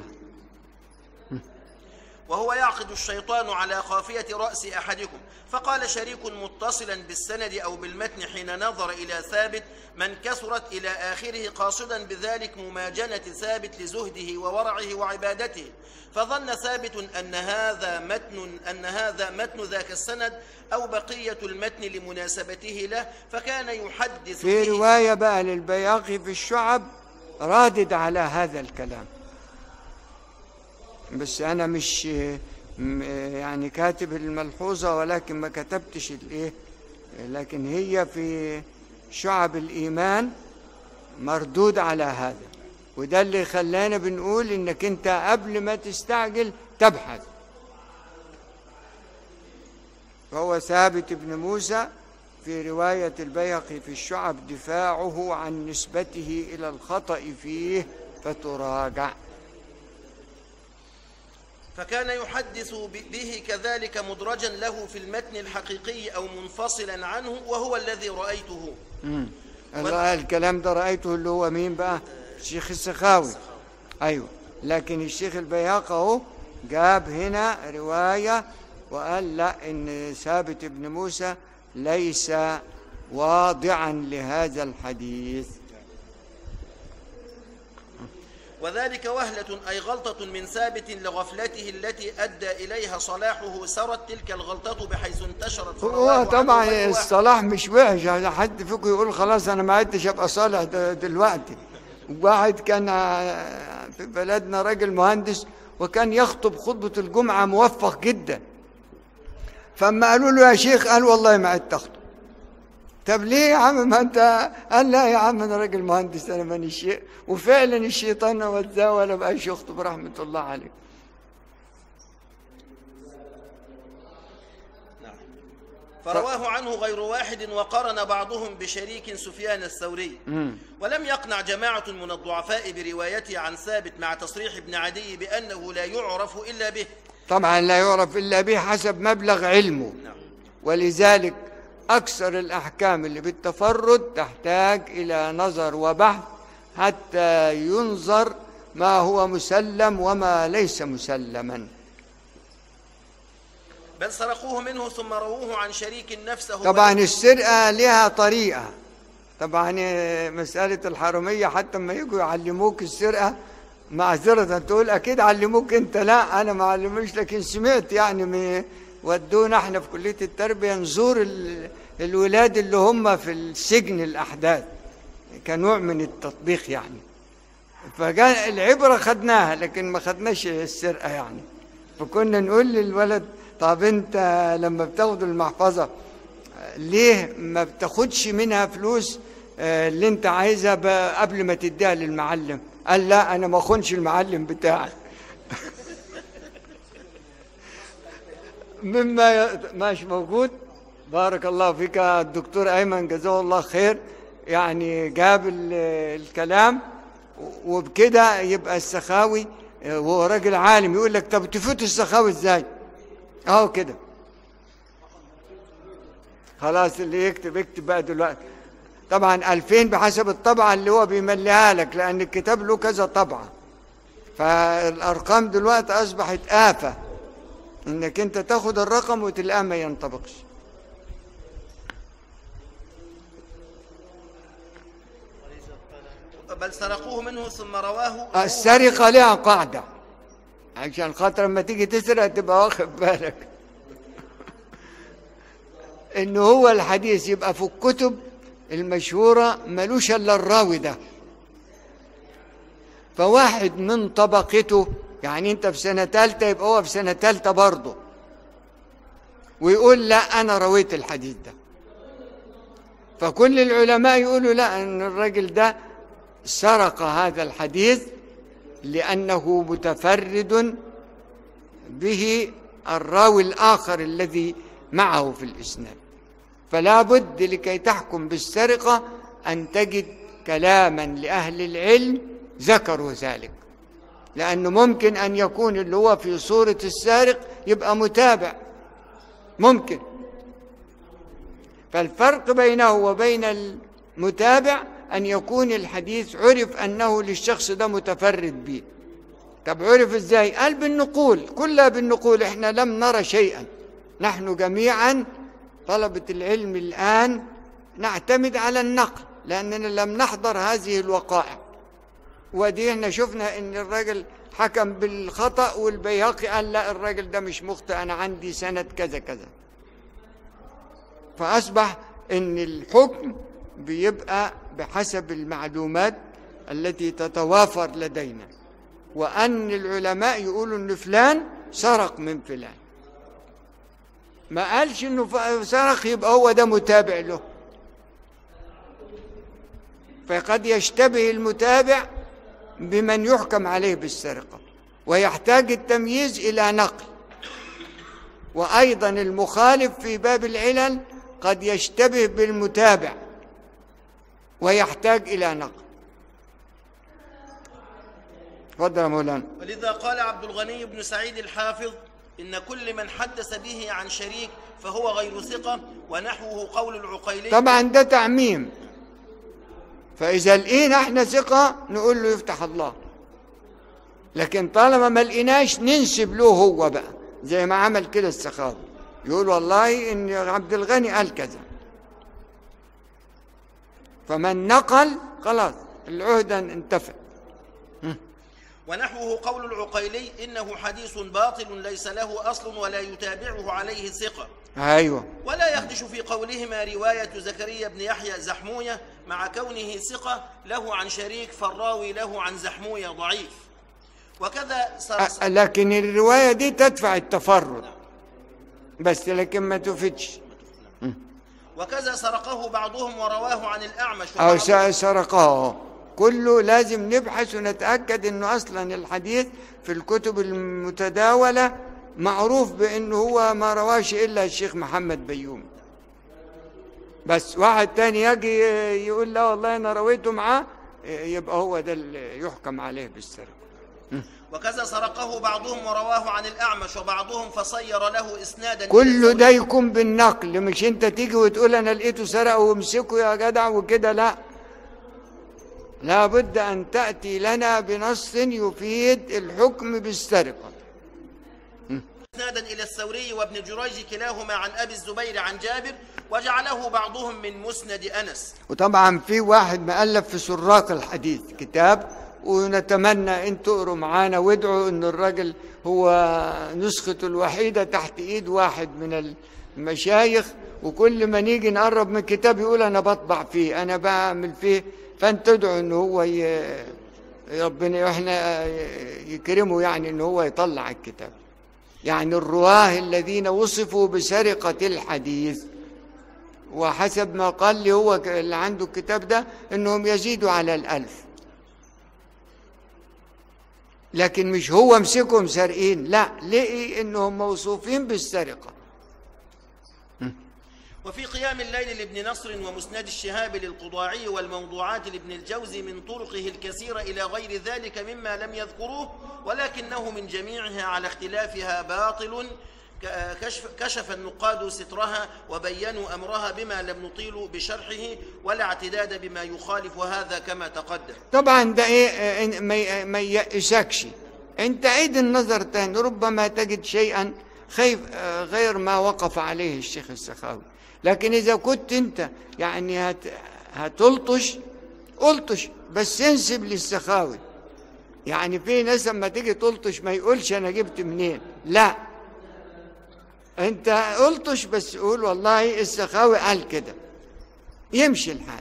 وهو يعقد الشيطان على خافية رأس أحدكم فقال شريك متصلا بالسند أو بالمتن حين نظر إلى ثابت من كثرت إلى آخره قاصدا بذلك مماجنة ثابت لزهده وورعه وعبادته فظن ثابت أن هذا متن أن هذا متن ذاك السند أو بقية المتن لمناسبته له فكان يحدث في فيه روايه بقى للبياقي في الشعب رادد على هذا الكلام بس انا مش م- يعني كاتب الملحوظه ولكن ما كتبتش الايه لكن هي في شعب الايمان مردود على هذا وده اللي خلانا بنقول انك انت قبل ما تستعجل تبحث فهو ثابت بن موسى في رواية البيهقي في الشعب دفاعه عن نسبته إلى الخطأ فيه فتراجع فكان يحدث ب- به كذلك مدرجا له في المتن الحقيقي أو منفصلا عنه وهو الذي رأيته ال- الكلام ده رأيته اللي هو مين بقى الشيخ السخاوي أيوة لكن الشيخ البيهقي اهو جاب هنا رواية وقال لا إن ثابت بن موسى ليس واضعا لهذا الحديث وذلك وهلة أي غلطة من ثابت لغفلته التي أدى إليها صلاحه سرت تلك الغلطة بحيث انتشرت هو فرواه عنه طبعا غير واحد. الصلاح مش وحش هذا حد فيكم يقول خلاص انا ما عدتش ابقى صالح د- دلوقتي واحد كان ع- في بلدنا راجل مهندس وكان يخطب خطبة الجمعة موفق جدا فما قالوا له يا شيخ قال والله ما عدت اخطب طب ليه يا عم ما انت قال لا يا عم انا راجل مهندس انا ماني شيء وفعلا الشيطان وزاه ولا بقاش يخطب رحمة الله عليه فرواه عنه غير واحد وقرن بعضهم بشريك سفيان الثوري ولم يقنع جماعة من الضعفاء بروايته عن ثابت مع تصريح ابن عدي بأنه لا يعرف إلا به طبعا لا يعرف الا به حسب مبلغ علمه نعم. ولذلك أكثر الأحكام اللي بالتفرد تحتاج إلى نظر وبحث حتى ينظر ما هو مسلم وما ليس مسلما بل سرقوه منه ثم رووه عن شريك نفسه طبعا السرقة لها طريقة طبعا آه، مسألة الحرمية حتى ما يجوا يعلموك السرقة معذرة تقول أكيد علموك أنت لا أنا ما علموش لكن سمعت يعني من ودونا احنا في كلية التربية نزور ال- الولاد اللي هم في السجن الأحداث كنوع من التطبيق يعني فجاء العبرة خدناها لكن ما خدناش السرقة يعني فكنا نقول للولد طب انت لما بتاخد المحفظة ليه ما بتاخدش منها فلوس آه، اللي انت عايزها ب- قبل ما تديها للمعلم قال لا انا ما اخونش المعلم بتاعي مما ي- ماشي موجود بارك الله فيك يا الدكتور ايمن جزاه الله خير يعني جاب ال- الكلام و- وبكده يبقى السخاوي آه، وهو راجل عالم يقول لك طب تفوت السخاوي ازاي اهو كده خلاص اللي يكتب يكتب بقى دلوقتي طبعا 2000 بحسب الطبعة اللي هو بيمليها لك لأن الكتاب له كذا طبعة فالأرقام دلوقتي أصبحت آفة إنك أنت تاخد الرقم وتلاقيه ما ينطبقش بل سرقوه منه ثم رواه السرقة لها قاعدة عشان خاطر لما تيجي تسرق تبقى واخد بالك إن هو الحديث يبقى في الكتب المشهورة ملوش إلا الراوي ده فواحد من طبقته يعني انت في سنة تالتة يبقى هو في سنة تالتة برضه ويقول لا أنا رويت الحديث ده فكل العلماء يقولوا لا أن الرجل ده سرق هذا الحديث لأنه متفرد به الراوي الآخر الذي معه في الإسناد فلا بد لكي تحكم بالسرقة أن تجد كلاما لأهل العلم ذكروا ذلك لأنه ممكن أن يكون اللي هو في صورة السارق يبقى متابع ممكن فالفرق بينه وبين المتابع أن يكون الحديث عرف أنه للشخص ده متفرد به طب عرف ازاي قال بالنقول كلها بالنقول احنا لم نرى شيئا نحن جميعا طلبة العلم الآن نعتمد على النقل لأننا لم نحضر هذه الوقائع ودي احنا شفنا ان الراجل حكم بالخطأ والبيهقي قال لا الراجل ده مش مخطئ أنا عندي سنة كذا كذا فأصبح ان الحكم بيبقى بحسب المعلومات التي تتوافر لدينا وأن العلماء يقولوا أن فلان سرق من فلان ما قالش أنه ف- سرق يبقى هو ده متابع له فقد يشتبه المتابع بمن يحكم عليه بالسرقة ويحتاج التمييز إلى نقل وأيضا المخالف في باب العلل قد يشتبه بالمتابع ويحتاج إلى نقل تفضل يا مولانا ولذا قال عبد الغني بن سعيد الحافظ إن كل من حدث به عن شريك فهو غير ثقة ونحوه قول العقيلي طبعا ده تعميم فإذا لقينا احنا ثقة نقول له يفتح الله لكن طالما ما لقيناش ننسب له هو بقى زي ما عمل كده السخاوي يقول والله ان عبد الغني قال كذا فمن نقل خلاص العهدة انتفع ونحوه قول العقيلي إنه حديث باطل ليس له أصل ولا يتابعه عليه ثقة ايوه ولا يخدش في قولهما رواية زكريا بن يحيى زحموية مع كونه ثقة له عن شريك فالراوي له عن زحموية ضعيف وكذا سر... أ- لكن الرواية دي تدفع التفرد بس لكن ما تفيدش وكذا سرقه بعضهم ورواه عن الأعمش أو وبعضهم- س- سرقه كله لازم نبحث ونتأكد أنه أصلا الحديث في الكتب المتداولة معروف بأنه هو ما رواش إلا الشيخ محمد بيوم بس واحد تاني يجي يقول لا والله أنا رويته معاه يبقى هو ده اللي يحكم عليه بالسرقة وكذا سرقه بعضهم ورواه عن الأعمش وبعضهم فصير له إسنادا كل ده يكون بالنقل مش انت تيجي وتقول انا لقيته سرق وامسكه يا جدع وكده لا لابد ان تاتي لنا بنص يفيد الحكم بالسرقه إسنادا إلى الثوري وابن جريج كلاهما عن أبي الزبير عن جابر وجعله بعضهم من مسند أنس وطبعا في واحد مؤلف في سراق الحديث كتاب ونتمنى ان تقروا معانا وادعوا ان الراجل هو نسخته الوحيده تحت ايد واحد من المشايخ وكل ما نيجي نقرب من الكتاب يقول انا بطبع فيه انا بعمل فيه فانت ادعوا ان هو ي... ربنا احنا يكرمه يعني ان هو يطلع الكتاب يعني الرواه الذين وصفوا بسرقه الحديث وحسب ما قال لي هو ك- اللي عنده الكتاب ده انهم يزيدوا على الالف لكن مش هو مسكهم سارقين لا لقي انهم موصوفين بالسرقه وفي قيام الليل لابن نصر ومسند الشهاب للقضاعي والموضوعات لابن الجوزي من طرقه الكثيرة إلى غير ذلك مما لم يذكروه ولكنه من جميعها على اختلافها باطل ك- كشف, كشف النقاد سترها وبينوا أمرها بما لم نطيل بشرحه ولا اعتداد بما يخالف هذا كما تقدم طبعا ده ايه آه، إن- ما ي- ما يأسكش انت عيد النظر تاني ربما تجد شيئا خيف آه، غير ما وقف عليه الشيخ السخاوي لكن اذا كنت انت يعني هت هتلطش الطش بس انسب للسخاوي يعني في ناس لما تيجي تلطش ما يقولش انا جبت منين لا انت الطش بس قول والله السخاوي قال كده يمشي الحال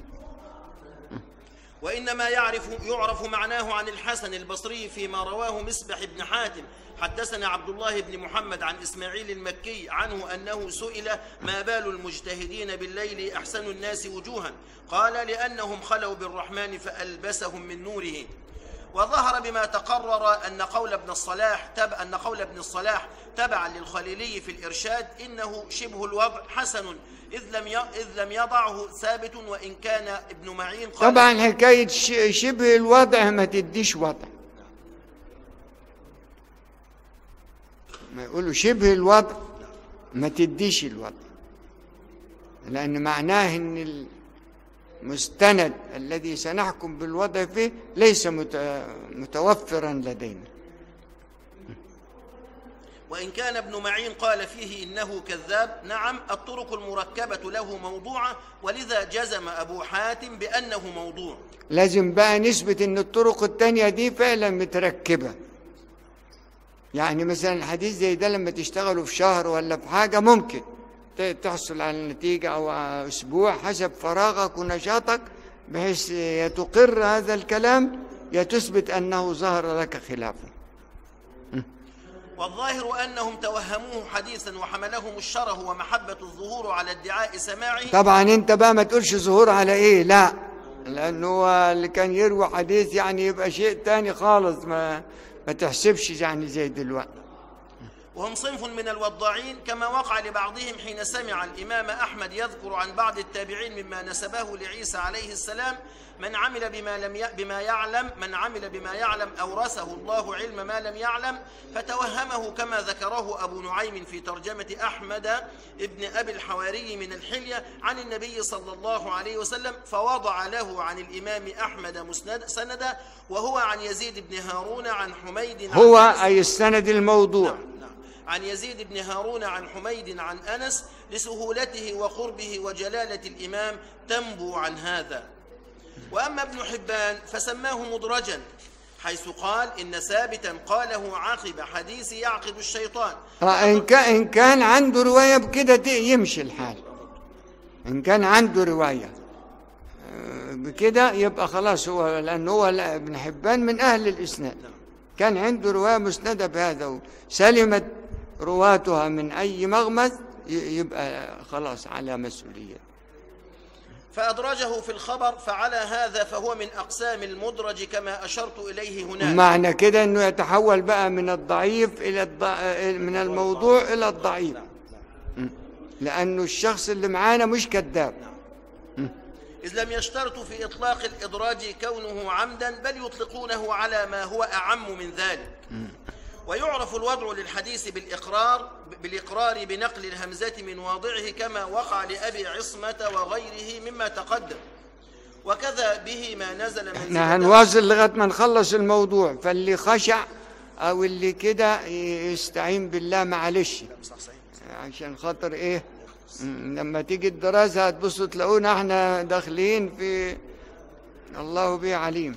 وإنما يعرف يعرف معناه عن الحسن البصري فيما رواه مسبح بن حاتم حدثنا عبد الله بن محمد عن إسماعيل المكي عنه أنه سئل ما بال المجتهدين بالليل أحسن الناس وجوها قال لأنهم خلوا بالرحمن فألبسهم من نوره وظهر بما تقرر أن قول ابن الصلاح تب أن قول ابن الصلاح تبعا للخليلي في الإرشاد إنه شبه الوضع حسن إذ لم ي- إذ لم يضعه ثابت وإن كان ابن معين قال طبعا حكاية ش- شبه الوضع ما تديش وضع ما يقولوا شبه الوضع ما تديش الوضع لأن معناه أن المستند الذي سنحكم بالوضع فيه ليس مت- متوفرا لدينا وإن كان ابن معين قال فيه إنه كذاب نعم الطرق المركبة له موضوعة ولذا جزم أبو حاتم بأنه موضوع لازم بقى نثبت ان الطرق التانية دي فعلا متركبة يعني مثلا الحديث زي ده لما تشتغلوا في شهر ولا في حاجة ممكن ت- تحصل على نتيجة أو أسبوع حسب فراغك ونشاطك بحيث يا تقر هذا الكلام يا تثبت أنه ظهر لك خلافه والظاهر أنهم توهموه حديثا وحملهم الشره ومحبة الظهور على ادعاء سماعه طبعا انت بقى ما تقولش ظهور على ايه لا لانه هو اللي كان يروي حديث يعني يبقى شيء تاني خالص ما ما تحسبش يعني زي دلوقتي وهم صنف من الوضاعين كما وقع لبعضهم حين سمع الإمام أحمد يذكر عن بعض التابعين مما نسبه لعيسى عليه السلام من عمل بما لم ي... بما يعلم من عمل بما يعلم أورثه الله علم ما لم يعلم فتوهمه كما ذكره أبو نعيم في ترجمة أحمد ابن أبي الحواري من الحلية عن النبي صلى الله عليه وسلم فوضع له عن الإمام أحمد مسند سندا وهو عن يزيد بن هارون عن حميد عن هو أنس اي السند الموضوع نعم. عن يزيد بن هارون عن حميد عن انس لسهولته وقربه وجلاله الامام تنبو عن هذا واما ابن حبان فسماه مدرجا حيث قال ان ثابتا قاله عقب حديث يعقد الشيطان آه، إن كان إن كان عنده رواية بكده ت- يمشي الحال إن كان عنده رواية آه، بكده يبقى خلاص هو لأن هو لا- ابن حبان من أهل الإسناد كان عنده رواية مسندة بهذا سلمت رواتها من أي مغمز ي- يبقى خلاص على مسؤولية فادرجه في الخبر فعلى هذا فهو من اقسام المدرج كما اشرت اليه هناك معنى كده أنه يتحول بقى من الضعيف إلى الضع... من الموضوع إلى الضعيف م. لأنه الشخص اللي معانا مش كذاب إذ لم يشترطوا في إطلاق الإدراج كونه عمدا بل يطلقونه على ما هو أعم من ذلك ويعرف الوضع للحديث بالإقرار بالإقرار بنقل الهمزة من واضعه كما وقع لأبي عصمة وغيره مما تقدم وكذا به ما نزل احنا منزلته هنواصل لغايه ما نخلص الموضوع فاللي خشع او اللي كده يستعين بالله معلش عشان خاطر ايه م، لما تيجي الدراسه هتبصوا تلاقونا احنا داخلين في الله به عليم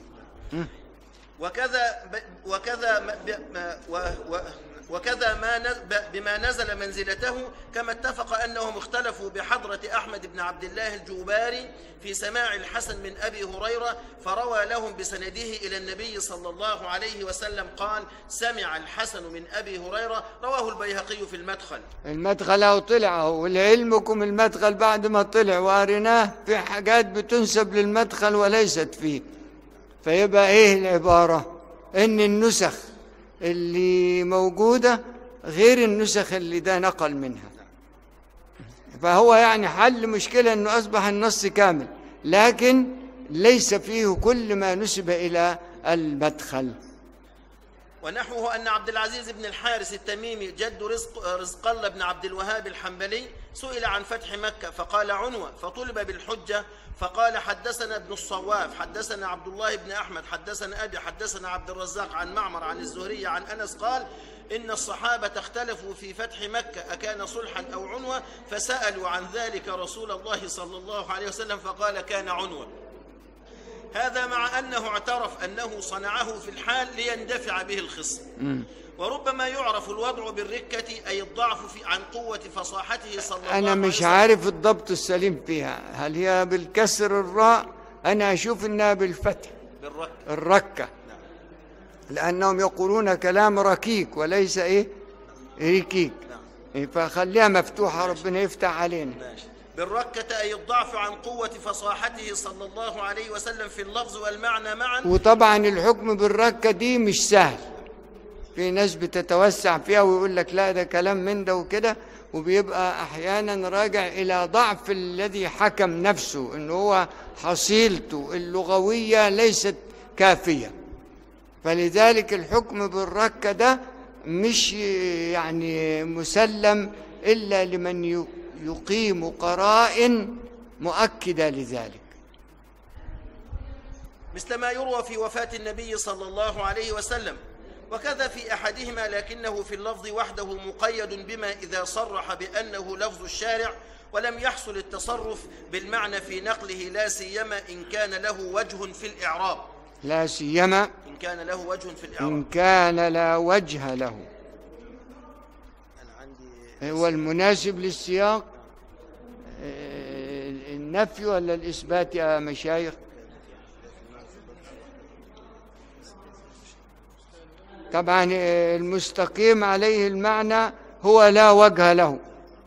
وكذا ب- وكذا ما- ب- ما- و- و- وكذا ما نز- ب- بما نزل منزلته كما اتفق انهم اختلفوا بحضره احمد بن عبد الله الجوباري في سماع الحسن من ابي هريره فروى لهم بسنده الى النبي صلى الله عليه وسلم قال سمع الحسن من ابي هريره رواه البيهقي في المدخل المدخل اهو طلع اهو ولعلمكم المدخل بعد ما طلع وقريناه في حاجات بتنسب للمدخل وليست فيه فيبقى ايه العبارة ان النسخ اللي موجودة غير النسخ اللي ده نقل منها فهو يعني حل مشكلة انه اصبح النص كامل لكن ليس فيه كل ما نسب الى المدخل ونحوه أن عبد العزيز بن الحارث التميمي جد رزق, رزق الله بن عبد الوهاب الحنبلي سئل عن فتح مكة فقال عنوة فطلب بالحجة فقال حدثنا ابن الصواف حدثنا عبد الله بن أحمد حدثنا أبي حدثنا عبد الرزاق عن معمر عن الزهري عن أنس قال إن الصحابة اختلفوا في فتح مكة أكان صلحا أو عنوة فسألوا عن ذلك رسول الله صلى الله عليه وسلم فقال كان عنوة هذا مع أنه اعترف أنه صنعه في الحال ليندفع به الخصم وربما يعرف الوضع بالركة أي الضعف في عن قوة فصاحته صلى الله عليه أنا وسلم مش عارف الضبط السليم فيها هل هي بالكسر الراء أنا أشوف إنها بالفتح بالركة الركة لأنهم يقولون كلام ركيك وليس إيه ركيك نعم إيه، فخليها مفتوحة ربنا يفتح علينا ماشي بالركة أي الضعف عن قوة فصاحته صلى الله عليه وسلم في اللفظ والمعنى معا وطبعا الحكم بالركة دي مش سهل في ناس بتتوسع فيها ويقول لك لا ده كلام من ده وكده وبيبقى احيانا راجع الى ضعف الذي حكم نفسه ان هو حصيلته اللغويه ليست كافيه فلذلك الحكم بالركه ده مش يعني مسلم الا لمن ي- يقيم قرائن مؤكده لذلك مثل ما يروى في وفاة النبي صلى الله عليه وسلم وكذا في أحدهما لكنه في اللفظ وحده مقيد بما إذا صرح بأنه لفظ الشارع ولم يحصل التصرف بالمعنى في نقله لا سيما إن كان له وجه في الإعراب لا سيما إن كان له وجه في الإعراب إن كان لا وجه له أنا عندي هو المناسب للسياق آه، النفي ولا الإثبات يا مشايخ طبعا آه، المستقيم عليه المعنى هو لا وجه له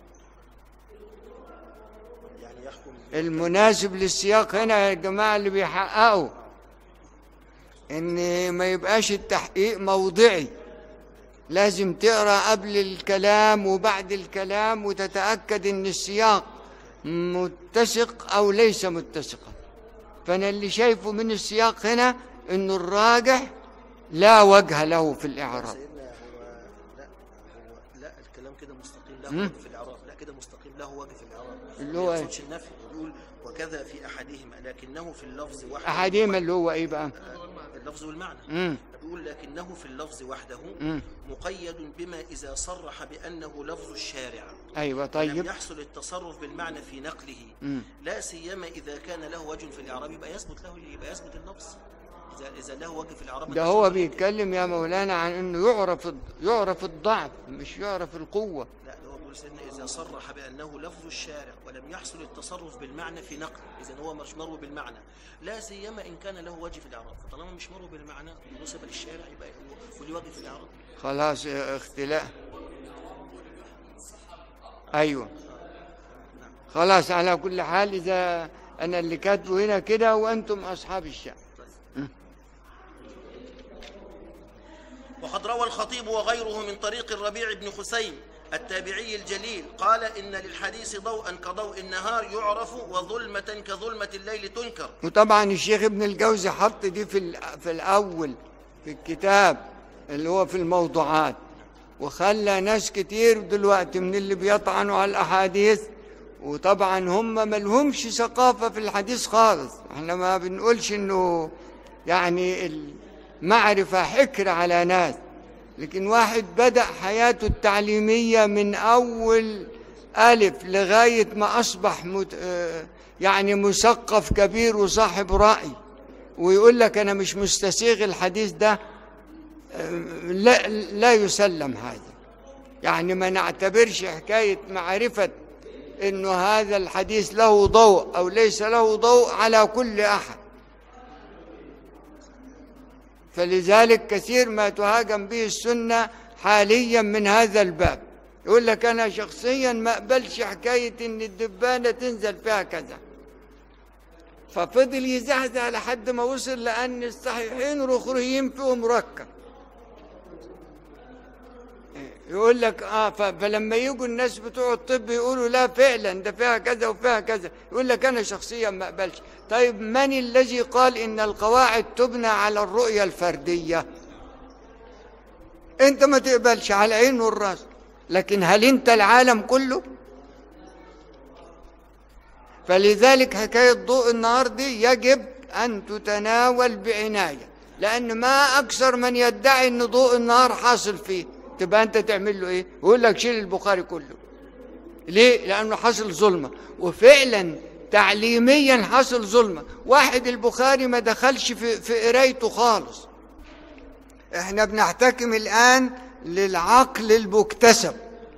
يعني يحكم المناسب للسياق هنا يا جماعة اللي بيحققوا ان ما يبقاش التحقيق موضعي لازم تقرا قبل الكلام وبعد الكلام وتتاكد ان السياق متسق او ليس متسقا فانا اللي شايفه من السياق هنا انه الراجح لا وجه له في الاعراب سيدنا هو لا هو لا الكلام كده مستقيم له مم. وجه في الإعراب لا كده مستقيم له وجه في الإعراب اللي هو ما إيه؟ يقصدش النفي يقول وكذا في أحدهما لكنه في اللفظ وحده احدهما اللي هو ايه بقى اللفظ والمعنى امم بيقول لكنه في اللفظ وحده امم مقيد بما إذا صرح بأنه لفظ الشارع ايوه لم طيب يحصل التصرف بالمعنى في نقله امم لا سيما إذا كان له وجه في الإعراب يبقى يثبت له يبقى يثبت اللفظ إذا إذا له وجه في الإعراب ده هو بيتكلم يا مولانا عن انه يعرف يعرف الضعف مش يعرف القوه لا ده هو بيقول سيدنا إذا صرح بأنه لفظ الشارع ولم يحصل التصرف بالمعنى في نقله إذا هو مش مروي بالمعنى لا سيما إن كان له وجه في الإعراب فطالما مش مروي بالمعنى ونسب للشارع يبقى هو وليه وجه في الإعراب خلاص اه، اختلاء ايوه خلاص على كل حال اذا انا اللي كاتبه هنا كده وانتم اصحاب الشأن وقد روى الخطيب وغيره من طريق الربيع بن خثيم التابعي الجليل قال إن للحديث ضوءا كضوء النهار يعرف وظلمة كظلمة الليل تنكر وطبعا الشيخ ابن الجوزي حط دي في ال- في الاول في الكتاب اللي هو في الموضوعات وخلى ناس كتير دلوقتي من اللي بيطعنوا على الاحاديث وطبعا هم ملهمش ثقافه في الحديث خالص احنا ما بنقولش انه يعني المعرفه حكر على ناس لكن واحد بدأ حياته التعليمية من أول ألف لغاية ما أصبح مت... آه، يعني مثقف كبير وصاحب رأي ويقول لك أنا مش مستسيغ الحديث ده آه، لا, لا يسلم هذا يعني ما نعتبرش حكاية معرفة إنه هذا الحديث له ضوء أو ليس له ضوء على كل أحد فلذلك كثير ما تهاجم به السنة حاليا من هذا الباب يقول لك أنا شخصيا ما أقبلش حكاية إن الدبانة تنزل فيها كذا ففضل يزهزه لحد ما وصل لأن الصحيحين والأخرين فيهم ركة يقول لك اه ف- فلما يجوا الناس بتوع الطب يقولوا لا فعلا ده فيها كذا وفيها كذا يقول لك انا شخصيا ما اقبلش طيب من الذي قال ان القواعد تبنى على الرؤيه الفرديه انت ما تقبلش على العين والراس لكن هل انت العالم كله فلذلك حكايه ضوء النهار دي يجب ان تتناول بعنايه لان ما اكثر من يدعي ان ضوء النهار حاصل فيه تبقى انت تعمل له ايه يقول لك شيل البخاري كله ليه لانه حصل ظلمه وفعلا تعليميا حصل ظلمة واحد البخاري ما دخلش في, في قرايته خالص احنا بنحتكم الآن للعقل المكتسب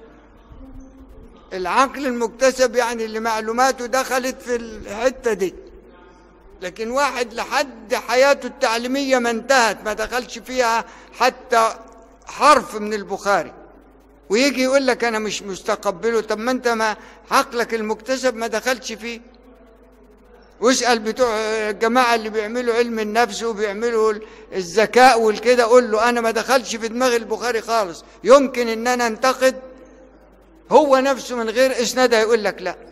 العقل المكتسب يعني اللي معلوماته دخلت في الحتة دي لكن واحد لحد حياته التعليمية ما انتهت ما دخلش فيها حتى حرف من البخاري ويجي يقول لك انا مش مستقبله طب ما انت ما عقلك المكتسب ما دخلش فيه واسال بتوع الجماعه اللي بيعملوا علم النفس وبيعملوا الذكاء والكده قول له انا ما دخلش في دماغ البخاري خالص يمكن ان انا انتقد هو نفسه من غير اسناد هيقول لك لا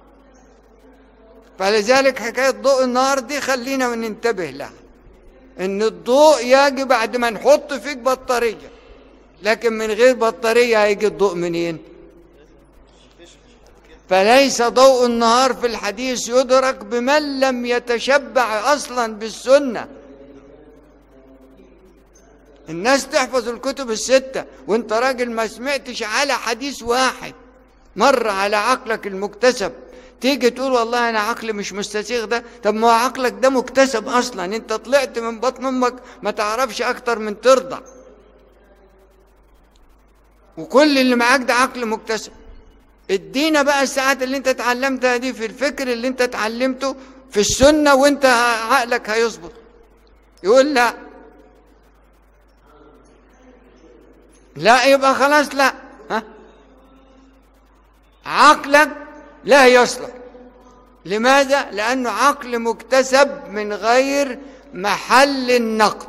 فلذلك حكايه ضوء النهار دي خلينا ننتبه لها ان الضوء يجي بعد ما نحط فيك بطاريه لكن من غير بطاريه هيجي الضوء منين فليس ضوء النهار في الحديث يدرك بمن لم يتشبع اصلا بالسنه الناس تحفظ الكتب الستة وانت راجل ما سمعتش على حديث واحد مر على عقلك المكتسب تيجي تقول والله انا عقلي مش مستسيغ ده طب ما هو عقلك ده مكتسب اصلا انت طلعت من بطن امك ما تعرفش اكتر من ترضع وكل اللي معاك ده عقل مكتسب ادينا بقى الساعات اللي انت اتعلمتها دي في الفكر اللي انت اتعلمته في السنة وانت عقلك هيظبط يقول لا لا يبقى خلاص لا ها عقلك لا يصلح لماذا لانه عقل مكتسب من غير محل النقد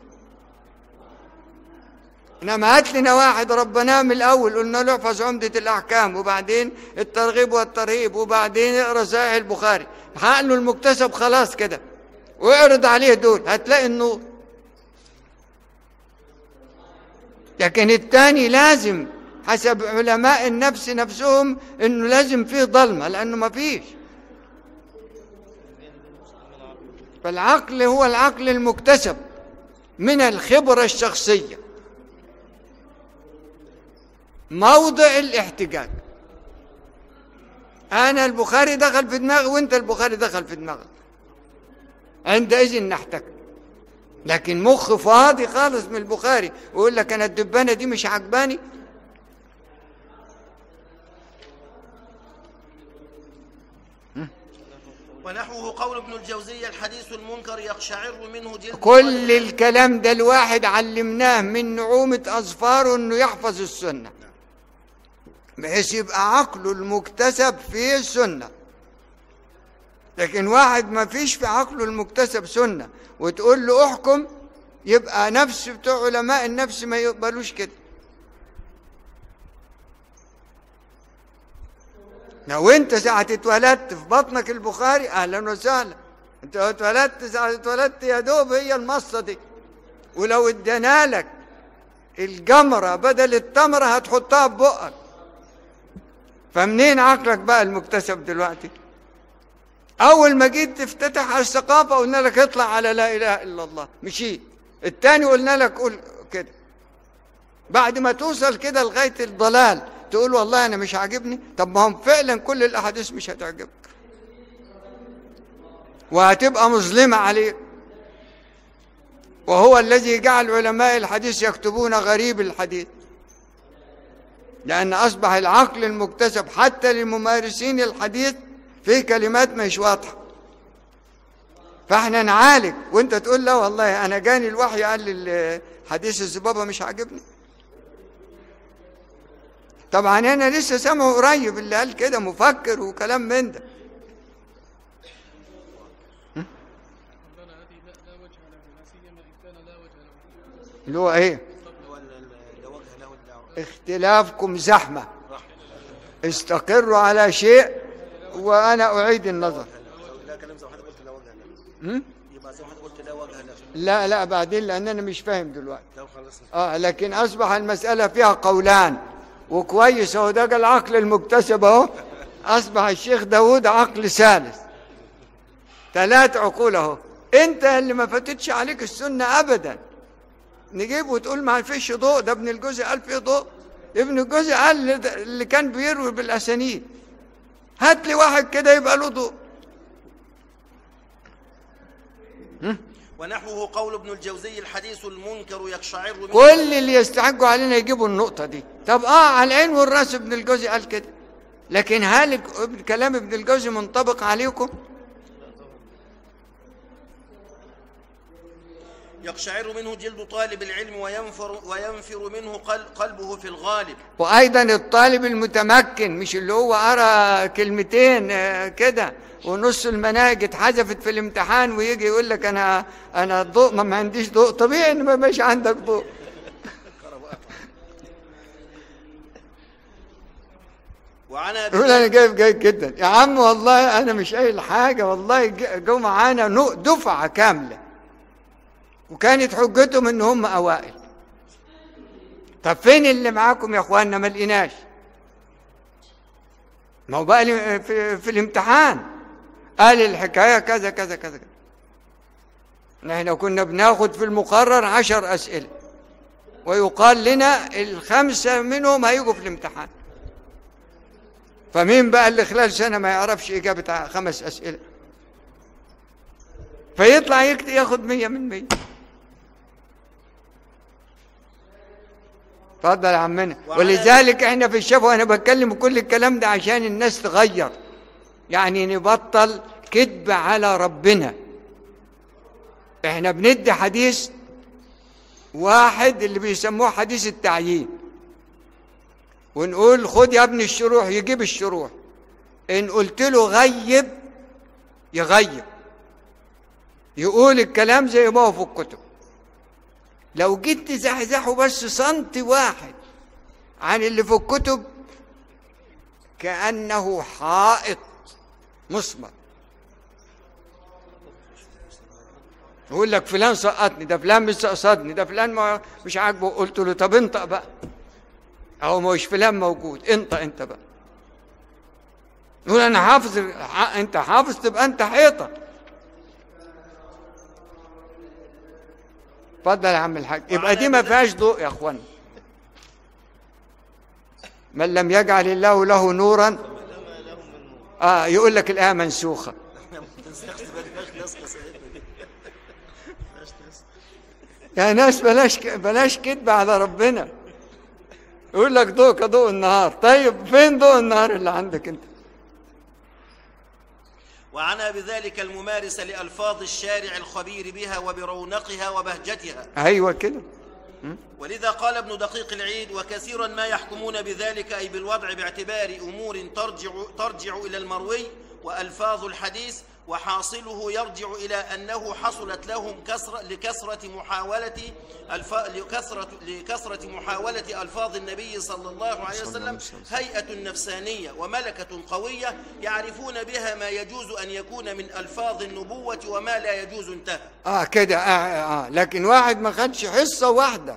انما هات لنا واحد ربنا من الاول قلنا له احفظ عمده الاحكام وبعدين الترغيب والترهيب وبعدين اقرا صحيح البخاري عقله المكتسب خلاص كده واعرض عليه دول هتلاقي النور لكن الثاني لازم حسب علماء النفس نفسهم انه لازم فيه ضلمه لانه ما فيش فالعقل هو العقل المكتسب من الخبره الشخصيه موضع الاحتجاج انا البخاري دخل في دماغي وانت البخاري دخل في دماغك عندئذ نحتك لكن مخ فاضي خالص من البخاري ويقول لك انا الدبانه دي مش عجباني ونحوه قول ابن الجوزي الحديث المنكر يقشعر منه جلد كل الكلام ده الواحد علمناه من نعومة أظفاره إنه يحفظ السنة بحيث يبقى عقله المكتسب في السنة لكن واحد ما فيش في عقله المكتسب سنة وتقول له احكم يبقى نفس بتوع علماء النفس ما يقبلوش كده لو انت ساعة اتولدت في بطنك البخاري اهلا وسهلا انت لو اتولدت ساعة اتولدت يا دوب هي المصة دي ولو ادانا لك الجمرة بدل التمرة هتحطها في بقك فمنين عقلك بقى المكتسب دلوقتي اول ما جيت تفتتح على الثقافة قلنا لك اطلع على لا اله الا الله مشيت التاني قلنا لك قول كده بعد ما توصل كده لغاية الضلال تقول والله انا مش عاجبني طب ما هم فعلا كل الاحاديث مش هتعجبك وهتبقى مظلمة عليك وهو الذي جعل علماء الحديث يكتبون غريب الحديث لأن أصبح العقل المكتسب حتى لممارسين الحديث في كلمات مش واضحة فاحنا نعالج وانت تقول لا والله انا جاني الوحي قال لي حديث الذبابة مش عاجبني طبعا انا لسه سامعه قريب اللي قال كده مفكر وكلام من ده ربنا هذه لا, لا وجه له لا سيما ان كان لا وجه له اللي هو ايه لا وجه له الدعوة اختلافكم زحمة استقروا على شيء وأنا أعيد النظر لا كلام زي ما حضرتك قلت لا وجه له هم؟ يبقى زي ما حضرتك قلت لا وجه له لا لا بعدين لأن أنا مش فاهم دلوقتي لو خلصنا آه لكن أصبح المسألة فيها قولان وكويس هو ده العقل المكتسب أهو أصبح الشيخ داود عقل ثالث ثلاث عقول أهو أنت اللي ما فاتتش عليك السنة أبدا نجيب وتقول ما فيش ضوء ده ابن الجوزي قال فيه ضوء ابن الجوزي قال اللي كان بيروي بالأسانيد هات لي واحد كده يبقى له ضوء ونحوه قول ابن الجوزي الحديث المنكر يقشعر منه كل اللي يستحقوا علينا يجيبوا النقطة دي طب اه على العين والراس ابن الجوزي قال كده لكن هل ك- كلام ابن الجوزي منطبق عليكم يقشعر منه جلد طالب العلم وينفر وينفر منه قل- قلبه في الغالب وايضا الطالب المتمكن مش اللي هو قرا كلمتين آه، كده ونص المناهج اتحذفت في الامتحان ويجي يقول لك انا انا ضوء ما, ما عنديش ضوء طبيعي ان ما مش عندك ضوء وعن يقول انا جايب جيد جدا يا عم والله انا مش قايل حاجه والله ج- جو معانا نو- دفعه كامله وكانت حجتهم ان هم اوائل طب فين اللي معاكم يا اخواننا ما لقيناش ما هو بقى لي- في, في الامتحان قال الحكايه كذا كذا كذا كذا نحن كنا بناخد في المقرر عشر اسئله ويقال لنا الخمسه منهم هيجوا في الامتحان فمين بقى اللي خلال سنة ما يعرفش إجابة ع- خمس أسئلة فيطلع يكت- ياخد مية من مية اتفضل يا عمنا وعلى- ولذلك احنا في الشفا انا بتكلم كل الكلام ده عشان الناس تغير يعني نبطل كذب على ربنا احنا بندي حديث واحد اللي بيسموه حديث التعيين ونقول خد يا ابني الشروح يجيب الشروح ان قلت له غيب يغيب يقول الكلام زي ما هو في الكتب لو جيت تزحزحه بس سنتي واحد عن اللي في الكتب كأنه حائط مصمت يقول لك فلان سقطني ده فلان مش سقطني ده فلان ما مش عاجبه قلت له طب انطق بقى او مش فلان موجود انت انت بقى يقول انا حافظ ح- انت حافظ تبقى انت حيطه اتفضل يا عم الحاج يبقى دي ما فيهاش ضوء يا اخوان من لم يجعل الله له نورا اه يقول لك الايه منسوخه يا ناس بلاش ك- بلاش كذب على ربنا يقول لك ضوء كضوء النهار طيب فين ضوء النهار اللي عندك انت وعنى بذلك الممارس لألفاظ الشارع الخبير بها وبرونقها وبهجتها ايوه كده ولذا قال ابن دقيق العيد وكثيرا ما يحكمون بذلك أي بالوضع باعتبار أمور ترجع, ترجع إلى المروي وألفاظ الحديث وحاصله يرجع إلى أنه حصلت لهم كسرة لكثرة محاولة الف... لكثرة... لكثرة محاولة ألفاظ النبي صلى الله عليه وسلم هيئة نفسانية وملكة قوية يعرفون بها ما يجوز أن يكون من ألفاظ النبوة وما لا يجوز انتهى اه كده آه, اه لكن واحد ما خدش حصه واحده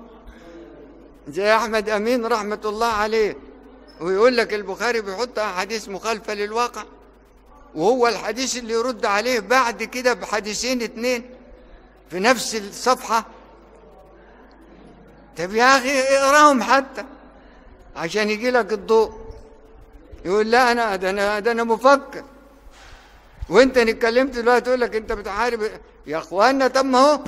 زي احمد امين رحمه الله عليه ويقول لك البخاري بيحط احاديث مخالفه للواقع وهو الحديث اللي يرد عليه بعد كده بحديثين اتنين في نفس الصفحه طب يا اخي اقراهم حتى عشان يجي لك الضوء يقول لا انا ده انا ده انا مفكر وانت اتكلمت دلوقتي تقول لك انت بتحارب يا اخوانا طب ما هو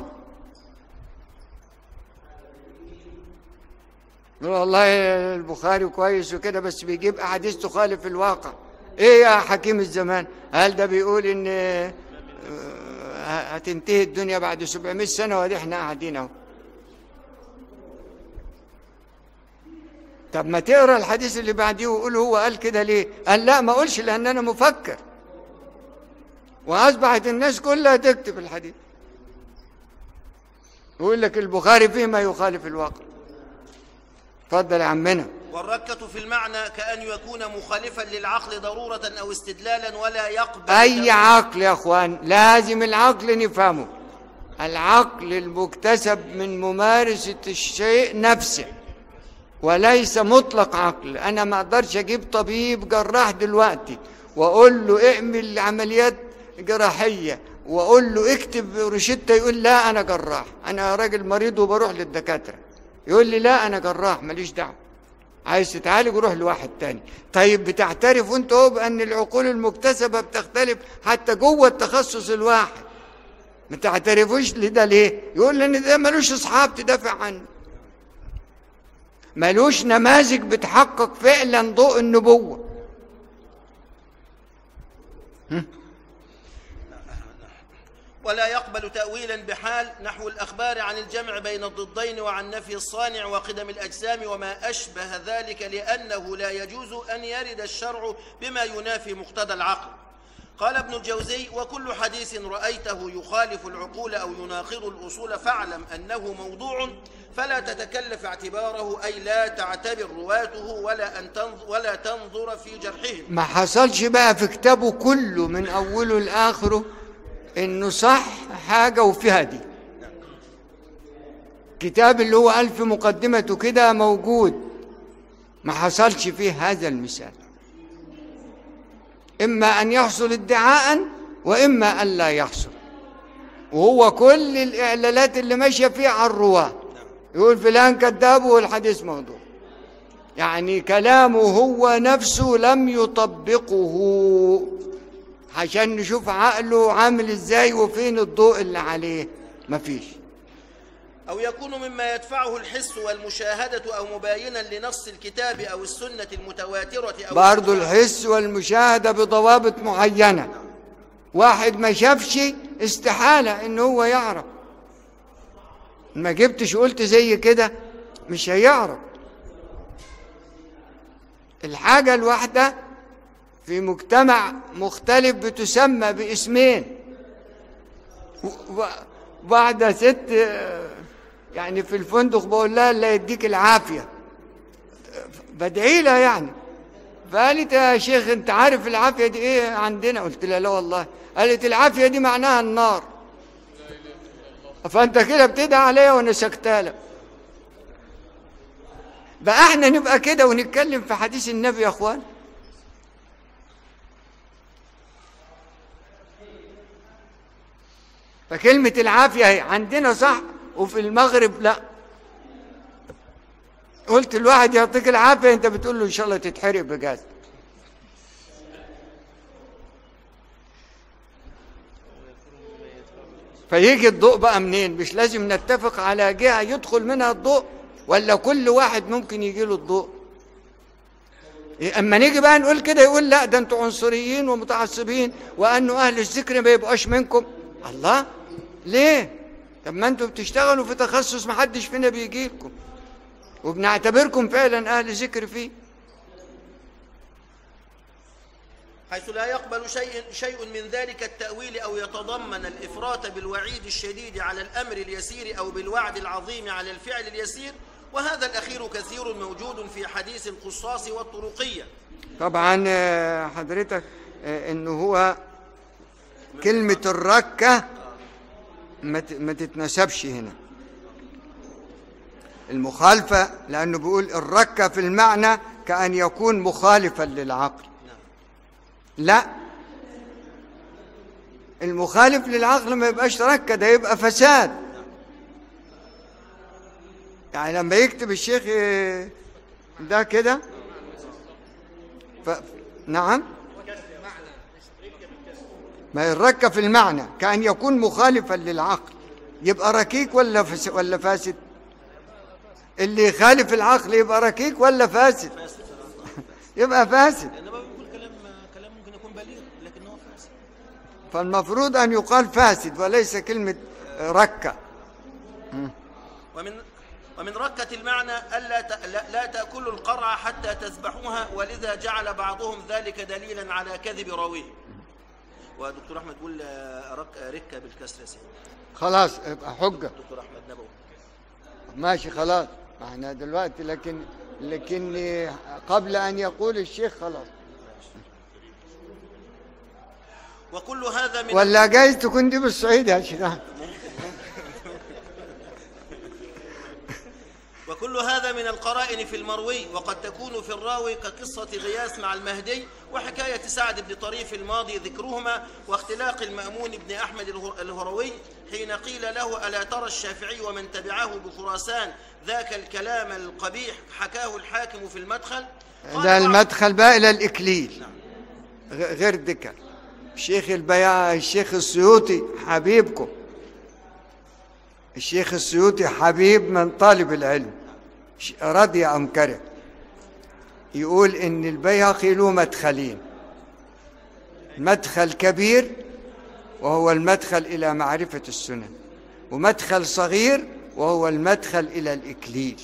يقول والله البخاري كويس وكده بس بيجيب احاديث تخالف الواقع ايه يا حكيم الزمان هل ده بيقول ان آه، هتنتهي الدنيا بعد 700 سنه وادي احنا قاعدين اهو طب ما تقرا الحديث اللي بعديه وقول هو قال كده ليه قال لا ما اقولش لان انا مفكر واصبحت الناس كلها تكتب الحديث يقول لك البخاري فيه ما يخالف الواقع اتفضل يا عمنا والركة في المعنى كأن يكون مخالفا للعقل ضرورة أو استدلالا ولا يقبل اي عقل يا اخوان لازم العقل نفهمه العقل المكتسب من ممارسه الشيء نفسه وليس مطلق عقل انا ما اقدرش اجيب طبيب جراح دلوقتي واقول له اعمل عمليات جراحيه واقول له اكتب روشته يقول لا انا جراح انا راجل مريض وبروح للدكاتره يقول لي لا انا جراح ماليش دعوه عايز تتعالج روح لواحد تاني طيب بتعترف انت هو بان العقول المكتسبه بتختلف حتى جوه التخصص الواحد ما تعترفوش لده ليه يقول لان ده ملوش اصحاب تدافع عنه ملوش نماذج بتحقق فعلا ضوء النبوه ولا يقبل تأويلا بحال نحو الأخبار عن الجمع بين الضدين وعن نفي الصانع وقدم الأجسام وما أشبه ذلك لأنه لا يجوز أن يرد الشرع بما ينافي مقتضى العقل قال ابن الجوزي وكل حديث رأيته يخالف العقول أو يناقض الأصول فاعلم أنه موضوع فلا تتكلف اعتباره أي لا تعتبر رواته ولا أن تنظر ولا تنظر في جرحهم ما حصلش بقى في كتابه كله من اوله لاخره انه صح حاجه وفيها دي كتاب اللي هو ألف مقدمته كده موجود ما حصلش فيه هذا المثال إما أن يحصل ادعاء وإما أن لا يحصل وهو كل الإعلانات اللي ماشية فيه على الرواة يقول فلان كذاب والحديث موضوع يعني كلامه هو نفسه لم يطبقه عشان نشوف عقله عامل ازاي وفين الضوء اللي عليه مفيش أو يكون مما يدفعه الحس والمشاهدة أو مباينا لنص الكتاب أو السنة المتواترة أو برضو الحس والمشاهدة بضوابط معينة واحد ما شافش استحالة ان هو يعرف ما جبتش قلت زي كده مش هيعرف الحاجة الواحدة في مجتمع مختلف بتسمى باسمين و- و- واحدة ست آه، يعني في الفندق بقول لها الله يديك العافية بدعي لها يعني فقالت يا شيخ انت عارف العافية دي ايه عندنا قلت لها لا والله قالت العافية دي معناها النار فانت كده بتدعي عليا وانا سكتالك بقى احنا نبقى كده ونتكلم في حديث النبي يا اخوان فكلمة العافية هي عندنا صح وفي المغرب لا قلت الواحد يعطيك العافية انت بتقول له ان شاء الله تتحرق بجاز فيجي الضوء بقى منين مش لازم نتفق على جهة يدخل منها الضوء ولا كل واحد ممكن يجي له الضوء إيه، اما نيجي بقى نقول كده يقول لا ده انتوا عنصريين ومتعصبين وانه اهل الذكر ما يبقاش منكم الله ليه طب ما انتوا بتشتغلوا في تخصص ما حدش فينا بيجي لكم وبنعتبركم فعلا اهل ذكر فيه حيث لا يقبل شيء شيء من ذلك التأويل أو يتضمن الإفراط بالوعيد الشديد على الأمر اليسير أو بالوعد العظيم على الفعل اليسير وهذا الأخير كثير موجود في حديث القصاص والطرقية طبعا آه، حضرتك آه، انه هو كلمة الركة ما ت- ما تتنسبش هنا المخالفة لأنه بيقول الركة في المعنى كأن يكون مخالفا للعقل لا المخالف للعقل ما يبقاش ركة ده يبقى فساد يعني لما يكتب الشيخ آه، ده كده ف... نعم ما الركة في المعنى كأن يكون مخالفا للعقل يبقى ركيك ولا فس... ولا فاسد اللي يخالف العقل يبقى ركيك ولا فاسد يبقى فاسد لأنه بيقول كلام كلام ممكن يكون بليغ لكنه فاسد فالمفروض أن يقال فاسد وليس كلمة ركة ومن ومن ركة المعنى ألا ت- لا, لا تأكلوا القرع حتى تذبحوها ولذا جعل بعضهم ذلك دليلا على كذب راويه ودكتور أحمد يقول آه، رك ركة بالكسر يا سيدي خلاص يبقى حجة دكتور أحمد نبوي ماشي خلاص احنا دلوقتي لكن لكن قبل أن يقول الشيخ خلاص وكل هذا من ولا جايز تكون دي بالصعيد يا شيخ أحمد. وكل هذا من القرائن في المروي وقد تكون في الراوي كقصة غياث مع المهدي وحكاية سعد بن طريف الماضي ذكرهما واختلاق المأمون بن أحمد اله- الهروي حين قيل له ألا ترى الشافعي ومن تبعه بخراسان ذاك الكلام القبيح حكاه الحاكم في المدخل قال ده بعض- المدخل بقى إلى الإكليل غ- غير دكا الشيخ البياع الشيخ السيوطي حبيبكم الشيخ السيوطي حبيب من طالب العلم ش- رضي أم كره يقول إن البيهقي له مدخلين مدخل كبير وهو المدخل إلى معرفة السنن ومدخل صغير وهو المدخل إلى الإكليل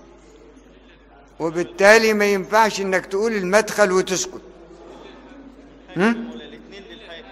وبالتالي ما ينفعش إنك تقول المدخل وتسكت هم؟ ولا الاثنين للحاكم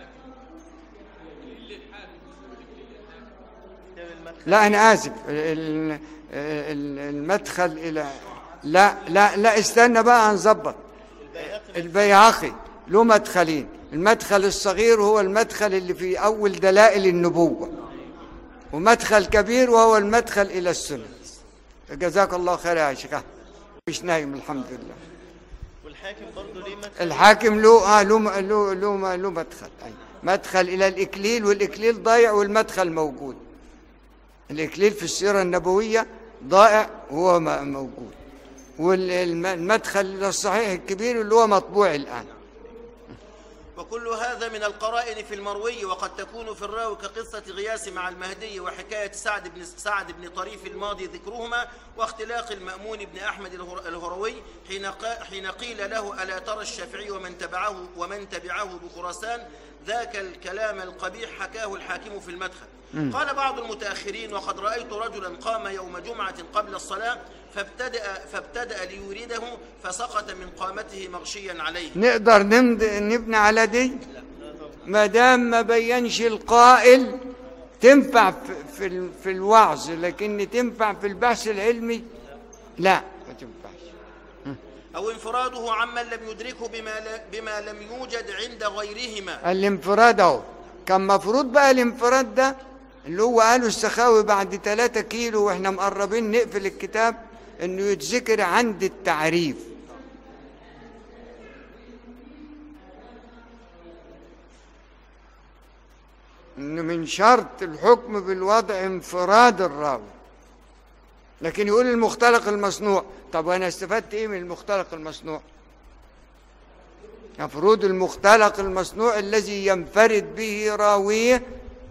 كتاب المدخل لا أنا آسف ال- ال- المدخل إلى لا لا لا استنى بقى هنظبط البيهقي البيهقي له مدخلين المدخل الصغير هو المدخل اللي في أول دلائل النبوة ومدخل كبير وهو المدخل إلى السنة جزاك الله خير يا شيخ أحمد. مش نايم الحمد لله والحاكم برضه ليه مدخل الحاكم له اه له له له له مدخل أي مدخل الى الاكليل والاكليل ضايع والمدخل موجود الاكليل في السيره النبويه ضائع وهو م- موجود والمدخل الى الصحيح الكبير اللي هو مطبوع الان وكل هذا من القرائن في المروي وقد تكون في الراوي كقصة غياث مع المهدي وحكاية سعد بن سعد بن طريف الماضي ذكرهما واختلاق المأمون بن أحمد الهر- الهروي حين قا- حين قيل له ألا ترى الشافعي ومن تبعه ومن تبعه بخراسان ذاك الكلام القبيح حكاه الحاكم في المدخل قال بعض المتأخرين وقد رأيت رجلا قام يوم جمعة قبل الصلاة فابتدأ, فابتدأ ليريده فسقط من قامته مغشيا عليه نقدر نمد نبني على دي ما دام ما بينش القائل تنفع في, في, ال- في الوعظ لكن تنفع في البحث العلمي لا ما تنفعش أو انفراده عمن لم يدركه بما, لا بما لم يوجد عند غيرهما الانفراد اهو كان مفروض بقى الانفراد ده اللي هو قاله السخاوي بعد 3 كيلو واحنا مقربين نقفل الكتاب انه يتذكر عند التعريف انه من شرط الحكم بالوضع انفراد الراوي لكن يقول المختلق المصنوع طب وانا استفدت ايه من المختلق المصنوع مفروض المختلق المصنوع الذي ينفرد به راويه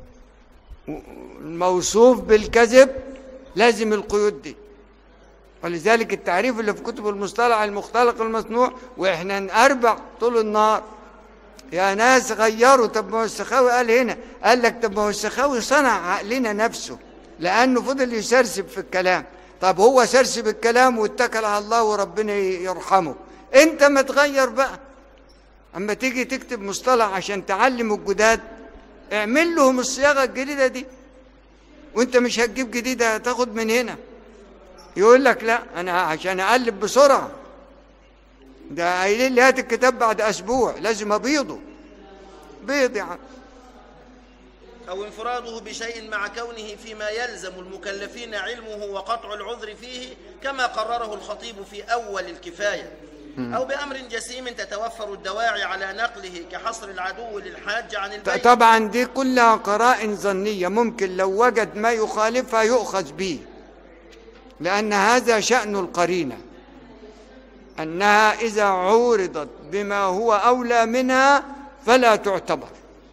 الموصوف بالكذب لازم القيود دي ولذلك التعريف اللي في كتب المصطلح المختلق المصنوع واحنا نأربع طول النهار يا ناس غيروا طب ما هو السخاوي قال هنا قال لك طب ما هو السخاوي صنع عقلنا نفسه لانه فضل يسرسب في الكلام طب هو سرسب الكلام واتكل على الله وربنا يرحمه انت ما تغير بقى اما تيجي تكتب مصطلح عشان تعلم الجداد اعمل لهم الصياغه الجديده دي وانت مش هتجيب جديده هتاخد من هنا يقول لك لا انا عشان اقلب بسرعه ده قايلين لي هات الكتاب بعد اسبوع لازم ابيضه بيض يا عم أو انفراده بشيء مع كونه فيما يلزم المكلفين علمه وقطع العذر فيه كما قرره الخطيب في أول الكفاية أو بأمر جسيم تتوفر الدواعي على نقله كحصر العدو للحاج عن البيت طبعا دي كلها قرائن ظنيه ممكن لو وجد ما يخالفها يؤخذ به لان هذا شان القرينه انها اذا عورضت بما هو اولى منها فلا تعتبر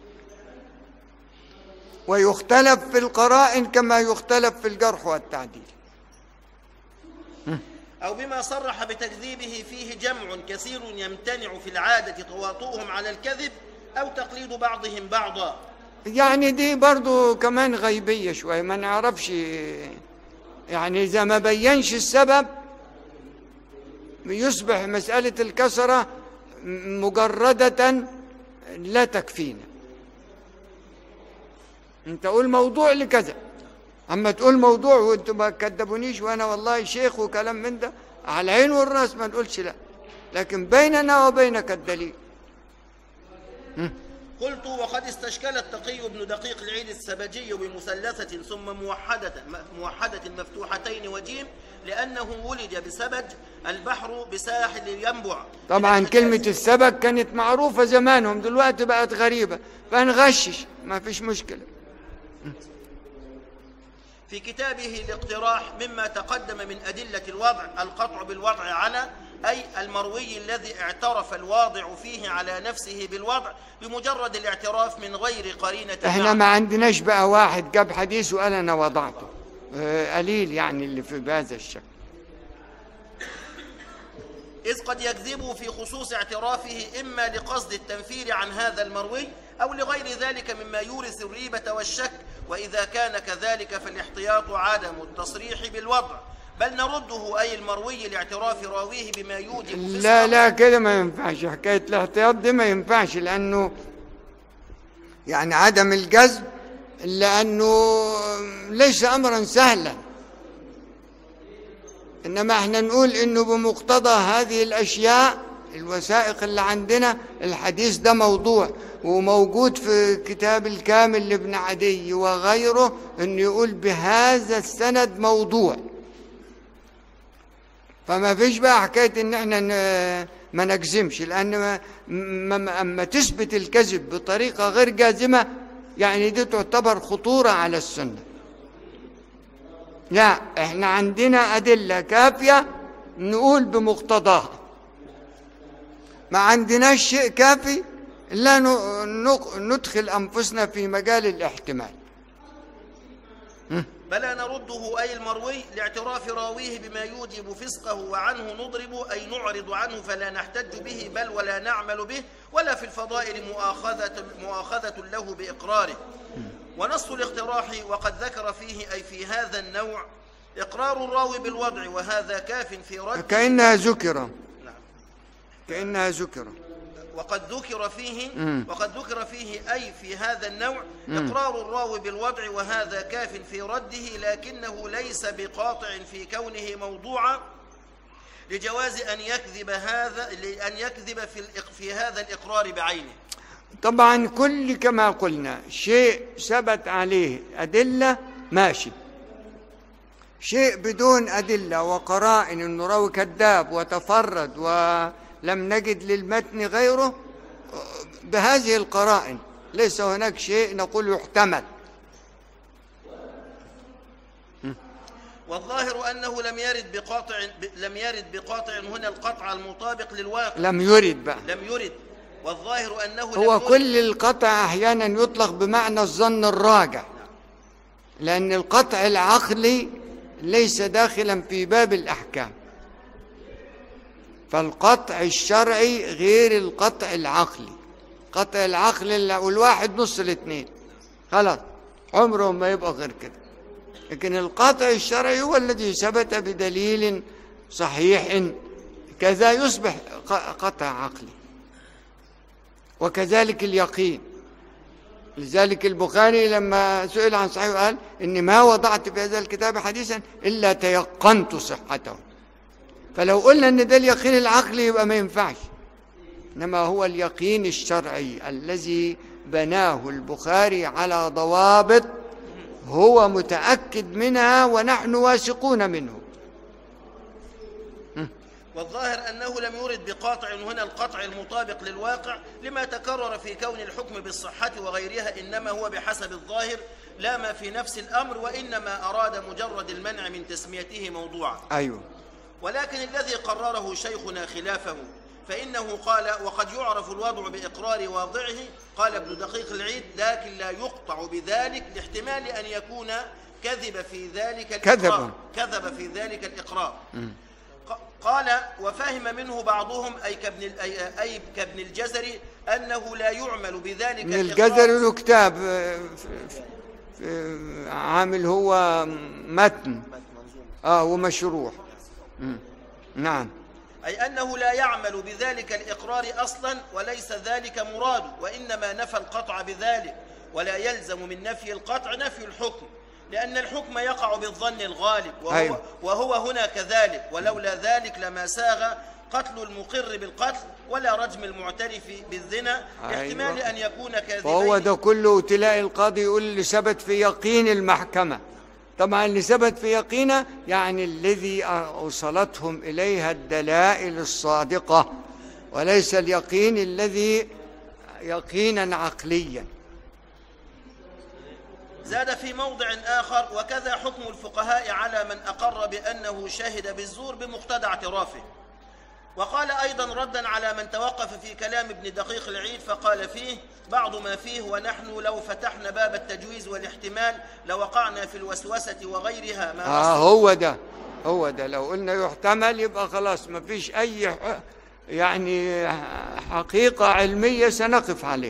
ويختلف في القرائن كما يختلف في الجرح والتعديل أو بما صرح بتكذيبه فيه جمع كثير يمتنع في العادة تواطؤهم على الكذب أو تقليد بعضهم بعضا يعني دي برضو كمان غيبية شوية ما نعرفش يعني إذا ما بينش السبب يصبح مسألة الكسرة مجردة لا تكفينا انت قول موضوع لكذا اما تقول موضوع وانتوا ما تكذبونيش وانا والله شيخ وكلام من ده على العين والراس ما نقولش لا لكن بيننا وبينك الدليل قلت وقد استشكل التقي بن دقيق العيد السبجي بمثلثة ثم موحدة موحدة مفتوحتين وجيم لأنه ولد بسبج البحر بساحل ينبع طبعا كلمة السبك كانت معروفة زمانهم دلوقتي بقت غريبة فنغشش ما فيش مشكلة في كتابه الاقتراح مما تقدم من أدلة الوضع القطع بالوضع على أي المروي الذي اعترف الواضع فيه على نفسه بالوضع بمجرد الاعتراف من غير قرينة احنا معنى. ما عندناش بقى واحد جاب حديث وقال انا وضعته آه، قليل يعني اللي في بهذا الشكل إذ قد يكذب في خصوص اعترافه إما لقصد التنفير عن هذا المروي أو لغير ذلك مما يورث الريبة والشك وإذا كان كذلك فالاحتياط عدم التصريح بالوضع بل نرده أي المروي لاعتراف راويه بما يوجب لا فسقه لا كده ما ينفعش حكاية الاحتياط دي ما ينفعش لأنه يعني عدم الجذب لأنه ليس أمرا سهلا إنما احنا نقول إنه بمقتضى هذه الأشياء الوثائق اللي عندنا الحديث ده موضوع وموجود في كتاب الكامل لابن عدي وغيره إنه يقول بهذا السند موضوع فما فيش بقى حكايه ان احنا ن- ما نجزمش لان ما ما- ما- اما تثبت الكذب بطريقه غير جازمه يعني دي تعتبر خطوره على السنه لا احنا عندنا ادله كافيه نقول بمقتضاها ما عندناش شيء كافي لا ن- نق- ندخل انفسنا في مجال الاحتمال بلى نرده أي المروي لاعتراف راويه بما يوجب فسقه وعنه نضرب أي نعرض عنه فلا نحتج به بل ولا نعمل به ولا في الفضائل مؤاخذة, مؤاخذة له بإقراره ونص الاقتراح وقد ذكر فيه أي في هذا النوع إقرار الراوي بالوضع وهذا كاف في رد كانها ذكر نعم. كانها ذكر وقد ذكر فيه مم. وقد ذكر فيه أي في هذا النوع إقرار الراوي بالوضع وهذا كاف في رده لكنه ليس بقاطع في كونه موضوعا لجواز أن يكذب هذا لأن يكذب في الإق- في هذا الإقرار بعينه طبعا كل كما قلنا شيء ثبت عليه أدلة ماشي شيء بدون أدلة وقرائن أنه راوي كذاب وتفرد ولم نجد للمتن غيره بهذه القرائن ليس هناك شيء نقول يحتمل والظاهر أنه لم يرد بقاطع ب- لم يرد بقاطع هنا القطع المطابق للواقع لم يرد بقى لم يرد والظاهر أنه لم هو يرد كل القطع أحيانا يطلق بمعنى الظن الراجع لأن القطع العقلي ليس داخلا في باب الأحكام فالقطع الشرعي غير القطع العقلي قطع العقل والواحد نص الاثنين خلاص عمره ما يبقى غير كده لكن القطع الشرعي هو الذي ثبت بدليل صحيح كذا يصبح ق- قطع عقلي وكذلك اليقين لذلك البخاري لما سئل عن صحيح قال إني ما وضعت في هذا الكتاب حديثا إلا تيقنت صحته فلو قلنا إن ده اليقين العقلي يبقى ما ينفعش إنما هو اليقين الشرعي الذي بناه البخاري على ضوابط هو متأكد منها ونحن واثقون منه والظاهر أنه لم يرد بقاطع هنا القطع المطابق للواقع لما تكرر في كون الحكم بالصحة وغيرها إنما هو بحسب الظاهر لا ما في نفس الأمر وإنما أراد مجرد المنع من تسميته موضوعا أيوه ولكن الذي قرره شيخنا خلافه فإنه قال وقد يعرف الوضع بإقرار واضعه قال ابن دقيق العيد لكن لا يقطع بذلك لاحتمال أن يكون كذب في ذلك الإقرار كذبا. كذب في ذلك الإقرار ق- قال وفهم منه بعضهم أي كابن, ال- أي, أي كابن الجزري أنه لا يعمل بذلك من الإقرار الجزر له كتاب آه، في- في- في- عامل هو متن اه ومشروح مم. نعم أي أنه لا يعمل بذلك الإقرار أصلا وليس ذلك مراد وإنما نفى القطع بذلك ولا يلزم من نفي القطع نفي الحكم لأن الحكم يقع بالظن الغالب وهو, أيوة. وهو هنا كذلك ولولا ذلك لما ساغ قتل المقر بالقتل ولا رجم المعترف بالزنا أيوة. لاحتمال أن يكون كاذبين فهو ده كله تلاقي القاضي يقول اللي ثبت في يقين المحكمة طبعا اللي ثبت في يقينه يعني الذي أوصلتهم إليها الدلائل الصادقة وليس اليقين الذي يقينا عقليا زاد في موضع آخر وكذا حكم الفقهاء على من أقر بأنه شهد بالزور بمقتضى اعترافه وقال أيضا ردا على من توقف في كلام ابن دقيق العيد فقال فيه بعض ما فيه ونحن لو فتحنا باب التجويز والاحتمال لوقعنا في الوسوسة وغيرها ما آه هو ده هو ده لو قلنا يحتمل يبقى خلاص ما فيش أي ح- يعني حقيقة علمية سنقف عليه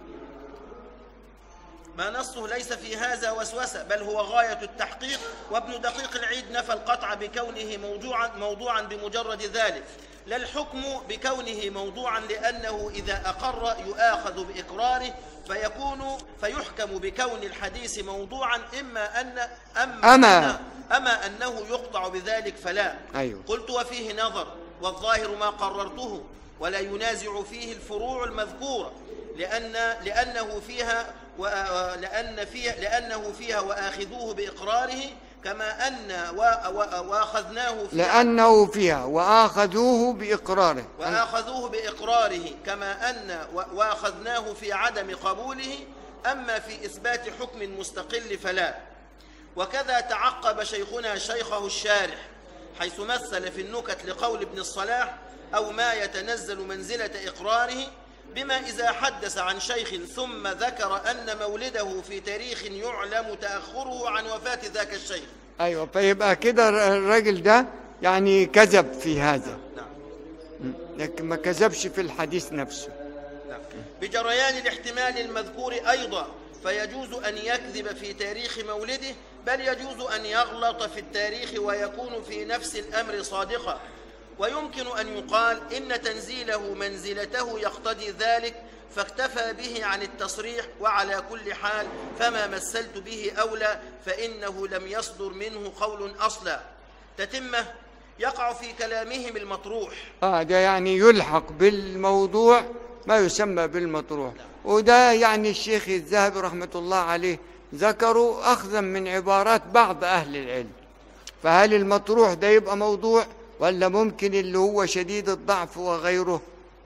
ما نصه ليس في هذا وسوسة بل هو غاية التحقيق وابن دقيق العيد نفى القطع بكونه موضوعا, موضوعا بمجرد ذلك لا الحكم بكونه موضوعا لأنه إذا أقر يؤاخذ بإقراره فيكون فيحكم بكون الحديث موضوعا إما أن أما, أما. أن أما أنه يقطع بذلك فلا أيوه. قلت وفيه نظر والظاهر ما قررته ولا ينازع فيه الفروع المذكورة لأن لأنه فيها و- لأن فيها لأنه فيها وآخذوه بإقراره كما أن و- و- وأخذناه فيها لأنه فيها وآخذوه بإقراره وآخذوه بإقراره كما أن و- وأخذناه في عدم قبوله أما في إثبات حكم مستقل فلا وكذا تعقب شيخنا شيخه الشارح حيث مثل في النكت لقول ابن الصلاح أو ما يتنزل منزلة إقراره بما إذا حدث عن شيخ ثم ذكر أن مولده في تاريخ يعلم تأخره عن وفاة ذاك الشيخ أيوه فيبقى كده الراجل ده يعني كذب في هذا نعم لكن ما كذبش في الحديث نفسه نعم. بجريان الاحتمال المذكور أيضا فيجوز أن يكذب في تاريخ مولده بل يجوز أن يغلط في التاريخ ويكون في نفس الأمر صادقا ويمكن أن يقال إن تنزيله منزلته يقتضي ذلك فاكتفى به عن التصريح وعلى كل حال فما مثلت به أولى فإنه لم يصدر منه قول أصلا تتمة يقع في كلامهم المطروح آه ده يعني يلحق بالموضوع ما يسمى بالمطروح وده يعني الشيخ الذهبي رحمة الله عليه ذكروا أخذا من عبارات بعض أهل العلم فهل المطروح ده يبقى موضوع ولا ممكن اللي هو شديد الضعف وغيره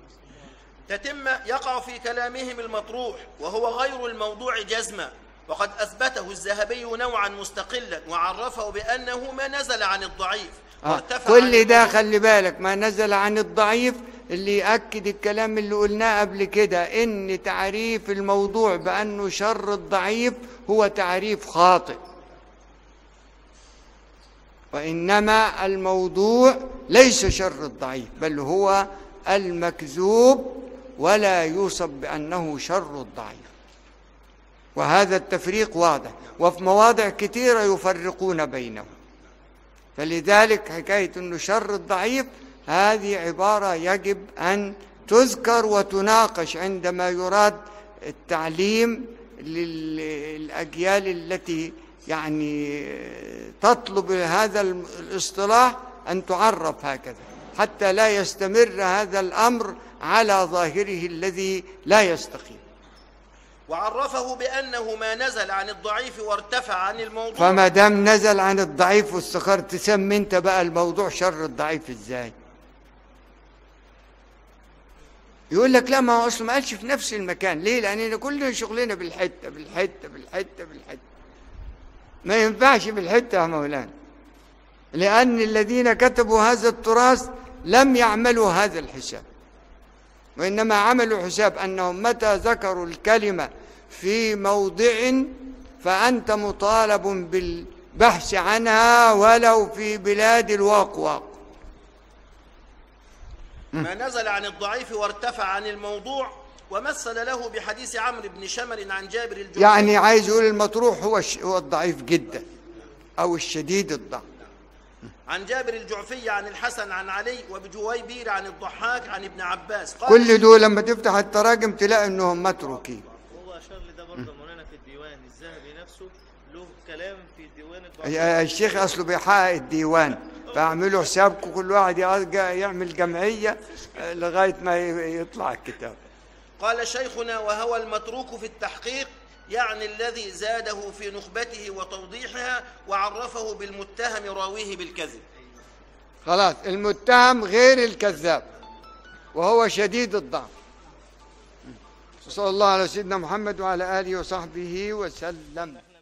تتم يقع في كلامهم المطروح وهو غير الموضوع جزما وقد أثبته الذهبي نوعا مستقلا وعرفه بأنه ما نزل عن الضعيف آه وارتفع عن كل ده الموضوع. خلي بالك ما نزل عن الضعيف اللي يأكد الكلام اللي قلناه قبل كده إن تعريف الموضوع بأنه شر الضعيف هو تعريف خاطئ وإنما الموضوع ليس شر الضعيف بل هو المكذوب ولا يوصف بأنه شر الضعيف وهذا التفريق واضح وفي مواضع كثيرة يفرقون بينهم فلذلك حكاية أنه شر الضعيف هذه عبارة يجب أن تذكر وتناقش عندما يراد التعليم للأجيال التي يعني تطلب هذا الاصطلاح أن تعرف هكذا حتى لا يستمر هذا الأمر على ظاهره الذي لا يستقيم وعرفه بأنه ما نزل عن الضعيف وارتفع عن الموضوع فما دام نزل عن الضعيف واستخر تسمي انت بقى الموضوع شر الضعيف ازاي يقول لك لا ما هو اصلا ما قالش في نفس المكان ليه لاننا كلنا شغلنا بالحته بالحته بالحته بالحته ما ينفعش بالحته يا مولانا لان الذين كتبوا هذا التراث لم يعملوا هذا الحساب وانما عملوا حساب انهم متى ذكروا الكلمه في موضع فانت مطالب بالبحث عنها ولو في بلاد الواقواق ما نزل عن الضعيف وارتفع عن الموضوع ومثل له بحديث عمرو بن شمر عن جابر الجهني يعني عايز يقول المطروح هو الش- هو الضعيف جدا او الشديد الضعف عن جابر الجعفي عن الحسن عن علي وبجويبير عن الضحاك عن ابن عباس قال كل دول لما تفتح التراجم تلاقي انهم متروكين هو اشار لده برضه مولانا في الديوان الذهبي نفسه له كلام في ديوان الضعف الشيخ اصله بيحقق الديوان فاعملوا حسابكم كل واحد يقعد- يعمل جمعيه آه، لغايه ما ي- يطلع الكتاب قال شيخنا وهو المتروك في التحقيق يعني الذي زاده في نخبته وتوضيحها وعرفه بالمتهم راويه بالكذب خلاص المتهم غير الكذاب وهو شديد الضعف صلى الله على سيدنا محمد وعلى اله وصحبه وسلم